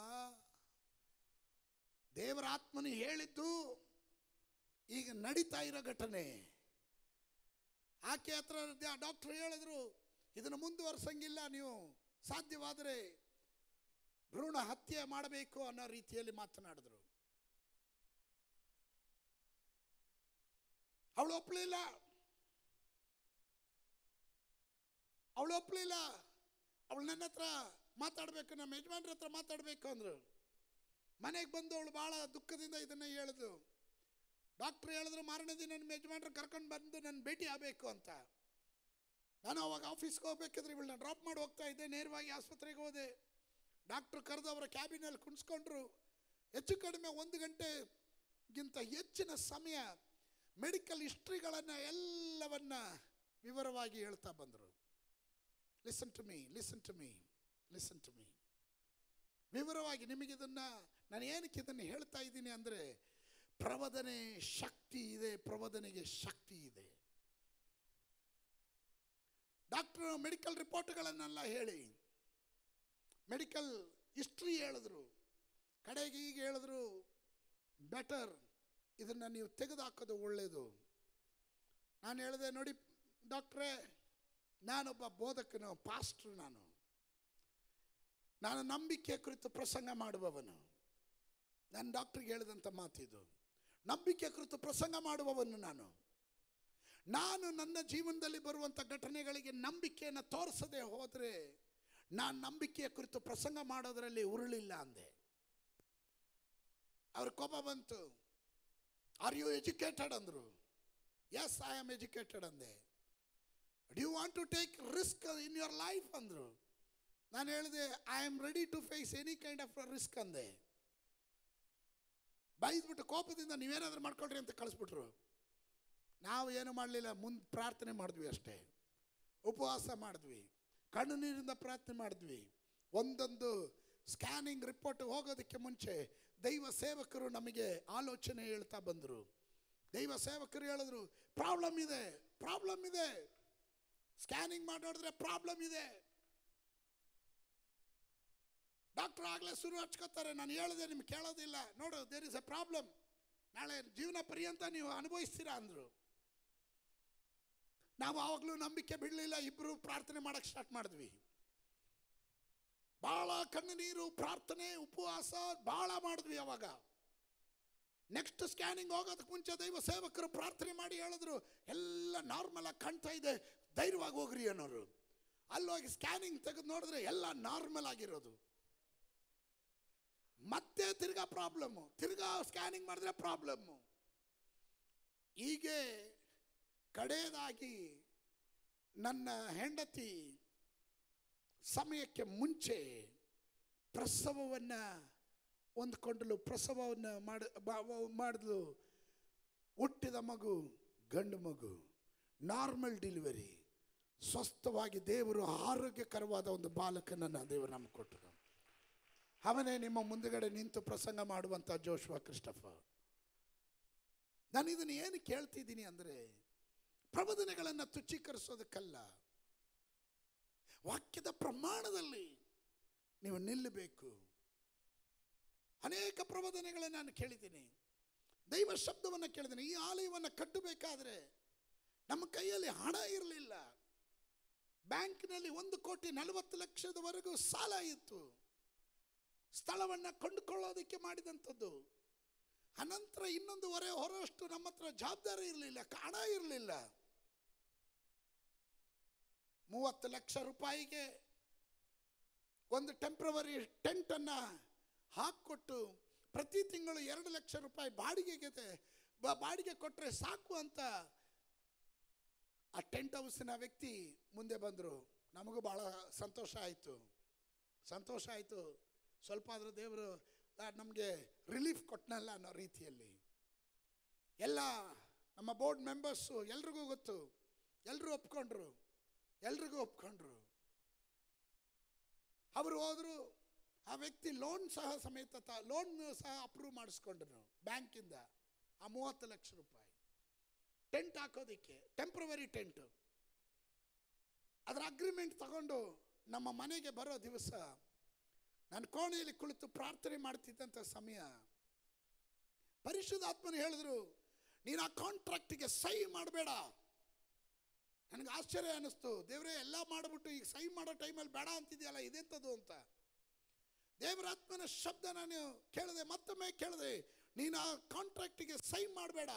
ದೇವರ ಆತ್ಮನು ಹೇಳಿದ್ದು ಈಗ ನಡೀತಾ ಇರೋ ಘಟನೆ ಆಕೆ ಹತ್ರ ಡಾಕ್ಟರ್ ಹೇಳಿದ್ರು ಇದನ್ನು ಮುಂದುವರ್ಸಂಗಿಲ್ಲ ನೀವು ಸಾಧ್ಯವಾದರೆ ಭ್ರೂಣ ಹತ್ಯೆ ಮಾಡಬೇಕು ಅನ್ನೋ ರೀತಿಯಲ್ಲಿ ಮಾತನಾಡಿದ್ರು ಅವಳು ಒಪ್ಪಲಿಲ್ಲ ಅವಳು ಒಪ್ಪಲಿಲ್ಲ ಅವಳು ನನ್ನ ಹತ್ರ ಮಾತಾಡಬೇಕು ನಮ್ಮ ಯಜಮಾನ್ರ ಹತ್ರ ಮಾತಾಡಬೇಕು ಅಂದ್ರು ಮನೆಗೆ ಬಂದು ಅವಳು ಭಾಳ ದುಃಖದಿಂದ ಇದನ್ನ ಹೇಳಿದ್ಲು ಡಾಕ್ಟ್ರ್ ಹೇಳಿದ್ರು ಮಾರನೇ ದಿನ ನಮ್ಮ ಯಜಮಾನ್ರ ಕರ್ಕೊಂಡು ಬಂದು ನನ್ನ ಭೇಟಿ ಆಗಬೇಕು ಅಂತ ನಾನು ಅವಾಗ ಆಫೀಸ್ಗೆ ಹೋಗ್ಬೇಕಾದ್ರೆ ಇವಳನ್ನ ಡ್ರಾಪ್ ಮಾಡಿ ಹೋಗ್ತಾ ಇದ್ದೆ ನೇರವಾಗಿ ಆಸ್ಪತ್ರೆಗೆ ಹೋದೆ ಡಾಕ್ಟ್ರು ಕರೆದು ಅವರ ಕ್ಯಾಬಿನಲ್ಲಿ ಕುಣಿಸ್ಕೊಂಡ್ರು ಹೆಚ್ಚು ಕಡಿಮೆ ಒಂದು ಗಂಟೆಗಿಂತ ಹೆಚ್ಚಿನ ಸಮಯ ಮೆಡಿಕಲ್ ಹಿಸ್ಟ್ರಿಗಳನ್ನು ಎಲ್ಲವನ್ನ ವಿವರವಾಗಿ ಹೇಳ್ತಾ ಬಂದರು listen to me listen to me listen to me ವಿವರವಾಗಿ ನಿಮಗಿದನ್ನು ನಾನು ಏನಕ್ಕೆ ಇದನ್ನು ಹೇಳ್ತಾ ಇದ್ದೀನಿ ಅಂದರೆ ಪ್ರವದನೆ ಶಕ್ತಿ ಇದೆ ಪ್ರವದನೆಗೆ ಶಕ್ತಿ ಇದೆ ಡಾಕ್ಟರ್ ಮೆಡಿಕಲ್ ರಿಪೋರ್ಟ್ಗಳನ್ನೆಲ್ಲ ಹೇಳಿ ಮೆಡಿಕಲ್ ಹಿಸ್ಟ್ರಿ ಹೇಳಿದ್ರು ಕಡೆಗೆ ಈಗ ಹೇಳಿದ್ರು ಬೆಟರ್ ಇದನ್ನು ನೀವು ತೆಗೆದುಹಾಕೋದು ಒಳ್ಳೆಯದು ನಾನು ಹೇಳಿದೆ ನೋಡಿ ಡಾಕ್ಟ್ರೇ ನಾನೊಬ್ಬ ಬೋಧಕನು ಪಾಸ್ಟ್ರು ನಾನು ನಾನು ನಂಬಿಕೆ ಕುರಿತು ಪ್ರಸಂಗ ಮಾಡುವವನು ನಾನು ಡಾಕ್ಟ್ರಿಗೆ ಹೇಳಿದಂಥ ಮಾತಿದು ನಂಬಿಕೆ ಕುರಿತು ಪ್ರಸಂಗ ಮಾಡುವವನು ನಾನು ನಾನು ನನ್ನ ಜೀವನದಲ್ಲಿ ಬರುವಂಥ ಘಟನೆಗಳಿಗೆ ನಂಬಿಕೆಯನ್ನು ತೋರಿಸದೆ ಹೋದರೆ ನಾನು ನಂಬಿಕೆಯ ಕುರಿತು ಪ್ರಸಂಗ ಮಾಡೋದರಲ್ಲಿ ಉರುಳಿಲ್ಲ ಅಂದೆ ಅವ್ರ ಕೋಪ ಬಂತು ಆರ್ ಯು ಎಜುಕೇಟೆಡ್ ಅಂದರು ಎಸ್ ಐ ಆಮ್ ಎಜುಕೇಟೆಡ್ ಅಂದೆ do want to take risk in your life ಅಂದರು ನಾನು ಹೇಳಿದೆ I am ready to face any kind of risk ಅಂದೆ ಬೈದ್ಬಿಟ್ಟು ಕೋಪದಿಂದ ನೀವೇನಾದ್ರೂ ಮಾಡ್ಕೊಳ್ರಿ ಅಂತ ಕಳಿಸ್ಬಿಟ್ರು ನಾವು ಏನು ಮಾಡಲಿಲ್ಲ ಮುಂದೆ ಪ್ರಾರ್ಥನೆ ಮಾಡಿದ್ವಿ ಅಷ್ಟೇ ಉಪವಾಸ ಮಾಡಿದ್ವಿ ಕಣ್ಣು ನೀರಿಂದ ಪ್ರಾರ್ಥನೆ ಮಾಡಿದ್ವಿ ಒಂದೊಂದು ಸ್ಕ್ಯಾನಿಂಗ್ ರಿಪೋರ್ಟ್ ಹೋಗೋದಕ್ಕೆ ಮುಂಚೆ ದೈವ ಸೇವಕರು ನಮಗೆ ಆಲೋಚನೆ ಹೇಳ್ತಾ ಬಂದರು ದೈವ ಸೇವಕರು ಹೇಳಿದ್ರು ಪ್ರಾಬ್ಲಮ್ ಇದೆ ಪ್ರಾಬ್ಲಮ್ ಇದೆ ಸ್ಕ್ಯಾನಿಂಗ್ ಮಾಡಿ ನೋಡಿದ್ರೆ ಪ್ರಾಬ್ಲಮ್ ಇದೆ ಡಾಕ್ಟರ್ ಆಗಲೇ ಶುರು ಹಚ್ಕೋತಾರೆ ನಾನು ಹೇಳಿದೆ ನಿಮ್ಗೆ ಕೇಳೋದಿಲ್ಲ ನೋಡು ದೇರ್ ಇಸ್ ಎ ಪ್ರಾಬ್ಲಮ್ ನಾಳೆ ಜೀವನ ಪರ್ಯಂತ ನೀವು ಅನುಭವಿಸ್ತೀರಾ ಅಂದರು ನಾವು ಆವಾಗಲೂ ನಂಬಿಕೆ ಬಿಡಲಿಲ್ಲ ಇಬ್ಬರು ಪ್ರಾರ್ಥನೆ ಮಾಡಕ್ಕೆ ಸ್ಟಾರ್ಟ್ ಮಾಡಿದ್ವಿ ಭಾಳ ಕಣ್ಣು ನೀರು ಪ್ರಾರ್ಥನೆ ಉಪವಾಸ ಭಾಳ ಮಾಡಿದ್ವಿ ಅವಾಗ ನೆಕ್ಸ್ಟ್ ಸ್ಕ್ಯಾನಿಂಗ್ ಹೋಗೋದಕ್ಕೆ ಮುಂಚೆ ದೈವ ಸೇವಕರು ಪ್ರಾರ್ಥನೆ ಮಾಡಿ ಹೇಳಿದ್ರು ಎಲ್ಲ ನಾರ್ಮಲ್ ಆಗಿ ಕಾಣ್ತಾ ಇದೆ ಧೈರ್ಯವಾಗಿ ಹೋಗ್ರಿ ಅನ್ನೋರು ಅಲ್ಲೋಗಿ ಸ್ಕ್ಯಾನಿಂಗ್ ತೆಗೆದು ನೋಡಿದ್ರೆ ಎಲ್ಲ ನಾರ್ಮಲ್ ಆಗಿರೋದು ಮತ್ತೆ ತಿರ್ಗಾ ಪ್ರಾಬ್ಲಮ್ಮು ತಿರ್ಗಾ ಸ್ಕ್ಯಾನಿಂಗ್ ಮಾಡಿದ್ರೆ ಪ್ರಾಬ್ಲಮ್ಮು ಹೀಗೆ ಕಡೆಯದಾಗಿ ನನ್ನ ಹೆಂಡತಿ ಸಮಯಕ್ಕೆ ಮುಂಚೆ ಪ್ರಸವವನ್ನು ಹೊಂದ್ಕೊಂಡಲು ಪ್ರಸವವನ್ನು ಮಾಡ ಮಾಡಿದ್ಲು ಹುಟ್ಟಿದ ಮಗು ಗಂಡು ಮಗು ನಾರ್ಮಲ್ ಡೆಲಿವರಿ ಸ್ವಸ್ಥವಾಗಿ ದೇವರು ಆರೋಗ್ಯಕರವಾದ ಒಂದು ಬಾಲಕನನ್ನು ದೇವರು ನಮ್ಗೆ ಕೊಟ್ಟರು ಅವನೇ ನಿಮ್ಮ ಮುಂದುಗಡೆ ನಿಂತು ಪ್ರಸಂಗ ಮಾಡುವಂಥ ಜೋಶ್ವಾ ಕ್ರಿಸ್ಟಫ ನಾನು ಇದನ್ನು ಏನು ಕೇಳ್ತಿದ್ದೀನಿ ಅಂದರೆ ಪ್ರಬೋಧನೆಗಳನ್ನು ತುಚ್ಛೀಕರಿಸೋದಕ್ಕಲ್ಲ ವಾಕ್ಯದ ಪ್ರಮಾಣದಲ್ಲಿ ನೀವು ನಿಲ್ಲಬೇಕು ಅನೇಕ ಪ್ರಬೋಧನೆಗಳನ್ನು ನಾನು ಕೇಳಿದ್ದೀನಿ ದೈವ ಶಬ್ದವನ್ನು ಕೇಳಿದ್ದೀನಿ ಈ ಆಲಯವನ್ನು ಕಟ್ಟಬೇಕಾದ್ರೆ ನಮ್ಮ ಕೈಯಲ್ಲಿ ಹಣ ಇರಲಿಲ್ಲ ಬ್ಯಾಂಕ್ನಲ್ಲಿ ಒಂದು ಕೋಟಿ ನಲವತ್ತು ಲಕ್ಷದವರೆಗೂ ಸಾಲ ಇತ್ತು ಸ್ಥಳವನ್ನು ಕೊಂಡುಕೊಳ್ಳೋದಕ್ಕೆ ಮಾಡಿದಂಥದ್ದು ಅನಂತರ ಇನ್ನೊಂದು ಹೊರೆ ಹೊರಷ್ಟು ನಮ್ಮ ಹತ್ರ ಜವಾಬ್ದಾರಿ ಇರಲಿಲ್ಲ ಹಣ ಇರಲಿಲ್ಲ ಮೂವತ್ತು ಲಕ್ಷ ರೂಪಾಯಿಗೆ ಒಂದು ಟೆಂಪ್ರವರಿ ಟೆಂಟನ್ನು ಹಾಕ್ಕೊಟ್ಟು ಪ್ರತಿ ತಿಂಗಳು ಎರಡು ಲಕ್ಷ ರೂಪಾಯಿ ಬಾಡಿಗೆಗೆ ಬ- ಬಾಡಿಗೆ ಕೊಟ್ಟರೆ ಸಾಕು ಅಂತ ಆ ಟೆಂಟ್ ಹೌಸಿನ ವ್ಯಕ್ತಿ ಮುಂದೆ ಬಂದರು ನಮಗೂ ಭಾಳ ಸಂತೋಷ ಆಯಿತು ಸಂತೋಷ ಆಯಿತು ಸ್ವಲ್ಪ ಆದರೂ ದೇವರು ನಮಗೆ ರಿಲೀಫ್ ಕೊಟ್ಟನಲ್ಲ ಅನ್ನೋ ರೀತಿಯಲ್ಲಿ ಎಲ್ಲ ನಮ್ಮ ಬೋರ್ಡ್ ಮೆಂಬರ್ಸು ಎಲ್ರಿಗೂ ಗೊತ್ತು ಎಲ್ಲರೂ ಒಪ್ಕೊಂಡ್ರು ಎಲ್ರಿಗೂ ಒಪ್ಕೊಂಡ್ರು ಅವರು ಹೋದರು ಆ ವ್ಯಕ್ತಿ ಲೋನ್ ಸಹ ಸಮೇತ ತ ಲೋನ್ ಸಹ ಅಪ್ರೂವ್ ಮಾಡಿಸ್ಕೊಂಡ್ರು ಬ್ಯಾಂಕಿಂದ ಆ ಮೂವತ್ತು ಲಕ್ಷ ರೂಪಾಯಿ ಟೆಂಟ್ ಹಾಕೋದಿಕ್ಕೆ ಟೆಂಪ್ರವರಿ ಟೆಂಟು ಅದರ ಅಗ್ರಿಮೆಂಟ್ ತಗೊಂಡು ನಮ್ಮ ಮನೆಗೆ ಬರೋ ದಿವಸ ನಾನು ಕೋಣೆಯಲ್ಲಿ ಕುಳಿತು ಪ್ರಾರ್ಥನೆ ಮಾಡ್ತಿದ್ದಂಥ ಸಮಯ ಪರಿಶುದ್ಧಾತ್ಮನು ಹೇಳಿದ್ರು ನೀನು ಆ ಕಾಂಟ್ರಾಕ್ಟಿಗೆ ಸಹಿ ಮಾಡಬೇಡ ನನಗೆ ಆಶ್ಚರ್ಯ ಅನ್ನಿಸ್ತು ದೇವರೇ ಎಲ್ಲ ಮಾಡಿಬಿಟ್ಟು ಈಗ ಸಹಿ ಮಾಡೋ ಟೈಮಲ್ಲಿ ಬೇಡ ಅಂತಿದೆಯಲ್ಲ ಇದೆಂಥದ್ದು ಅಂತ ದೇವರಾತ್ಮನ ಶಬ್ದ ನಾನು ಕೇಳಿದೆ ಮತ್ತೊಮ್ಮೆ ಕೇಳಿದೆ ನೀನು ಆ ಕಾಂಟ್ರಾಕ್ಟಿಗೆ ಸಹಿ ಮಾಡಬೇಡ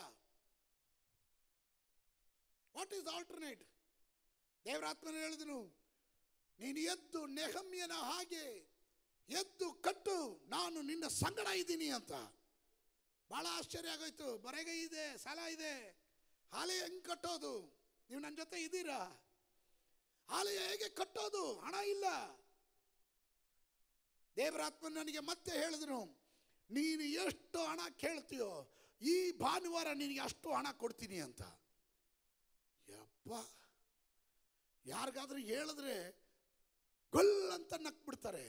ವಾಟ್ ಈಸ್ ಆಲ್ಟರ್ನೇಟ್ ದೇವರಾತ್ಮನ ಹೇಳಿದನು ನೀನು ಎದ್ದು ನೆಹಮ್ಯನ ಹಾಗೆ ಎದ್ದು ಕಟ್ಟು ನಾನು ನಿನ್ನ ಸಂಗಡ ಇದ್ದೀನಿ ಅಂತ ಭಾಳ ಆಶ್ಚರ್ಯ ಆಗೋಯ್ತು ಬರೆಗೆ ಇದೆ ಸಾಲ ಇದೆ ಆಲಯ ಹೆಂಗೆ ಕಟ್ಟೋದು ನೀವು ನನ್ನ ಜೊತೆ ಇದ್ದೀರಾ ಆಲಯ ಹೇಗೆ ಕಟ್ಟೋದು ಹಣ ಇಲ್ಲ ದೇವರಾತ್ಮ ನನಗೆ ಮತ್ತೆ ಹೇಳಿದ್ರು ನೀನು ಎಷ್ಟು ಹಣ ಕೇಳ್ತೀಯೋ ಈ ಭಾನುವಾರ ನಿನಗೆ ಅಷ್ಟು ಹಣ ಕೊಡ್ತೀನಿ ಅಂತ ಯಪ್ಪ ಯಾರಿಗಾದ್ರೂ ಹೇಳಿದ್ರೆ ಗೊಲ್ ಅಂತ ನಕ್ಬಿಡ್ತಾರೆ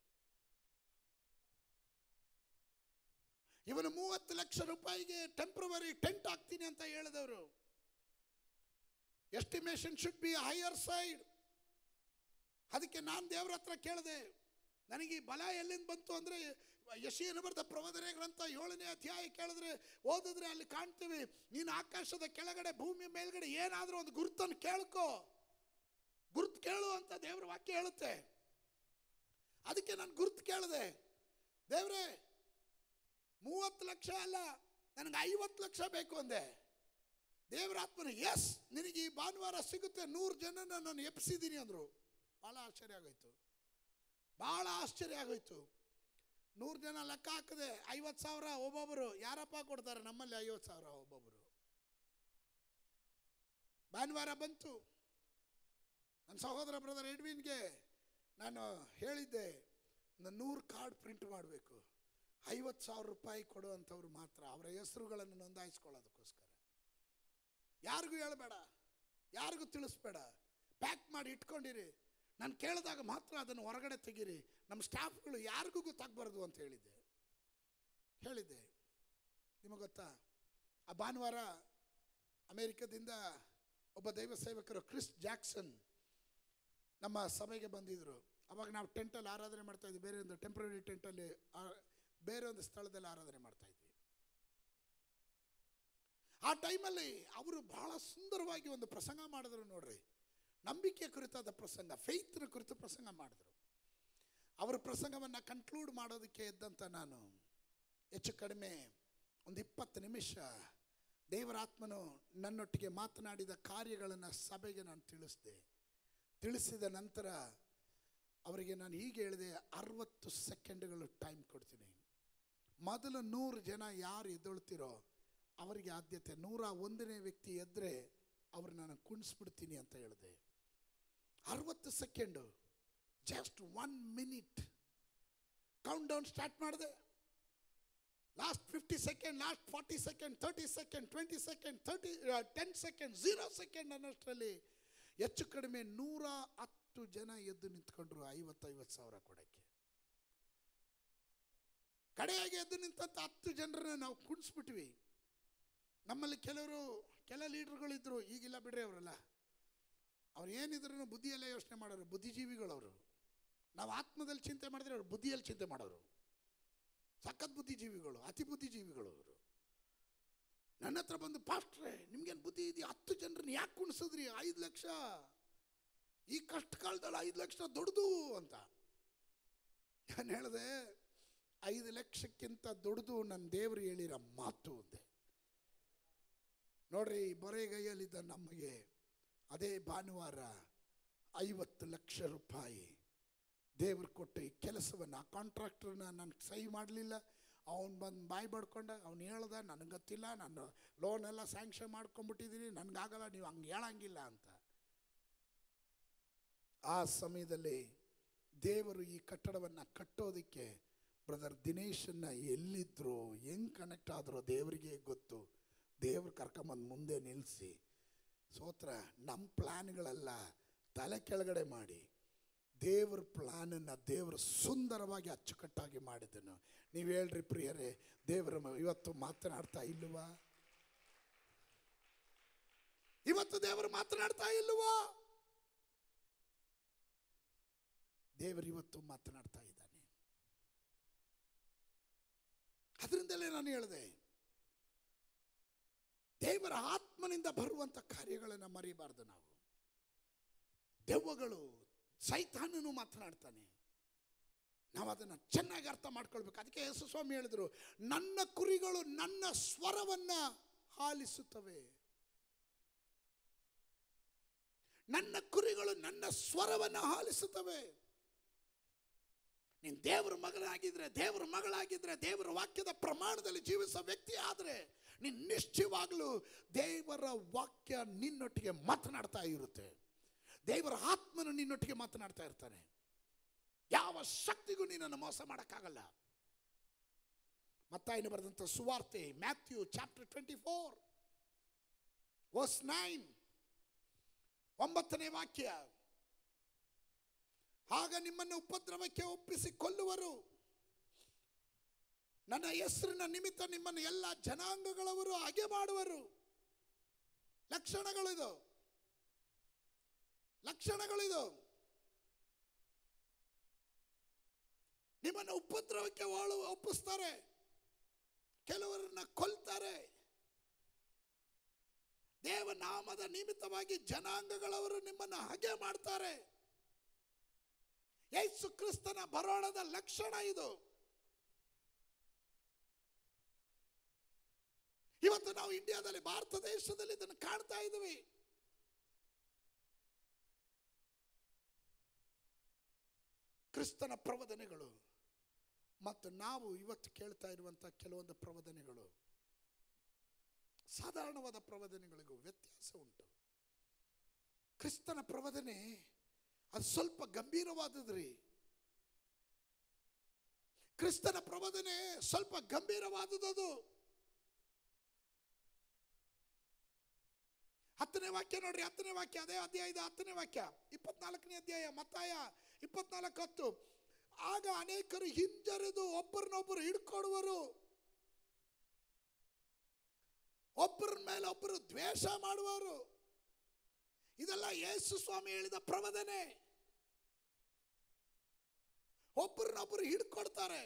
ಇವನು ಮೂವತ್ತು ಲಕ್ಷ ರೂಪಾಯಿಗೆ ಟೆಂಪ್ರವರಿ ಟೆಂಟ್ ಹಾಕ್ತೀನಿ ಅಂತ ಹೇಳಿದವರು estimation should be higher side ಅದಕ್ಕೆ ನಾನು ದೇವ್ರ ಹತ್ರ ಕೇಳಿದೆ ನನಗೆ ಈ ಬಲ ಎಲ್ಲಿಂದ ಬಂತು ಅಂದರೆ ಯಶಿಯನ್ನು ಬರೆದ ಪ್ರವದನೆ ಗ್ರಂಥ ಏಳನೇ ಅಧ್ಯಾಯ ಕೇಳಿದ್ರೆ ಓದಿದ್ರೆ ಅಲ್ಲಿ ಕಾಣ್ತೀವಿ ನೀನು ಆಕಾಶದ ಕೆಳಗಡೆ ಭೂಮಿ ಮೇಲ್ಗಡೆ ಏನಾದರೂ ಒಂದು ಗುರುತನ್ನು ಕೇಳ್ಕೋ ಗುರುತು ಕೇಳು ಅಂತ ದೇವ್ರ ವಾಕ್ಯ ಹೇಳುತ್ತೆ ಅದಕ್ಕೆ ನಾನು ಗುರುತು ಕೇಳಿದೆ ದೇವ್ರೇ ಮೂವತ್ತು ಲಕ್ಷ ಅಲ್ಲ ನನಗೆ ಐವತ್ತು ಲಕ್ಷ ಬೇಕು ಅಂದೆ ದೇವರ ಆತ್ಮನ ಎಸ್ ನಿನಗೆ ಈ ಭಾನುವಾರ ಸಿಗುತ್ತೆ ನೂರು ಜನನ ನಾನು ಎಪ್ಸಿದ್ದೀನಿ ಅಂದರು ಭಾಳ ಆಶ್ಚರ್ಯ ಆಗೋಯ್ತು ಭಾಳ ಆಶ್ಚರ್ಯ ಆಗೋಯ್ತು ನೂರು ಜನ ಲೆಕ್ಕ ಹಾಕದೆ ಐವತ್ತು ಸಾವಿರ ಒಬ್ಬೊಬ್ಬರು ಯಾರಪ್ಪ ಕೊಡ್ತಾರೆ ನಮ್ಮಲ್ಲಿ ಐವತ್ತು ಸಾವಿರ ಒಬ್ಬೊಬ್ಬರು ಭಾನುವಾರ ಬಂತು ನನ್ನ ಸಹೋದರ ಬ್ರದರ್ ಎಡ್ವಿನ್ಗೆ ನಾನು ಹೇಳಿದ್ದೆ ಒಂದು ನೂರು ಕಾರ್ಡ್ ಪ್ರಿಂಟ್ ಮಾಡಬೇಕು ಐವತ್ತು ಸಾವಿರ ರೂಪಾಯಿ ಕೊಡುವಂಥವ್ರು ಮಾತ್ರ ಅವರ ಹೆಸರುಗಳನ್ನು ನೋಂದಾಯಿಸ್ಕೊಳ್ಳೋದಕ್ಕೋಸ್ಕರ ಯಾರಿಗೂ ಹೇಳಬೇಡ ಯಾರಿಗೂ ತಿಳಿಸ್ಬೇಡ ಪ್ಯಾಕ್ ಮಾಡಿ ಇಟ್ಕೊಂಡಿರಿ ನಾನು ಕೇಳಿದಾಗ ಮಾತ್ರ ಅದನ್ನು ಹೊರಗಡೆ ತೆಗೀರಿ ನಮ್ಮ ಸ್ಟಾಫ್ಗಳು ಯಾರಿಗೂ ಗೊತ್ತಾಗಬಾರ್ದು ಅಂತ ಹೇಳಿದ್ದೆ ಹೇಳಿದ್ದೆ ನಿಮಗೆ ಗೊತ್ತಾ ಆ ಭಾನುವಾರ ಅಮೇರಿಕದಿಂದ ಒಬ್ಬ ದೈವ ಸೇವಕರು ಕ್ರಿಸ್ ಜಾಕ್ಸನ್ ನಮ್ಮ ಸಭೆಗೆ ಬಂದಿದ್ದರು ಅವಾಗ ನಾವು ಟೆಂಟಲ್ಲಿ ಆರಾಧನೆ ಮಾಡ್ತಾ ಇದ್ವಿ ಬೇರೆ ಒಂದು ಟೆಂಪ್ರರಿ ಟೆಂಟಲ್ಲಿ ಬೇರೆ ಒಂದು ಸ್ಥಳದಲ್ಲಿ ಆರಾಧನೆ ಮಾಡ್ತಾ ಇದ್ವಿ ಆ ಟೈಮಲ್ಲಿ ಅವರು ಬಹಳ ಸುಂದರವಾಗಿ ಒಂದು ಪ್ರಸಂಗ ಮಾಡಿದ್ರು ನೋಡ್ರಿ ನಂಬಿಕೆ ಕುರಿತಾದ ಪ್ರಸಂಗ ಫೇತ್ನ ಕುರಿತು ಪ್ರಸಂಗ ಮಾಡಿದ್ರು ಅವರ ಪ್ರಸಂಗವನ್ನು ಕನ್ಕ್ಲೂಡ್ ಮಾಡೋದಕ್ಕೆ ಎದ್ದಂತ ನಾನು ಹೆಚ್ಚು ಕಡಿಮೆ ಒಂದು ಇಪ್ಪತ್ತು ನಿಮಿಷ ದೇವರಾತ್ಮನು ನನ್ನೊಟ್ಟಿಗೆ ಮಾತನಾಡಿದ ಕಾರ್ಯಗಳನ್ನು ಸಭೆಗೆ ನಾನು ತಿಳಿಸಿದೆ ತಿಳಿಸಿದ ನಂತರ ಅವರಿಗೆ ನಾನು ಹೀಗೆ ಹೇಳಿದೆ ಅರವತ್ತು ಸೆಕೆಂಡ್ಗಳು ಟೈಮ್ ಕೊಡ್ತೀನಿ ಮೊದಲು ನೂರು ಜನ ಯಾರು ಎದ್ದೊಳ್ತಿರೋ ಅವರಿಗೆ ಆದ್ಯತೆ ನೂರ ಒಂದನೇ ವ್ಯಕ್ತಿ ಎದ್ದರೆ ಅವ್ರು ನಾನು ಕುಣಿಸ್ಬಿಡ್ತೀನಿ ಅಂತ ಹೇಳಿದೆ ಅರವತ್ತು second just one minute count down start ಮಾಡಿದೆ last fifty second last forty second thirty second twenty second thirty ten second zero second ಅನ್ನೋಷ್ಟರಲ್ಲಿ ಹೆಚ್ಚು ಕಡಿಮೆ ನೂರ ಹತ್ತು ಜನ ಎದ್ದು ನಿಂತ್ಕೊಂಡ್ರು ಐವತ್ತೈವತ್ತು ಸಾವಿರ ಕೊಡೋಕ್ಕೆ ಕಡೆಯಾಗಿ ಎದ್ದು ನಿಂತಂತ ಹತ್ತು ಜನರನ್ನ ನಾವು ಕುಣಿಸ್ಬಿಟ್ವಿ ನಮ್ಮಲ್ಲಿ ಕೆಲವರು ಕೆಲ ಲೀಡರ್ಗಳಿದ್ರು ಈಗಿಲ್ಲ ಬಿಡ್ರಿ ಅವರೆಲ್ಲ ಅವ್ರು ಏನಿದ್ರು ಬುದ್ಧಿಯಲ್ಲೇ ಯೋಚನೆ ಮಾಡೋರು ಬುದ್ಧಿಜೀವಿಗಳವರು ನಾವು ಆತ್ಮದಲ್ಲಿ ಚಿಂತೆ ಮಾಡಿದ್ರೆ ಅವ್ರು ಬುದ್ಧಿಯಲ್ಲಿ ಚಿಂತೆ ಮಾಡೋರು ಸಖತ್ ಬುದ್ಧಿಜೀವಿಗಳು ಅತಿ ಬುದ್ಧಿಜೀವಿಗಳು ಅವರು ನನ್ನ ಹತ್ರ ಬಂದು ಪಾಸ್ಟ್ರೆ ನಿಮ್ಗೇನು ಬುದ್ಧಿ ಇದೆಯಾ ಹತ್ತು ಜನರನ್ನ ಯಾಕೆ ಕುಣಿಸಿದ್ರಿ ಐದು ಲಕ್ಷ ಈ ಕಷ್ಟ ಕಾಲದಲ್ಲಿ ಐದು ಲಕ್ಷ ದೊಡ್ಡದು ಅಂತ ನಾನು ಹೇಳಿದೆ ಐದು ಲಕ್ಷಕ್ಕಿಂತ ದೊಡ್ಡದು ನನ್ನ ದೇವರು ಹೇಳಿರೋ ಮಾತು ಅಂದೆ ನೋಡ್ರಿ ಬರೆಗೈಯಲ್ಲಿದ್ದ ನಮಗೆ ಅದೇ ಭಾನುವಾರ ಐವತ್ತು ಲಕ್ಷ ರೂಪಾಯಿ ದೇವ್ರು ಕೊಟ್ಟ ಈ ಕೆಲಸವನ್ನು ಆ ಕಾಂಟ್ರಾಕ್ಟರ್ನ ನಾನು ಸಹಿ ಮಾಡಲಿಲ್ಲ ಅವನು ಬಂದು ಬಾಯಿ ಬಡ್ಕೊಂಡ ಅವ್ನು ಹೇಳ್ದ ನನಗೆ ಗೊತ್ತಿಲ್ಲ ನಾನು ಲೋನ್ ಎಲ್ಲ ಸ್ಯಾಂಕ್ಷನ್ ಮಾಡ್ಕೊಂಡ್ಬಿಟ್ಟಿದ್ದೀನಿ ನನಗಾಗಲ್ಲ ನೀವು ಹಂಗೆ ಹೇಳಂಗಿಲ್ಲ ಅಂತ ಆ ಸಮಯದಲ್ಲಿ ದೇವರು ಈ ಕಟ್ಟಡವನ್ನು ಕಟ್ಟೋದಕ್ಕೆ ಬ್ರದರ್ ದಿನೇಶನ್ನ ಎಲ್ಲಿದ್ರು ಹೆಂಗೆ ಕನೆಕ್ಟ್ ಆದರೂ ದೇವರಿಗೆ ಗೊತ್ತು ದೇವ್ರು ಕರ್ಕೊಂಬಂದು ಮುಂದೆ ನಿಲ್ಲಿಸಿ ಸೋತ್ರ ನಮ್ಮ ಪ್ಲ್ಯಾನ್ಗಳೆಲ್ಲ ತಲೆ ಕೆಳಗಡೆ ಮಾಡಿ ದೇವ್ರ ಪ್ಲಾನನ್ನು ದೇವರು ಸುಂದರವಾಗಿ ಅಚ್ಚುಕಟ್ಟಾಗಿ ಮಾಡಿದನು ನೀವು ಹೇಳ್ರಿ ಪ್ರಿಯರೇ ದೇವರ ಮ- ಇವತ್ತು ಮಾತನಾಡ್ತಾ ಇಲ್ವಾ ಇವತ್ತು ದೇವರು ಮಾತನಾಡ್ತಾ ಇಲ್ವಾ ದೇವರು ಇವತ್ತು ಮಾತನಾಡ್ತಾ ಇದ್ದಾನೆ ಅದರಿಂದಲೇ ನಾನು ಹೇಳಿದೆ ದೇವರ ಆತ್ಮನಿಂದ ಬರುವಂಥ ಕಾರ್ಯಗಳನ್ನು ಮರಿಬಾರ್ದು ನಾವು ದೆವ್ವಗಳು ಸೈತಾನನು ಮಾತನಾಡ್ತಾನೆ ನಾವು ಅದನ್ನು ಚೆನ್ನಾಗಿ ಅರ್ಥ ಮಾಡ್ಕೊಳ್ಬೇಕು ಅದಕ್ಕೆ ಯೇಸು ಸ್ವಾಮಿ ಹೇಳಿದ್ರು ನನ್ನ ಕುರಿಗಳು ನನ್ನ ಸ್ವರವನ್ನ ಆಲಿಸುತ್ತವೆ ನನ್ನ ಕುರಿಗಳು ನನ್ನ ಸ್ವರವನ್ನ ಆಲಿಸುತ್ತವೆ ನೀನು ದೇವರ ಮಗನಾಗಿದ್ರೆ ದೇವರ ಮಗಳಾಗಿದ್ರೆ ದೇವರ ವಾಕ್ಯದ ಪ್ರಮಾಣದಲ್ಲಿ ಜೀವಿಸೋ ವ್ಯಕ್ತಿ ಆದರೆ ನೀನು ನಿಶ್ಚಯವಾಗಲೂ ದೇವರ ವಾಕ್ಯ ನಿನ್ನೊಟ್ಟಿಗೆ ಮಾತನಾಡ್ತಾ ಇರುತ್ತೆ ದೇವರ ಆತ್ಮನು ನಿನ್ನೊಟ್ಟಿಗೆ ಮಾತನಾಡ್ತಾ ಇರ್ತಾನೆ ಯಾವ ಶಕ್ತಿಗೂ ನಿನ್ನನ್ನು ಮೋಸ ಮಾಡೋಕ್ಕಾಗಲ್ಲ ಮತ್ತಾಯನು ಬರೆದಂಥ ಸುವಾರ್ತೆ Matthew chapter twenty four verse nine ಒಂಬತ್ತನೇ ವಾಕ್ಯ ಆಗ ನಿಮ್ಮನ್ನು ಉಪದ್ರವಕ್ಕೆ ಒಪ್ಪಿಸಿ ಕೊಲ್ಲುವರು ನನ್ನ ಹೆಸರಿನ ನಿಮಿತ್ತ ನಿಮ್ಮನ್ನು ಎಲ್ಲ ಜನಾಂಗಗಳವರು ಹಾಗೆ ಮಾಡುವರು ಲಕ್ಷಣಗಳಿದು ಲಕ್ಷಣಗಳಿದು ನಿಮ್ಮನ್ನು ಉಪದ್ರವಕ್ಕೆ ವಾಳು ಒಪ್ಪಿಸ್ತಾರೆ ಕೆಲವರನ್ನ ಕೊಲ್ತಾರೆ ದೇವನಾಮದ ನಿಮಿತ್ತವಾಗಿ ಜನಾಂಗಗಳವರು ನಿಮ್ಮನ್ನು ಹಾಗೆ ಮಾಡ್ತಾರೆ ಯೇಸು ಕ್ರಿಸ್ತನ ಬರೋಣದ ಲಕ್ಷಣ ಇದು ಇವತ್ತು ನಾವು ಇಂಡಿಯಾದಲ್ಲಿ ಭಾರತ ದೇಶದಲ್ಲಿ ಇದನ್ನು ಕಾಣ್ತಾ ಇದ್ದೀವಿ ಕ್ರಿಸ್ತನ ಪ್ರವದನೆಗಳು ಮತ್ತು ನಾವು ಇವತ್ತು ಕೇಳ್ತಾ ಇರುವಂಥ ಕೆಲವೊಂದು ಪ್ರವದನೆಗಳು ಸಾಧಾರಣವಾದ ಪ್ರವದನೆಗಳಿಗೂ ವ್ಯತ್ಯಾಸ ಉಂಟು ಕ್ರಿಸ್ತನ ಪ್ರವದನೆ ಅದು ಸ್ವಲ್ಪ ಗಂಭೀರವಾದದ್ರಿ ಕ್ರಿಸ್ತನ ಪ್ರವದನೆ ಸ್ವಲ್ಪ ಗಂಭೀರವಾದದ್ದು ಹತ್ತನೇ ವಾಕ್ಯ ನೋಡ್ರಿ ಹತ್ತನೇ ವಾಕ್ಯ ಅದೇ ಅಧ್ಯಾಯದ ಹತ್ತನೇ ವಾಕ್ಯ ಇಪ್ಪತ್ನಾಲ್ಕನೇ ಅಧ್ಯಾಯ ಮತ್ತಾಯ ಇಪ್ಪತ್ನಾಲ್ಕು ಹತ್ತು ಆಗ ಅನೇಕರು ಹಿಂಜರಿದು ಒಬ್ಬರನ್ನೊಬ್ಬರು ಹಿಡ್ಕೊಡುವರು ಒಬ್ಬರ ಮೇಲೆ ಒಬ್ಬರು ದ್ವೇಷ ಮಾಡುವರು ಇದೆಲ್ಲ ಯೇಸು ಸ್ವಾಮಿ ಹೇಳಿದ ಪ್ರವದನೆ ಒಬ್ಬರನ್ನೊಬ್ಬರು ಹಿಡ್ಕೊಡ್ತಾರೆ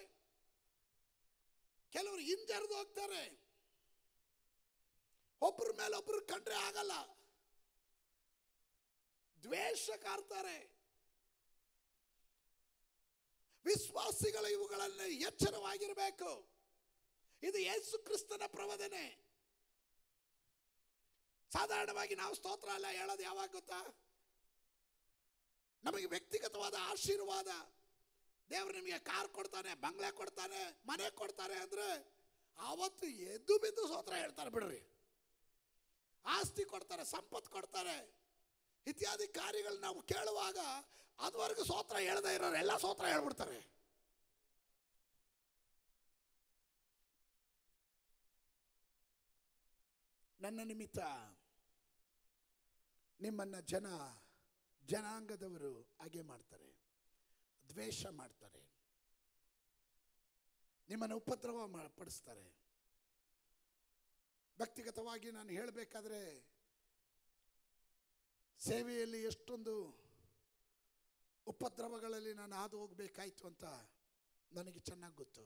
ಕೆಲವರು ಹಿಂಜರಿದು ಹೋಗ್ತಾರೆ ಒಬ್ಬರ ಮೇಲೆ ಒಬ್ಬರು ಕಂಡ್ರೆ ಆಗಲ್ಲ ದ್ವೇಷ ಕಾರ್ತಾರೆ ವಿಶ್ವಾಸಿಗಳ ಇವುಗಳಲ್ಲಿ ಎಚ್ಚರವಾಗಿರಬೇಕು ಇದು ಯೇಸು ಕ್ರಿಸ್ತನ ಪ್ರವದನೆ ಸಾಧಾರಣವಾಗಿ ನಾವು ಸ್ತೋತ್ರ ಅಲ್ಲ ಹೇಳೋದು ಯಾವಾಗ ಗೊತ್ತಾ ನಮಗೆ ವ್ಯಕ್ತಿಗತವಾದ ಆಶೀರ್ವಾದ ದೇವರು ನಿಮಗೆ ಕಾರ್ ಕೊಡ್ತಾನೆ ಬಂಗ್ಲೆ ಕೊಡ್ತಾನೆ ಮನೆ ಕೊಡ್ತಾರೆ ಅಂದ್ರೆ ಆವತ್ತು ಎದ್ದು ಬಿದ್ದು ಸ್ತೋತ್ರ ಹೇಳ್ತಾರೆ ಬಿಡ್ರಿ ಆಸ್ತಿ ಕೊಡ್ತಾರೆ ಸಂಪತ್ತು ಕೊಡ್ತಾರೆ ಇತ್ಯಾದಿ ಕಾರ್ಯಗಳು ನಾವು ಕೇಳುವಾಗ ಅದುವರೆಗೂ ಸೋತ್ರ ಹೇಳದೇ ಇರೋರು ಎಲ್ಲ ಸೋತ್ರ ಹೇಳ್ಬಿಡ್ತಾರೆ ನನ್ನ ನಿಮಿತ್ತ ನಿಮ್ಮನ್ನ ಜನ ಜನಾಂಗದವರು ಹಾಗೆ ಮಾಡ್ತಾರೆ ದ್ವೇಷ ಮಾಡ್ತಾರೆ ನಿಮ್ಮನ್ನು ಉಪದ್ರವ ಮಾ- ಪಡಿಸ್ತಾರೆ ವ್ಯಕ್ತಿಗತವಾಗಿ ನಾನು ಹೇಳಬೇಕಾದ್ರೆ ಸೇವೆಯಲ್ಲಿ ಎಷ್ಟೊಂದು ಉಪದ್ರವಗಳಲ್ಲಿ ನಾನು ಹಾದು ಹೋಗಬೇಕಾಯ್ತು ಅಂತ ನನಗೆ ಚೆನ್ನಾಗಿ ಗೊತ್ತು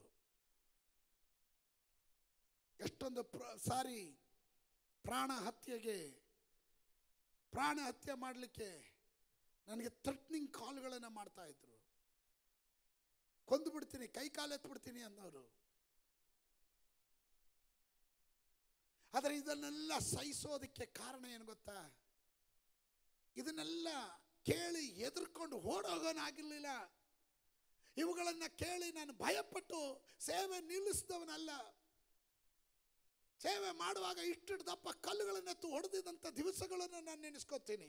ಎಷ್ಟೊಂದು ಪ್ರ ಸಾರಿ ಪ್ರಾಣ ಹತ್ಯೆಗೆ ಪ್ರಾಣ ಹತ್ಯೆ ಮಾಡಲಿಕ್ಕೆ ನನಗೆ ಥ್ರೆಟ್ನಿಂಗ್ ಕಾಲ್ಗಳನ್ನು ಮಾಡ್ತಾ ಇದ್ರು ಕೊಂದು ಬಿಡ್ತೀನಿ ಕೈ ಕಾಲು ಎತ್ಬಿಡ್ತೀನಿ ಅನ್ನೋರು ಆದರೆ ಇದನ್ನೆಲ್ಲ ಸಹಿಸೋದಕ್ಕೆ ಕಾರಣ ಏನು ಗೊತ್ತಾ ಇದನ್ನೆಲ್ಲ ಕೇಳಿ ಎದುರ್ಕೊಂಡು ಓಡೋಗೋನಾಗಿರ್ಲಿಲ್ಲ ಇವುಗಳನ್ನು ಕೇಳಿ ನಾನು ಭಯಪಟ್ಟು ಸೇವೆ ನಿಲ್ಲಿಸಿದವನಲ್ಲ ಸೇವೆ ಮಾಡುವಾಗ ಇಷ್ಟಿಟ್ಟು ದಪ್ಪ ಕಲ್ಲುಗಳನ್ನೆತ್ತು ಹೊಡೆದಿದಂಥ ದಿವಸಗಳನ್ನು ನಾನು ನೆನೆಸ್ಕೊತೀನಿ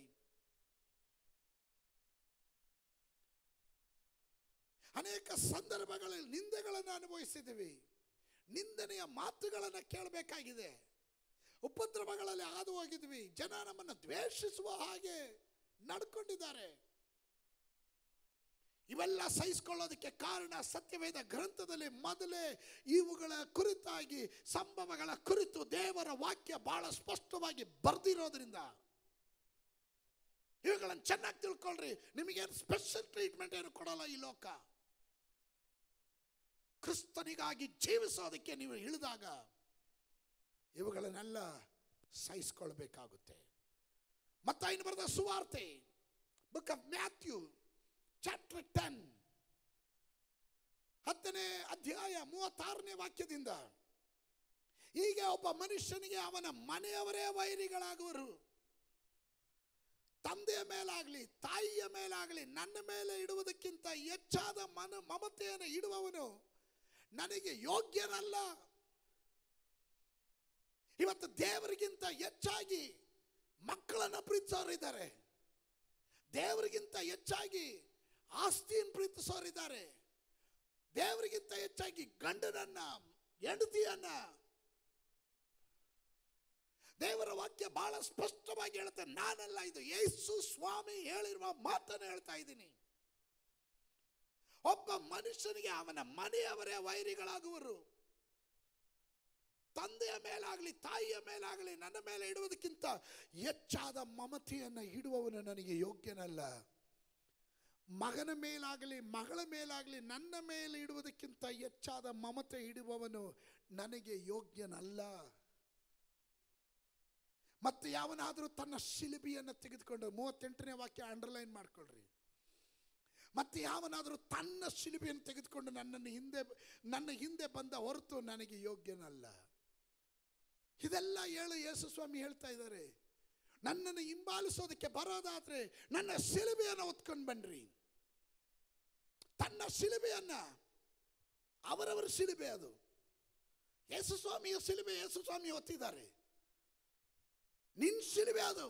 ಅನೇಕ ಸಂದರ್ಭಗಳಲ್ಲಿ ನಿಂದೆಗಳನ್ನು ಅನುಭವಿಸಿದ್ದೀವಿ ನಿಂದನೆಯ ಮಾತುಗಳನ್ನು ಕೇಳಬೇಕಾಗಿದೆ ಉಪದ್ರವಗಳಲ್ಲಿ ಹಾದು ಹೋಗಿದ್ವಿ ಜನ ನಮ್ಮನ್ನು ದ್ವೇಷಿಸುವ ಹಾಗೆ ನಡ್ಕೊಂಡಿದ್ದಾರೆ ಇವೆಲ್ಲ ಸಹಿಸಿಕೊಳ್ಳೋದಕ್ಕೆ ಕಾರಣ ಸತ್ಯವೇದ ಗ್ರಂಥದಲ್ಲಿ ಮೊದಲೇ ಇವುಗಳ ಕುರಿತಾಗಿ ಸಂಭವಗಳ ಕುರಿತು ದೇವರ ವಾಕ್ಯ ಬಹಳ ಸ್ಪಷ್ಟವಾಗಿ ಬರೆದಿರೋದ್ರಿಂದ ಇವುಗಳನ್ನು ಚೆನ್ನಾಗಿ ತಿಳ್ಕೊಳ್ರಿ ನಿಮಗೇನು ಸ್ಪೆಷಲ್ ಟ್ರೀಟ್ಮೆಂಟ್ ಏನು ಕೊಡಲ್ಲ ಈ ಲೋಕ ಕ್ರಿಸ್ತನಿಗಾಗಿ ಜೀವಿಸೋದಕ್ಕೆ ನೀವು ಇಳಿದಾಗ ಇವುಗಳನ್ನೆಲ್ಲ ಸಹಿಸ್ಕೊಳ್ಬೇಕಾಗುತ್ತೆ ಮತ್ತ ಇನ್ನು ಬರೆದ ಸುವಾರ್ತೆ book of Matthew chapter ten ಹತ್ತನೇ ಅಧ್ಯಾಯ ಮೂವತ್ತಾರನೇ ವಾಕ್ಯದಿಂದ ಈಗ ಒಬ್ಬ ಮನುಷ್ಯನಿಗೆ ಅವನ ಮನೆಯವರೇ ವೈರಿಗಳಾಗುವರು ತಂದೆಯ ಮೇಲಾಗಲಿ ತಾಯಿಯ ಮೇಲಾಗಲಿ ನನ್ನ ಮೇಲೆ ಇಡುವುದಕ್ಕಿಂತ ಹೆಚ್ಚಾದ ಮನ ಮಮತೆಯನ್ನು ಇಡುವವನು ನನಗೆ ಯೋಗ್ಯನಲ್ಲ ಇವತ್ತು ದೇವರಿಗಿಂತ ಹೆಚ್ಚಾಗಿ ಮಕ್ಕಳನ್ನು ಪ್ರೀತಿಸೋರಿದ್ದಾರೆ ದೇವರಿಗಿಂತ ಹೆಚ್ಚಾಗಿ ಆಸ್ತಿಯನ್ನು ಪ್ರೀತಿಸೋರಿದ್ದಾರೆ ದೇವರಿಗಿಂತ ಹೆಚ್ಚಾಗಿ ಗಂಡನನ್ನ ಹೆಂಡತಿಯನ್ನ ದೇವರ ವಾಕ್ಯ ಬಹಳ ಸ್ಪಷ್ಟವಾಗಿ ಹೇಳುತ್ತೆ ನಾನಲ್ಲ ಇದು ಯೇಸು ಸ್ವಾಮಿ ಹೇಳಿರುವ ಮಾತನ್ನು ಹೇಳ್ತಾ ಇದ್ದೀನಿ ಒಬ್ಬ ಮನುಷ್ಯನಿಗೆ ಅವನ ಮನೆಯವರೇ ವೈರಿಗಳಾಗುವರು ತಂದೆಯ ಮೇಲಾಗಲಿ ತಾಯಿಯ ಮೇಲಾಗಲಿ ನನ್ನ ಮೇಲೆ ಇಡುವುದಕ್ಕಿಂತ ಹೆಚ್ಚಾದ ಮಮತೆಯನ್ನು ಇಡುವವನು ನನಗೆ ಯೋಗ್ಯನಲ್ಲ ಮಗನ ಮೇಲಾಗಲಿ ಮಗಳ ಮೇಲಾಗಲಿ ನನ್ನ ಮೇಲೆ ಇಡುವುದಕ್ಕಿಂತ ಹೆಚ್ಚಾದ ಮಮತೆ ಇಡುವವನು ನನಗೆ ಯೋಗ್ಯನಲ್ಲ ಮತ್ತೆ ಯಾವನಾದರೂ ತನ್ನ ಶಿಲುಬಿಯನ್ನು ತೆಗೆದುಕೊಂಡು ಮೂವತ್ತೆಂಟನೇ ವಾಕ್ಯ ಅಂಡರ್ಲೈನ್ ಮಾಡ್ಕೊಳ್ರಿ ಮತ್ತೆ ಯಾವನಾದರೂ ತನ್ನ ಶಿಲುಬೆಯನ್ನು ತೆಗೆದುಕೊಂಡು ನನ್ನನ್ನು ಹಿಂದೆ ನನ್ನ ಹಿಂದೆ ಬಂದ ಹೊರತು ನನಗೆ ಯೋಗ್ಯನಲ್ಲ ಇದೆಲ್ಲ ಹೇಳು ಯೇಸು ಸ್ವಾಮಿ ಹೇಳ್ತಾ ಇದ್ದಾರೆ ನನ್ನನ್ನು ಹಿಂಬಾಲಿಸೋದಕ್ಕೆ ಬರೋದಾದ್ರೆ ನನ್ನ ಶಿಲುಬೆಯನ್ನು ಹೊತ್ಕೊಂಡು ಬನ್ರಿ ತನ್ನ ಶಿಲುಬೆಯನ್ನ ಅವರವರ ಶಿಲುಬೆ ಅದು ಯೇಸು ಸ್ವಾಮಿಯ ಶಿಲುಬೆ ಯೇಸು ಸ್ವಾಮಿ ಹೊತ್ತಿದ್ದಾರೆ ನಿನ್ ಶಿಲುಬೆ ಅದು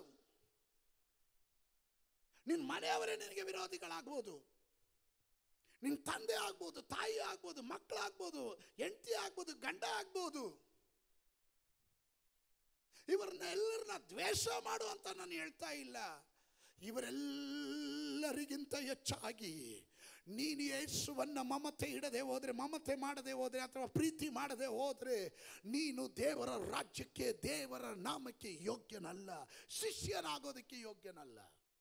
ನಿನ್ ಮನೆಯವರೇ ನಿನಗೆ ವಿರೋಧಿಗಳಾಗ್ಬೋದು ನಿನ್ ತಂದೆ ಆಗ್ಬೋದು ತಾಯಿ ಆಗ್ಬೋದು ಮಕ್ಕಳಾಗ್ಬೋದು ಹೆಂಡತಿ ಆಗ್ಬೋದು ಗಂಡ ಆಗ್ಬೋದು ಇವರನ್ನ ಎಲ್ಲರನ್ನ ದ್ವೇಷ ಮಾಡು ಅಂತ ನಾನು ಹೇಳ್ತಾ ಇಲ್ಲ ಇವರೆಲ್ಲರಿಗಿಂತ ಹೆಚ್ಚಾಗಿ ನೀನು ಯೇಸುವನ್ನ ಮಮತೆ ಇಡದೆ ಹೋದ್ರೆ ಮಮತೆ ಮಾಡದೆ ಹೋದ್ರೆ ಅಥವಾ ಪ್ರೀತಿ ಮಾಡದೆ ಹೋದ್ರೆ ನೀನು ದೇವರ ರಾಜ್ಯಕ್ಕೆ ದೇವರ ನಾಮಕ್ಕೆ ಯೋಗ್ಯನಲ್ಲ ಶಿಷ್ಯನಾಗೋದಕ್ಕೆ ಯೋಗ್ಯನಲ್ಲ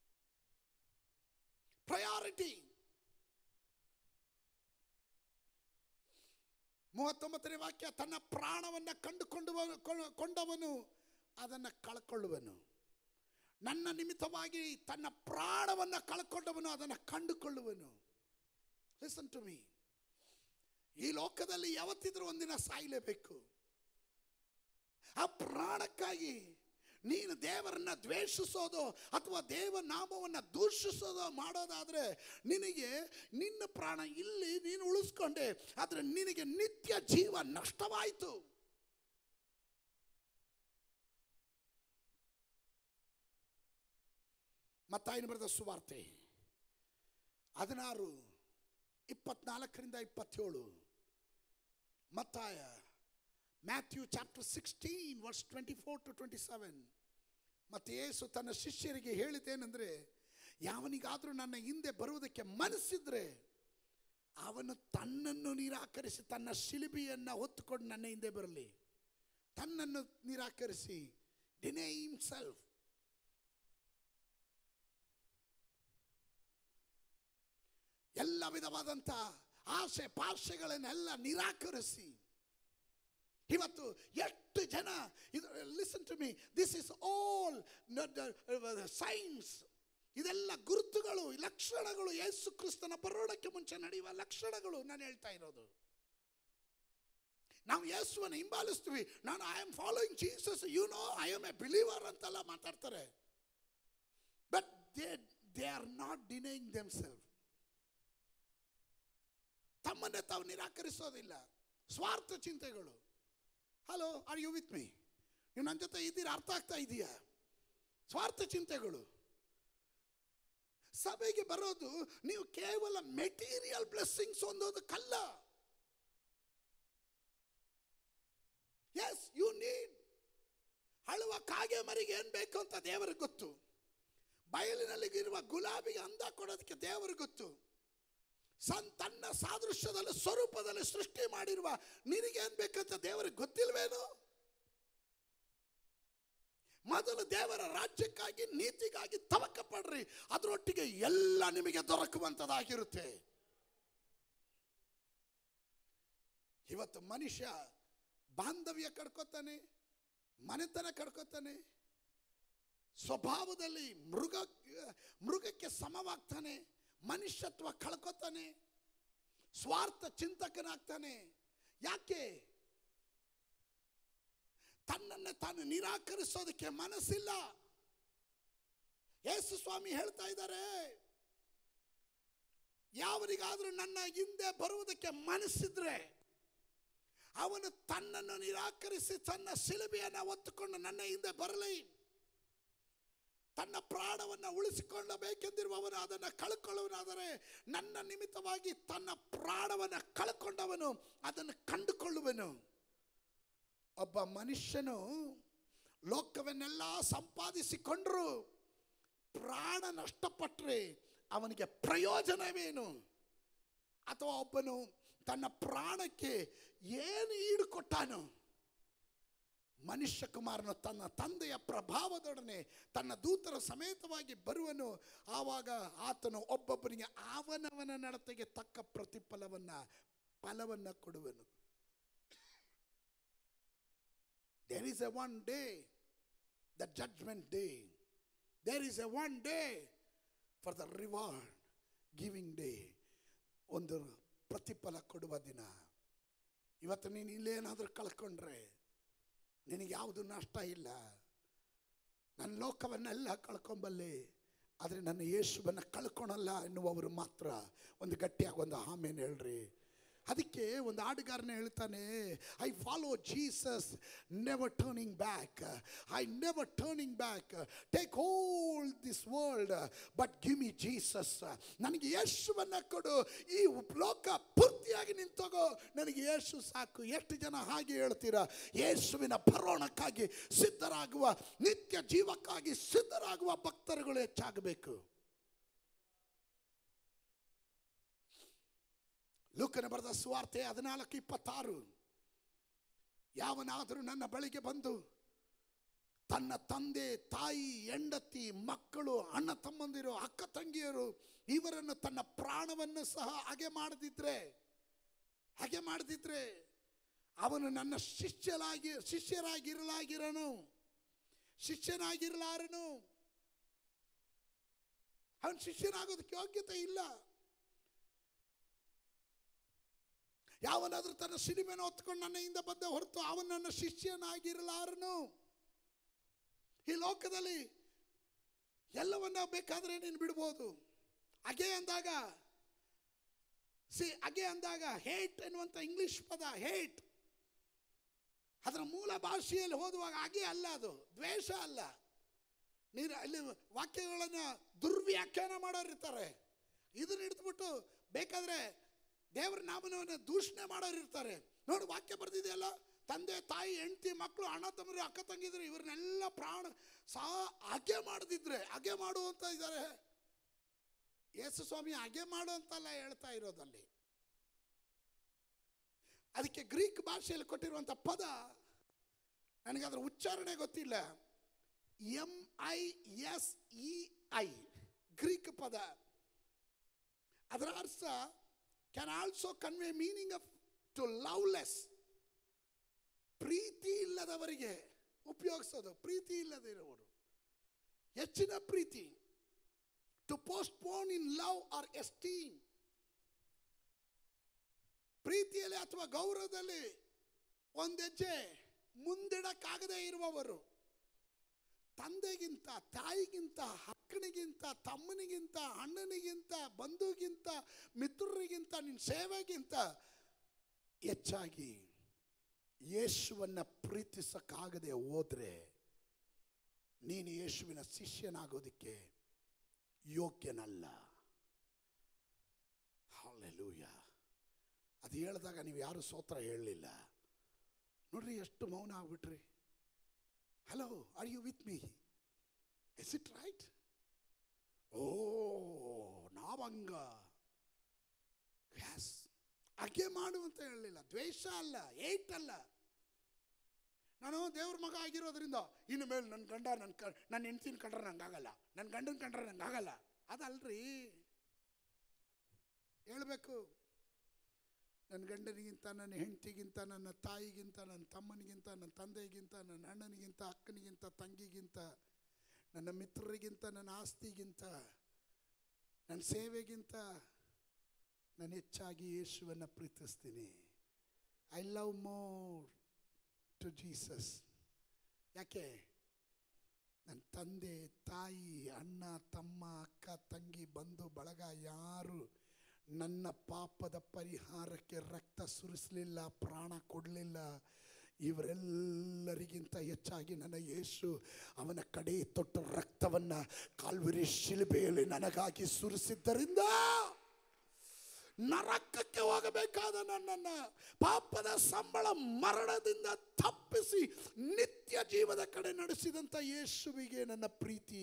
ಪ್ರಯಾರಿಟಿ ಮೂವತ್ತೊಂಬತ್ತನೇ ವಾಕ್ಯ ತನ್ನ ಪ್ರಾಣವನ್ನ ಕಂಡುಕೊಂಡು ಕೊಂಡವನು ಅದನ್ನು ಕಳ್ಕೊಳ್ಳುವನು ನನ್ನ ನಿಮಿತ್ತವಾಗಿ ತನ್ನ ಪ್ರಾಣವನ್ನ ಕಳ್ಕೊಂಡವನು ಅದನ್ನು ಕಂಡುಕೊಳ್ಳುವನು ಲಿಸನ್ ಟು ಮೀ ಈ ಲೋಕದಲ್ಲಿ ಯಾವತ್ತಿದ್ರೂ ಒಂದಿನ ಸಾಯಲೇಬೇಕು ಆ ಪ್ರಾಣಕ್ಕಾಗಿ ನೀನು ದೇವರನ್ನ ದ್ವೇಷಿಸೋದು ಅಥವಾ ದೇವ ನಾಮವನ್ನು ದೂಷಿಸೋದು ಮಾಡೋದಾದ್ರೆ ನಿನಗೆ ನಿನ್ನ ಪ್ರಾಣ ಇಲ್ಲಿ ನೀನು ಉಳಿಸ್ಕೊಂಡೆ ಆದರೆ ನಿನಗೆ ನಿತ್ಯ ಜೀವ ನಷ್ಟವಾಯಿತು ಮತ್ತಾಯನ ಬರೆದ ಸುವಾರ್ತೆ ಹದಿನಾರು ಇಪ್ಪತ್ನಾಲ್ಕರಿಂದ ಇಪ್ಪತ್ತೇಳು ಮತ್ತಾಯ Matthew chapter sixteen verse twenty four to twenty seven ಮತ್ತು ಯೇಸು ತನ್ನ ಶಿಷ್ಯರಿಗೆ ಹೇಳಿದ್ದೇನೆಂದರೆ ಯಾವನಿಗಾದರೂ ನನ್ನ ಹಿಂದೆ ಬರುವುದಕ್ಕೆ ಮನಸ್ಸಿದ್ರೆ ಅವನು ತನ್ನನ್ನು ನಿರಾಕರಿಸಿ ತನ್ನ ಶಿಲ್ಬಿಯನ್ನು ಹೊತ್ತುಕೊಂಡು ನನ್ನ ಹಿಂದೆ ಬರಲಿ ತನ್ನನ್ನು ನಿರಾಕರಿಸಿ ಡಿನೇ ಹಿಮ್ಸೆಲ್ಫ್ ಎಲ್ಲ ವಿಧವಾದಂಥ ಆಸೆ ಪಾಶೆಗಳನ್ನೆಲ್ಲ ನಿರಾಕರಿಸಿ ಇವತ್ತು ಎಷ್ಟು ಜನ ಇದು listen to me this is all signs ಇದೆಲ್ಲ ಗುರುತುಗಳು ಲಕ್ಷಣಗಳು ಯೇಸು ಕ್ರಿಸ್ತನ ಬರೋಡಕ್ಕೆ ಮುಂಚೆ ನಡೆಯುವ ಲಕ್ಷಣಗಳು ನಾನು ಹೇಳ್ತಾ ಇರೋದು ನಾವು ಯೇಸುವನ್ನು ಹಿಂಬಾಲಿಸ್ತೀವಿ ನಾನು I am following Jesus you know I am a believer ಅಂತೆಲ್ಲ ಮಾತಾಡ್ತಾರೆ but they they are not denying them self ತಮ್ಮನ್ನೇ ತಾವು ನಿರಾಕರಿಸೋದಿಲ್ಲ ಸ್ವಾರ್ಥ ಚಿಂತೆಗಳು hello are you with me ನೀವು ನನ್ನ ಜೊತೆ ಇದ್ದೀರಾ ಅರ್ಥ ಆಗ್ತಾ ಇದೆಯಾ ಸ್ವಾರ್ಥ ಚಿಂತೆಗಳು ಸಭೆಗೆ ಬರೋದು ನೀವು ಕೇವಲ ಮೆಟೀರಿಯಲ್ ಬ್ಲೆಸ್ಸಿಂಗ್ಸ್ ಹೊಂದೋದಕ್ಕಲ್ಲ ಎಸ್ ಯು ನೀಡ್ ಅಳುವ ಕಾಗೆ ಮರಿಗೆ ಏನು ಬೇಕು ಅಂತ ದೇವರಿಗೆ ಗೊತ್ತು ಬಯಲಿನಲ್ಲಿ ಇರುವ ಗುಲಾಬಿಗೆ ಅಂದ ಕೊಡೋದಕ್ಕೆ ದೇವರಿಗೆ ಗೊತ್ತು ಸನ್ ತನ್ನ ಸಾದೃಶ್ಯದಲ್ಲಿ ಸ್ವರೂಪದಲ್ಲಿ ಸೃಷ್ಟಿ ಮಾಡಿರುವ ನಿನಗೆ ಏನ್ ಬೇಕಂತ ದೇವರಿಗೆ ಗೊತ್ತಿಲ್ವೇನು ಮೊದಲು ದೇವರ ರಾಜ್ಯಕ್ಕಾಗಿ ನೀತಿಗಾಗಿ ತವಕ ಪಡ್ರಿ ಅದರೊಟ್ಟಿಗೆ ಎಲ್ಲ ನಿಮಗೆ ದೊರಕುವಂಥದ್ದಾಗಿರುತ್ತೆ ಇವತ್ತು ಮನುಷ್ಯ ಬಾಂಧವ್ಯ ಕಡ್ಕೋತಾನೆ ಮನೆತನ ಕಡ್ಕೋತಾನೆ ಸ್ವಭಾವದಲ್ಲಿ ಮೃಗ ಮೃಗಕ್ಕೆ ಸಮವಾಗ್ತಾನೆ ಮನುಷ್ಯತ್ವ ಕಳ್ಕೊತಾನೆ ಸ್ವಾರ್ಥ ಚಿಂತಕನಾಗ್ತಾನೆ ಯಾಕೆ ತನ್ನನ್ನು ತಾನು ನಿರಾಕರಿಸೋದಕ್ಕೆ ಮನಸ್ಸಿಲ್ಲ ಯೇಸು ಸ್ವಾಮಿ ಹೇಳ್ತಾ ಇದ್ದಾರೆ ಯಾವರಿಗಾದ್ರೂ ನನ್ನ ಹಿಂದೆ ಬರುವುದಕ್ಕೆ ಮನಸ್ಸಿದ್ರೆ ಅವನು ತನ್ನನ್ನು ನಿರಾಕರಿಸಿ ತನ್ನ ಶಿಲುಬೆಯನ್ನು ಒತ್ತುಕೊಂಡು ನನ್ನ ಹಿಂದೆ ಬರಲಿ ತನ್ನ ಪ್ರಾಣವನ್ನು ಉಳಿಸಿಕೊಳ್ಳಬೇಕೆಂದಿರುವವನು ಅದನ್ನು ಕಳ್ಕೊಳ್ಳುವನಾದರೆ ನನ್ನ ನಿಮಿತ್ತವಾಗಿ ತನ್ನ ಪ್ರಾಣವನ್ನು ಕಳ್ಕೊಂಡವನು ಅದನ್ನು ಕಂಡುಕೊಳ್ಳುವನು ಒಬ್ಬ ಮನುಷ್ಯನು ಲೋಕವನ್ನೆಲ್ಲ ಸಂಪಾದಿಸಿಕೊಂಡ್ರು ಪ್ರಾಣ ನಷ್ಟಪಟ್ರೆ ಅವನಿಗೆ ಪ್ರಯೋಜನವೇನು ಅಥವಾ ಒಬ್ಬನು ತನ್ನ ಪ್ರಾಣಕ್ಕೆ ಏನು ಈಡು ಕೊಟ್ಟಾನು ಮನುಷ್ಯ ಕುಮಾರನು ತನ್ನ ತಂದೆಯ ಪ್ರಭಾವದೊಡನೆ ತನ್ನ ದೂತರ ಸಮೇತವಾಗಿ ಬರುವನು ಆವಾಗ ಆತನು ಒಬ್ಬೊಬ್ಬನಿಗೆ ಅವನವನ ನಡತೆಗೆ ತಕ್ಕ ಪ್ರತಿಫಲವನ್ನ ಫಲವನ್ನ ಕೊಡುವನು there is a one day the judgment day there is a one day for the reward giving day ಒಂದು ಪ್ರತಿಫಲ ಕೊಡುವ ದಿನ ಇವತ್ತು ನೀನು ಇಲ್ಲೇನಾದರೂ ಕಳ್ಕೊಂಡ್ರೆ ನಿನಗೆ ಯಾವುದು ನಷ್ಟ ಇಲ್ಲ ನನ್ನ ಲೋಕವನ್ನೆಲ್ಲ ಕಳ್ಕೊಂಬಲ್ಲಿ ಆದರೆ ನನ್ನ ಯೇಸುವನ್ನು ಕಳ್ಕೊಳಲ್ಲ ಎನ್ನುವವರು ಮಾತ್ರ ಒಂದು ಗಟ್ಟಿಯಾಗಿ ಒಂದು ಆಮೇಲೆ ಹೇಳ್ರಿ ಅದಕ್ಕೆ ಒಂದು ಆಡುಗಾರನ ಹೇಳ್ತಾನೆ I follow Jesus never turning back I never turning back take whole this world but give me Jesus ನನಗೆ ಯೇಸುವನ್ನ ಕೊಡು ಈ ಲೋಕ ಪೂರ್ತಿಯಾಗಿ ನಿಂತೋಗೋ ನನಗೆ ಯೇಸು ಸಾಕು ಎಷ್ಟು ಜನ ಹಾಗೆ ಹೇಳ್ತೀರಾ ಯೇಸುವಿನ ಭರೋಣಕ್ಕಾಗಿ ಸಿದ್ಧರಾಗುವ ನಿತ್ಯ ಜೀವಕ್ಕಾಗಿ ಸಿದ್ಧರಾಗುವ ಭಕ್ತರುಗಳು ಹೆಚ್ಚಾಗಬೇಕು ಲೂಕನ ಬರೆದ ಸುವಾರ್ತೆ ಹದಿನಾಲ್ಕು ಇಪ್ಪತ್ತಾರು ಯಾವನಾದರೂ ನನ್ನ ಬಳಿಗೆ ಬಂದು ತನ್ನ ತಂದೆ ತಾಯಿ ಹೆಂಡತಿ ಮಕ್ಕಳು ಅಣ್ಣ ತಮ್ಮಂದಿರು ಅಕ್ಕ ತಂಗಿಯರು ಇವರನ್ನು ತನ್ನ ಪ್ರಾಣವನ್ನು ಸಹ ಹಾಗೆ ಮಾಡದಿದ್ರೆ ಹಾಗೆ ಮಾಡದಿದ್ರೆ ಅವನು ನನ್ನ ಶಿಷ್ಯರಾಗಿ ಶಿಷ್ಯರಾಗಿರಲಾಗಿರನು ಶಿಷ್ಯನಾಗಿರಲಾರನು ಅವನು ಶಿಷ್ಯನಾಗೋದಕ್ಕೆ ಯೋಗ್ಯತೆ ಇಲ್ಲ ಯಾವನಾದ್ರೂ ತನ್ನ ಸಿನಿಮೆನ ಹೊತ್ಕೊಂಡು ನನ್ನಿಂದ ಬಂದ ಹೊರತು ಅವನು ನನ್ನ ಶಿಷ್ಯನಾಗಿರಲಾರನು ಈ ಲೋಕದಲ್ಲಿ ಎಲ್ಲವನ್ನ ಬೇಕಾದ್ರೆ ನೀನು ಬಿಡ್ಬೋದು ಅಗೆ ಅಂದಾಗ ಸಿ ಅಗೆ ಅಂದಾಗ ಹೇಟ್ ಎನ್ನುವಂಥ ಇಂಗ್ಲಿಷ್ ಪದ ಹೇಟ್ ಅದರ ಮೂಲ ಭಾಷೆಯಲ್ಲಿ ಓದುವಾಗ ಅಗೆ ಅಲ್ಲ ಅದು ದ್ವೇಷ ಅಲ್ಲ ನೀನು ಅಲ್ಲಿ ವಾಕ್ಯಗಳನ್ನು ದುರ್ವ್ಯಾಖ್ಯಾನ ಮಾಡೋರು ಇರ್ತಾರೆ ಇದನ್ನ ಹಿಡಿದ್ಬಿಟ್ಟು ಬೇಕಾದ್ರೆ ದೇವರ ನಾಮನವನ್ನು ದೂಷಣೆ ಮಾಡೋರು ಇರ್ತಾರೆ ನೋಡಿ ವಾಕ್ಯ ಬರ್ದಿದೆಯಲ್ಲ ತಂದೆ ತಾಯಿ ಹೆಂಡತಿ ಮಕ್ಕಳು ಅಣ್ಣ ತಮ್ಮರು ಅಕ್ಕ ತಂಗಿದ್ರು ಇವ್ರನ್ನೆಲ್ಲ ಪ್ರಾಣ ಸಹ ಹಾಗೆ ಮಾಡದಿದ್ರೆ ಹಾಗೆ ಮಾಡು ಅಂತ ಇದ್ದಾರೆ ಯೇಸು ಸ್ವಾಮಿ ಹಾಗೆ ಮಾಡು ಅಂತಲ್ಲ ಹೇಳ್ತಾ ಇರೋದಲ್ಲಿ ಅದಕ್ಕೆ ಗ್ರೀಕ್ ಭಾಷೆಯಲ್ಲಿ ಕೊಟ್ಟಿರುವಂಥ ಪದ ನನಗೆ ಅದರ ಉಚ್ಚಾರಣೆ ಗೊತ್ತಿಲ್ಲ M I S E I Greek ಪದ ಅದರ ಅರ್ಥ can also convey meaning of to loveless ಪ್ರೀತಿ ಇಲ್ಲದವರಿಗೆ ಉಪಯೋಗಿಸೋದು ಪ್ರೀತಿ ಇಲ್ಲದಿರುವವರು ಹೆಚ್ಚಿನ ಪ್ರೀತಿ to postpone in love or esteem ಪ್ರೀತಿಯಲ್ಲಿ ಅಥವಾ ಗೌರವದಲ್ಲಿ ಒಂದು ಹೆಜ್ಜೆ ಮುಂದಿಡಕ್ಕಾಗದೇ ಇರುವವರು ತಂದೆಗಿಂತ ತಾಯಿಗಿಂತ ಅಕ್ಕನಿಗಿಂತ ತಮ್ಮನಿಗಿಂತ ಅಣ್ಣನಿಗಿಂತ ಬಂಧುಗಿಂತ ಮಿತ್ರರಿಗಿಂತ ನಿನ್ನ ಸೇವೆಗಿಂತ ಹೆಚ್ಚಾಗಿ ಯೇಸುವನ್ನ ಪ್ರೀತಿಸಕ್ಕಾಗದೆ ಹೋದ್ರೆ ನೀನು ಯೇಸುವಿನ ಶಿಷ್ಯನಾಗೋದಕ್ಕೆ ಯೋಗ್ಯನಲ್ಲ ಹಾಲೆಲೂಯ ಅದು ಹೇಳಿದಾಗ ನೀವು ಯಾರು ಸೋತ್ರ ಹೇಳಲಿಲ್ಲ ನೋಡ್ರಿ ಎಷ್ಟು ಮೌನ ಆಗ್ಬಿಟ್ರಿ hello are you with me is it right ಓ ನಾವಂಗ ಎಸ್ ಹಾಗೆ ಮಾಡು ಅಂತ ಹೇಳಲಿಲ್ಲ ದ್ವೇಷ ಅಲ್ಲ ಏಟ್ ಅಲ್ಲ ನಾನು ದೇವ್ರ ಮಗ ಆಗಿರೋದ್ರಿಂದ ಇನ್ನು ಮೇಲೆ ನನ್ನ ಗಂಡ ನನ್ನ ಕ ನನ್ನ ಹೆಂಡ್ತಿನ ಕಂಡ್ರೆ ನಂಗಾಗಲ್ಲ ನನ್ನ ಗಂಡನ ಕಂಡ್ರೆ ನಂಗಾಗಲ್ಲ ಅದಲ್ರಿ ಹೇಳಬೇಕು ನನ್ನ ಗಂಡನಿಗಿಂತ ನನ್ನ ಹೆಂಡತಿಗಿಂತ ನನ್ನ ತಾಯಿಗಿಂತ ನನ್ನ ತಮ್ಮನಿಗಿಂತ ನನ್ನ ತಂದೆಗಿಂತ ನನ್ನ ಅಣ್ಣನಿಗಿಂತ ಅಕ್ಕನಿಗಿಂತ ತಂಗಿಗಿಂತ ನನ್ನ ಮಿತ್ರರಿಗಿಂತ ನನ್ನ ಆಸ್ತಿಗಿಂತ ನನ್ನ ಸೇವೆಗಿಂತ ನಾನು ಹೆಚ್ಚಾಗಿ ಯೇಸುವನ್ನು ಪ್ರೀತಿಸ್ತೀನಿ I love more to Jesus ಯಾಕೆ ನನ್ನ ತಂದೆ ತಾಯಿ ಅಣ್ಣ ತಮ್ಮ ಅಕ್ಕ ತಂಗಿ ಬಂಧು ಬಳಗ ಯಾರು ನನ್ನ ಪಾಪದ ಪರಿಹಾರಕ್ಕೆ ರಕ್ತ ಸುರಿಸಲಿಲ್ಲ ಪ್ರಾಣ ಕೊಡಲಿಲ್ಲ ಇವರೆಲ್ಲರಿಗಿಂತ ಹೆಚ್ಚಾಗಿ ನನ್ನ ಯೇಸು ಅವನ ಕಡೆ ತೊಟ್ಟ ರಕ್ತವನ್ನು ಕಾಲ್ವರಿ ಶಿಲ್ಬೆಯಲ್ಲಿ ನನಗಾಗಿ ಸುರಿಸಿದ್ದರಿಂದ ನರಕಕ್ಕೆ ಹೋಗಬೇಕಾದ ನನ್ನನ್ನ ಪಾಪದ ಸಂಬಳ ಮರಣದಿಂದ ತಪ್ಪಿಸಿ ನಿತ್ಯ ಜೀವದ ಕಡೆ ನಡೆಸಿದಂತ ಯೇಸುವಿಗೆ ನನ್ನ ಪ್ರೀತಿ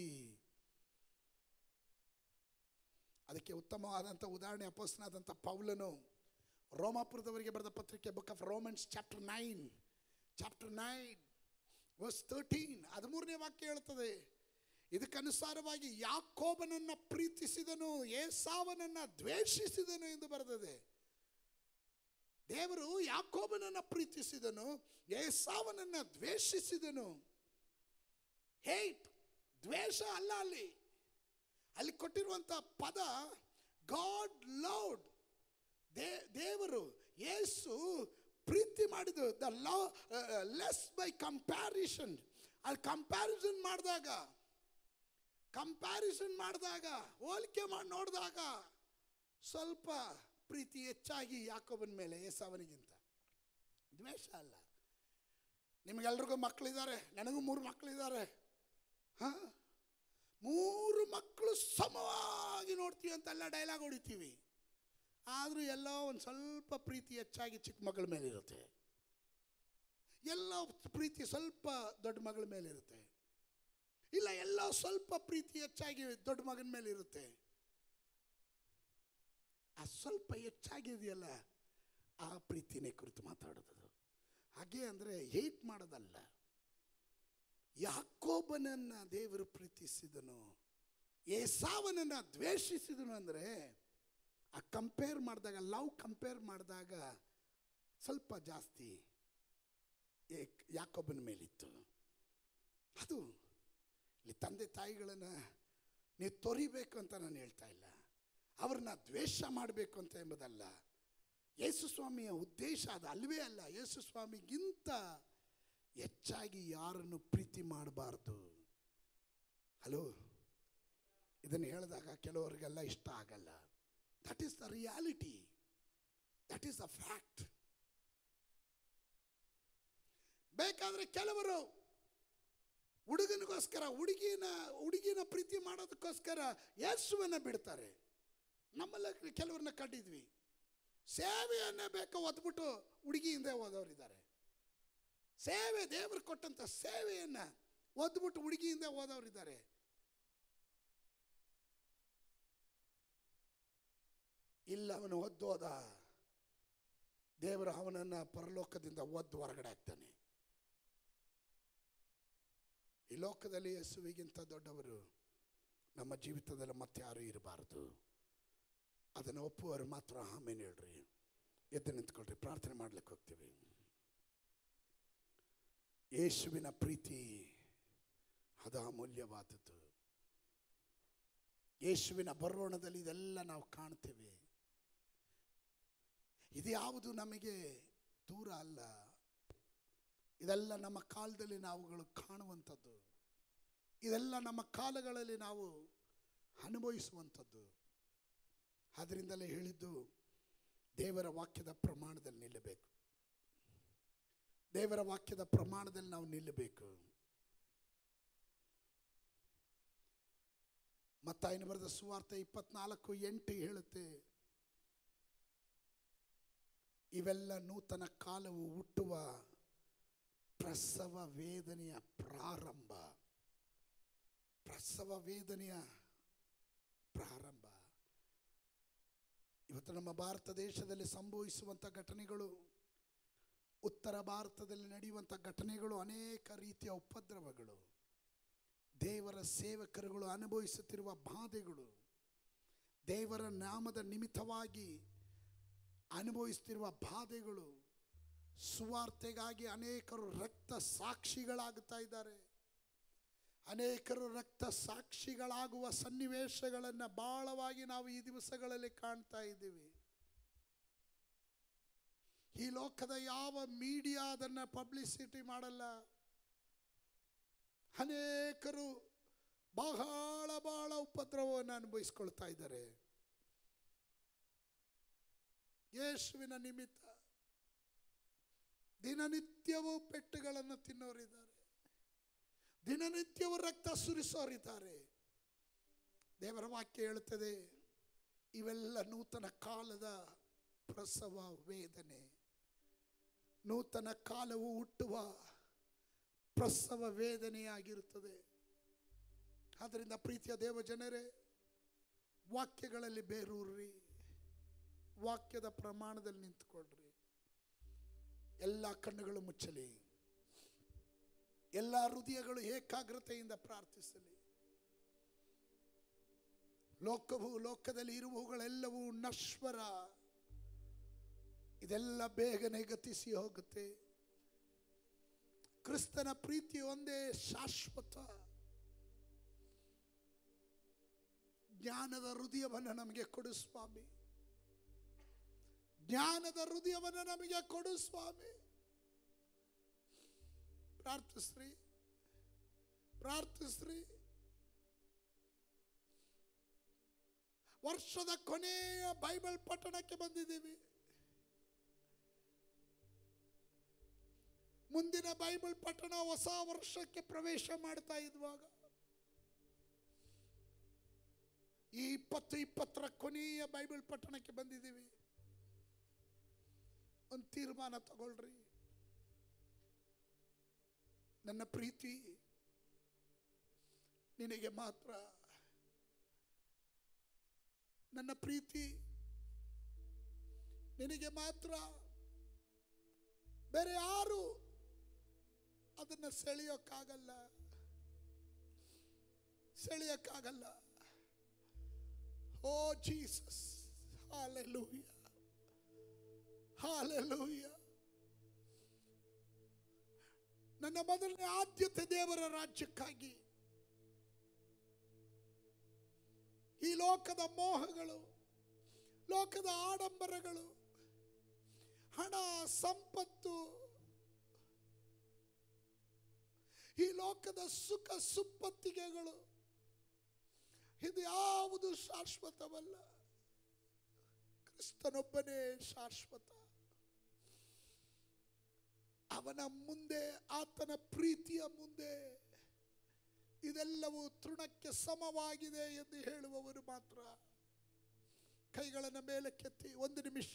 ಅದಕ್ಕೆ ಉತ್ತಮವಾದಂಥ ಉದಾಹರಣೆ ಅಪೋಸ್ನಾದಂಥ ಪೌಲನು ರೋಮಾಪುರದವರಿಗೆ ಬರೆದ ಪತ್ರಿಕೆ book of Romans chapter nine chapter nine verse thirteen ಹದಿಮೂರನೇ ವಾಕ್ಯ ಹೇಳ್ತದೆ ಇದಕ್ಕನುಸಾರವಾಗಿ ಯಾಕೋಬನನ್ನ ಪ್ರೀತಿಸಿದನು ಏಸಾವನನ್ನ ದ್ವೇಷಿಸಿದನು ಎಂದು ಬರೆದಿದೆ ದೇವರು ಯಾಕೋಬನನ್ನ ಪ್ರೀತಿಸಿದನು ಏಸಾವನನ್ನ ದ್ವೇಷಿಸಿದನು ಹೇಟ್ ದ್ವೇಷ ಅಲ್ಲ ಅಲ್ಲಿ ಅಲ್ಲಿ ಕೊಟ್ಟಿರುವಂತ ಪದ ಗಾಡ್ ಲೌಡ್ ದೇ ದೇವರು ಯೇಸು ಪ್ರೀತಿ ಮಾಡಿದ್ದು the loveless by comparison ಅಲ್ಲಿ ಕಂಪ್ಯಾರಿಸನ್ ಮಾಡಿದಾಗ ಕಂಪ್ಯಾರಿಸನ್ ಮಾಡಿದಾಗ ಹೋಲಿಕೆ ಮಾಡಿ ನೋಡಿದಾಗ ಸ್ವಲ್ಪ ಪ್ರೀತಿ ಹೆಚ್ಚಾಗಿ ಯಾಕೋಬನ ಮೇಲೆ ಏಸಾವನಿಗಿಂತ ದ್ವೇಷ ಅಲ್ಲ ನಿಮಗೆಲ್ರಿಗೂ ಮಕ್ಕಳಿದ್ದಾರೆ ನನಗೂ ಮೂರು ಮಕ್ಕಳಿದ್ದಾರೆ ಹಾಂ ಮೂರು ಮಕ್ಕಳು ಸಮವಾಗಿ ನೋಡ್ತೀವಿ ಅಂತೆಲ್ಲ ಡೈಲಾಗ್ ಹೊಡಿತೀವಿ ಆದರೂ ಎಲ್ಲೋ ಒಂದು ಸ್ವಲ್ಪ ಪ್ರೀತಿ ಹೆಚ್ಚಾಗಿ ಚಿಕ್ಕ ಮಗಳ ಮೇಲೆ ಇರುತ್ತೆ ಎಲ್ಲ ಪ್ರೀತಿ ಸ್ವಲ್ಪ ದೊಡ್ಡ ಮಗಳ ಮೇಲೆ ಇರುತ್ತೆ ಇಲ್ಲ ಎಲ್ಲ ಸ್ವಲ್ಪ ಪ್ರೀತಿ ಹೆಚ್ಚಾಗಿ ದೊಡ್ಡ ಮಗನ ಮೇಲೆ ಇರುತ್ತೆ ಆ ಸ್ವಲ್ಪ ಹೆಚ್ಚಾಗಿದೆಯಲ್ಲ ಆ ಪ್ರೀತಿನೇ ಕುರಿತು ಮಾತಾಡೋದು ಹಾಗೆ ಅಂದರೆ ಹೇಟ್ ಮಾಡೋದಲ್ಲ ಯಾಕೋಬನನ್ನ ದೇವರು ಪ್ರೀತಿಸಿದನು ಏಸಾವನನ್ನ ದ್ವೇಷಿಸಿದನು ಅಂದರೆ ಆ ಕಂಪೇರ್ ಮಾಡಿದಾಗ ಲವ್ ಕಂಪೇರ್ ಮಾಡಿದಾಗ ಸ್ವಲ್ಪ ಜಾಸ್ತಿ ಏಕ್- ಯಾಕೋಬನ ಮೇಲಿತ್ತು ಅದು ಇಲ್ಲಿ ತಂದೆ ತಾಯಿಗಳನ್ನು ನೀವು ತೊರಿಬೇಕು ಅಂತ ನಾನು ಹೇಳ್ತಾ ಇಲ್ಲ ಅವ್ರನ್ನ ದ್ವೇಷ ಮಾಡಬೇಕು ಅಂತ ಎಂಬುದಲ್ಲ ಯೇಸು ಸ್ವಾಮಿಯ ಉದ್ದೇಶ ಅದು ಅಲ್ವೇ ಅಲ್ಲ ಯೇಸು ಸ್ವಾಮಿಗಿಂತ ಹೆಚ್ಚಾಗಿ ಯಾರನ್ನು ಪ್ರೀತಿ ಮಾಡಬಾರ್ದು ಹಲೋ ಇದನ್ನು ಹೇಳಿದಾಗ ಕೆಲವರಿಗೆಲ್ಲ ಇಷ್ಟ ಆಗಲ್ಲ that is the reality that is the fact ಬೇಕಾದ್ರೆ ಕೆಲವರು ಹುಡುಗನಿಗೋಸ್ಕರ ಹುಡುಗಿನ ಹುಡುಗಿನ ಪ್ರೀತಿ ಮಾಡೋದಕ್ಕೋಸ್ಕರ ಯೇಸುವನ್ನ ಬಿಡ್ತಾರೆ ನಮ್ಮಲ್ಲ ಕೆಲವ್ರನ್ನ ಕಂಡಿದ್ವಿ ಸೇವೆಯನ್ನೇ ಬೇಕು ಒದ್ಬಿಟ್ಟು ಹುಡುಗಿ ಹಿಂದೆ ಓದೋರಿದ್ದಾರೆ ಸೇವೆ ದೇವರು ಕೊಟ್ಟಂತ ಸೇವೆಯನ್ನ ಓದ್ಬಿಟ್ಟು ಹುಡುಗಿ ಹಿಂದೆ ಓದೋರಿದ್ದಾರೆ ಇಲ್ಲ ಅವನು ಒದ್ದೋದ ದೇವರು ಅವನನ್ನ ಪರಲೋಕದಿಂದ ಒದ್ದು ಹೊರಗಡೆ ಹಾಕ್ತಾನೆ ಈ ಲೋಕದಲ್ಲಿ ಯೇಸುವಿಗಿಂತ ದೊಡ್ಡವರು ನಮ್ಮ ಜೀವಿತದಲ್ಲಿ ಮತ್ತೆ ಯಾರೂ ಇರಬಾರದು ಅದನ್ನು ಒಪ್ಪುವವರು ಮಾತ್ರ ಆಮೇಲೆ ಹೇಳ್ರಿ ಎದ್ದು ನಿಂತ್ಕೊಳ್ರಿ ಪ್ರಾರ್ಥನೆ ಮಾಡ್ಲಿಕ್ಕೆ ಹೋಗ್ತೀವಿ ಯೇಸುವಿನ ಪ್ರೀತಿ ಅದು ಅಮೂಲ್ಯವಾದದ್ದು ಯೇಸುವಿನ ಬರೋಣದಲ್ಲಿ ಇದೆಲ್ಲ ನಾವು ಕಾಣ್ತೇವೆ ಇದು ಯಾವುದು ನಮಗೆ ದೂರ ಅಲ್ಲ ಇದೆಲ್ಲ ನಮ್ಮ ಕಾಲದಲ್ಲಿ ನಾವುಗಳು ಕಾಣುವಂಥದ್ದು ಇದೆಲ್ಲ ನಮ್ಮ ಕಾಲಗಳಲ್ಲಿ ನಾವು ಅನುಭವಿಸುವಂಥದ್ದು ಅದರಿಂದಲೇ ಹೇಳಿದ್ದು ದೇವರ ವಾಕ್ಯದ ಪ್ರಮಾಣದಲ್ಲಿ ನಿಲ್ಲಬೇಕು ದೇವರ ವಾಕ್ಯದ ಪ್ರಮಾಣದಲ್ಲಿ ನಾವು ನಿಲ್ಲಬೇಕು ಮತ್ತಾಯನ ಬರೆದ ಸುವಾರ್ತೆ ಇಪ್ಪತ್ನಾಲ್ಕು ಎಂಟು ಹೇಳುತ್ತೆ ಇವೆಲ್ಲ ನೂತನ ಕಾಲವು ಹುಟ್ಟುವ ಪ್ರಸವ ವೇದನೆಯ ಪ್ರಾರಂಭ ಪ್ರಸವ ವೇದನೆಯ ಪ್ರಾರಂಭ ಇವತ್ತು ನಮ್ಮ ಭಾರತ ದೇಶದಲ್ಲಿ ಸಂಭವಿಸುವಂಥ ಘಟನೆಗಳು ಉತ್ತರ ಭಾರತದಲ್ಲಿ ನಡೆಯುವಂಥ ಘಟನೆಗಳು ಅನೇಕ ರೀತಿಯ ಉಪದ್ರವಗಳು ದೇವರ ಸೇವಕರುಗಳು ಅನುಭವಿಸುತ್ತಿರುವ ಬಾಧೆಗಳು ದೇವರ ನಾಮದ ನಿಮಿತ್ತವಾಗಿ ಅನುಭವಿಸುತ್ತಿರುವ ಬಾಧೆಗಳು ಸುವಾರ್ತೆಗಾಗಿ ಅನೇಕರು ರಕ್ತ ಸಾಕ್ಷಿಗಳಾಗುತ್ತಾ ಇದ್ದಾರೆ ಅನೇಕರು ರಕ್ತ ಸಾಕ್ಷಿಗಳಾಗುವ ಸನ್ನಿವೇಶಗಳನ್ನು ಬಹಳವಾಗಿ ನಾವು ಈ ದಿವಸಗಳಲ್ಲಿ ಕಾಣ್ತಾ ಇದ್ದೀವಿ ಈ ಲೋಕದ ಯಾವ ಮೀಡಿಯಾ ಅದನ್ನು ಪಬ್ಲಿಸಿಟಿ ಮಾಡಲ್ಲ ಅನೇಕರು ಬಹಳ ಬಹಳ ಉಪದ್ರವವನ್ನು ಅನುಭವಿಸ್ಕೊಳ್ತಾ ಇದ್ದಾರೆ ಯೇಸುವಿನ ನಿಮಿತ್ತ ದಿನನಿತ್ಯವೂ ಪೆಟ್ಟುಗಳನ್ನು ತಿನ್ನೋರಿದ್ದಾರೆ ದಿನನಿತ್ಯವೂ ರಕ್ತ ಸುರಿಸೋರಿದ್ದಾರೆ ದೇವರ ವಾಕ್ಯ ಹೇಳುತ್ತದೆ ಇವೆಲ್ಲ ನೂತನ ಕಾಲದ ಪ್ರಸವ ವೇದನೆ ನೂತನ ಕಾಲವು ಹುಟ್ಟುವ ಪ್ರಸವ ವೇದನೆಯಾಗಿರುತ್ತದೆ ಆದ್ದರಿಂದ ಪ್ರೀತಿಯ ದೇವ ಜನರೇ ವಾಕ್ಯಗಳಲ್ಲಿ ಬೇರೂರ್ರಿ ವಾಕ್ಯದ ಪ್ರಮಾಣದಲ್ಲಿ ನಿಂತುಕೊಳ್ಳ್ರಿ ಎಲ್ಲ ಕಣ್ಣುಗಳು ಮುಚ್ಚಲಿ ಎಲ್ಲ ಹೃದಯಗಳು ಏಕಾಗ್ರತೆಯಿಂದ ಪ್ರಾರ್ಥಿಸಲಿ ಲೋಕವು ಲೋಕದಲ್ಲಿ ಇರುವವುಗಳೆಲ್ಲವೂ ನಶ್ವರ ಇದೆಲ್ಲ ಬೇಗನೆ ಗತಿಸಿ ಹೋಗುತ್ತೆ ಕ್ರಿಸ್ತನ ಪ್ರೀತಿ ಒಂದೇ ಶಾಶ್ವತ ಜ್ಞಾನದ ಹೃದಯವನ್ನು ನಮಗೆ ಕೊಡು ಸ್ವಾಮಿ ಜ್ಞಾನದ ಹೃದಯವನ್ನು ನಮಗೆ ಕೊಡು ಸ್ವಾಮಿ ಪ್ರಾರ್ಥಿಸ್ರಿ ಪ್ರಾರ್ಥಿಸ್ರಿ ವರ್ಷದ ಕೊನೆಯ ಬೈಬಲ್ ಪಠಣಕ್ಕೆ ಬಂದಿದ್ದೀವಿ ಮುಂದಿನ ಬೈಬಲ್ ಪಠಣ ಹೊಸ ವರ್ಷಕ್ಕೆ ಪ್ರವೇಶ ಮಾಡ್ತಾ ಇದ್ವಾಗ ಈ ಇಪ್ಪತ್ತು ಇಪ್ಪತ್ತರ ಕೊನೆಯ ಬೈಬಲ್ ಪಠಣಕ್ಕೆ ಬಂದಿದ್ದೀವಿ ಒಂದು ತೀರ್ಮಾನ ತಗೊಳ್ರಿ ನನ್ನ ಪ್ರೀತಿ ನಿನಗೆ ಮಾತ್ರ ನನ್ನ ಪ್ರೀತಿ ನಿನಗೆ ಮಾತ್ರ ಬೇರೆ ಯಾರು ಅದನ್ನು ಸೆಳೆಯೋಕ್ಕಾಗಲ್ಲ ಸೆಳೆಯೋಕ್ಕಾಗಲ್ಲ ಓ ಜೀಸಸ್ ಹಾಲೆಲೂಯ ಹಾಲೆಲೂಯ ನನ್ನ ಮೊದಲನೇ ಆದ್ಯತೆ ದೇವರ ರಾಜ್ಯಕ್ಕಾಗಿ ಈ ಲೋಕದ ಮೋಹಗಳು ಲೋಕದ ಆಡಂಬರಗಳು ಹಣ ಸಂಪತ್ತು ಈ ಲೋಕದ ಸುಖ ಸುಪ್ಪತ್ತಿಗೆಗಳು ಇದು ಯಾವುದು ಶಾಶ್ವತವಲ್ಲ ಕ್ರಿಸ್ತನೊಬ್ಬನೇ ಶಾಶ್ವತ ಅವನ ಮುಂದೆ ಆತನ ಪ್ರೀತಿಯ ಮುಂದೆ ಇದೆಲ್ಲವೂ ತೃಣಕ್ಕೆ ಸಮವಾಗಿದೆ ಎಂದು ಹೇಳುವವರು ಮಾತ್ರ ಕೈಗಳನ್ನು ಮೇಲೆ ಕೆತ್ತಿ ಒಂದು ನಿಮಿಷ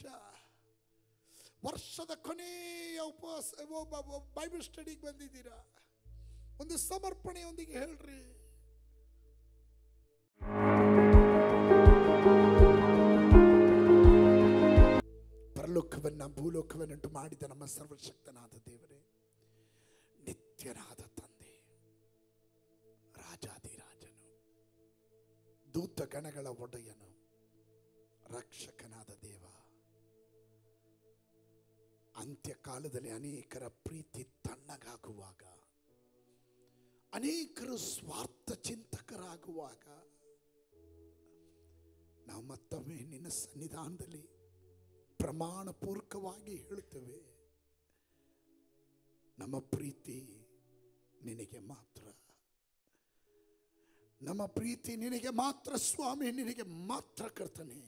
ವರ್ಷದ ಕೊನೆಯ ಉಪವಾಸ ಒಬ್ಬ- ಒಬ್ಬ ಬೈಬಲ್ ಸ್ಟಡಿಗೆ ಬಂದಿದ್ದೀರಾ ಒಂದು ಸಮರ್ಪಣೆಯೊಂದಿಗೆ ಹೇಳ್ರಿ ಪರಲೋಕವನ್ನ ಭೂಲೋಕವನ್ನುಂಟು ಮಾಡಿದ ನಮ್ಮ ಸರ್ವಶಕ್ತನಾದ ದೇವರೇ ನಿತ್ಯನಾದ ತಂದೆ ರಾಜಾದಿರಾಜನು ದೂತ ಗಣಗಳ ಒಡೆಯನು ರಕ್ಷಕನಾದ ದೇವ ಅಂತ್ಯಕಾಲದಲ್ಲಿ ಅನೇಕರ ಪ್ರೀತಿ ತಣ್ಣಗಾಗುವಾಗ ಅನೇಕರು ಸ್ವಾರ್ಥ ಚಿಂತಕರಾಗುವಾಗ ನಾವು ಮತ್ತೊಮ್ಮೆ ನಿನ್ನ ಸನ್ನಿಧಾನದಲ್ಲಿ ಪ್ರಮಾಣ ಪೂರ್ವಕವಾಗಿ ಹೇಳುತ್ತೇವೆ ನಮ್ಮ ಪ್ರೀತಿ ನಿನಗೆ ಮಾತ್ರ ನಮ್ಮ ಪ್ರೀತಿ ನಿನಗೆ ಮಾತ್ರ ಸ್ವಾಮಿ ನಿನಗೆ ಮಾತ್ರ ಕರ್ತನೆ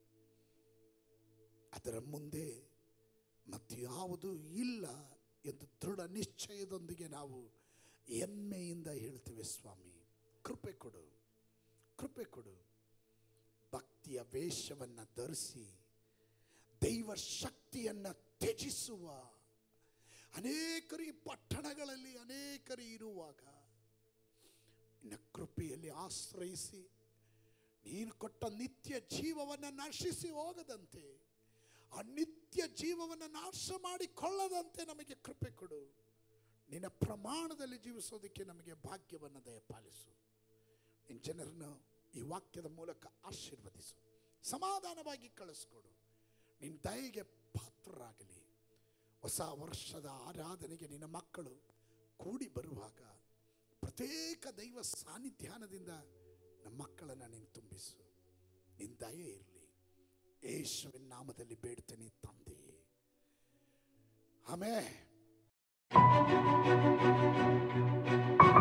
ಅದರ ಮುಂದೆ ಮತ್ಯಾವುದು ಇಲ್ಲ ಎಂದು ದೃಢ ನಿಶ್ಚಯದೊಂದಿಗೆ ನಾವು ಹೆಮ್ಮೆಯಿಂದ ಹೇಳ್ತೇವೆ ಸ್ವಾಮಿ ಕೃಪೆ ಕೊಡು ಕೃಪೆ ಕೊಡು ಭಕ್ತಿಯ ವೇಷವನ್ನು ಧರಿಸಿ ದೈವ ಶಕ್ತಿಯನ್ನು ತ್ಯಜಿಸುವ ಅನೇಕರು ಈ ಪಟ್ಟಣಗಳಲ್ಲಿ ಅನೇಕರು ಇರುವಾಗ ನಿನ್ನ ಕೃಪೆಯಲ್ಲಿ ಆಶ್ರಯಿಸಿ ನೀನು ಕೊಟ್ಟ ನಿತ್ಯ ಜೀವವನ್ನು ನಶಿಸಿ ಹೋಗದಂತೆ ಆ ನಿತ್ಯ ಜೀವವನ್ನು ನಾಶ ಮಾಡಿಕೊಳ್ಳದಂತೆ ನಮಗೆ ಕೃಪೆ ಕೊಡು ನಿನ್ನ ಪ್ರಮಾಣದಲ್ಲಿ ಜೀವಿಸೋದಕ್ಕೆ ನಮಗೆ ಭಾಗ್ಯವನ್ನು ದಯಪಾಲಿಸು ನಿನ್ನ ಜನರನ್ನು ಈ ವಾಕ್ಯದ ಮೂಲಕ ಆಶೀರ್ವದಿಸು ಸಮಾಧಾನವಾಗಿ ಕಳಿಸ್ಕೊಡು ನಿನ್ನ ದಯೆಗೆ ಪಾತ್ರರಾಗಲಿ ಹೊಸ ವರ್ಷದ ಆರಾಧನೆಗೆ ನಿನ್ನ ಮಕ್ಕಳು ಕೂಡಿ ಬರುವಾಗ ಪ್ರತ್ಯೇಕ ದೈವ ಸಾನ್ನಿಧ್ಯಾನದಿಂದ ನಮ್ಮ ಮಕ್ಕಳನ್ನು ನೀನು ತುಂಬಿಸು ನಿನ್ನ ದಯೆ ಇರಲಿ ಯೇಸುವಿನ ನಾಮದಲ್ಲಿ ಬೇಡ್ತೇನೆ ತಂದೆಯೇ ಆಮೇ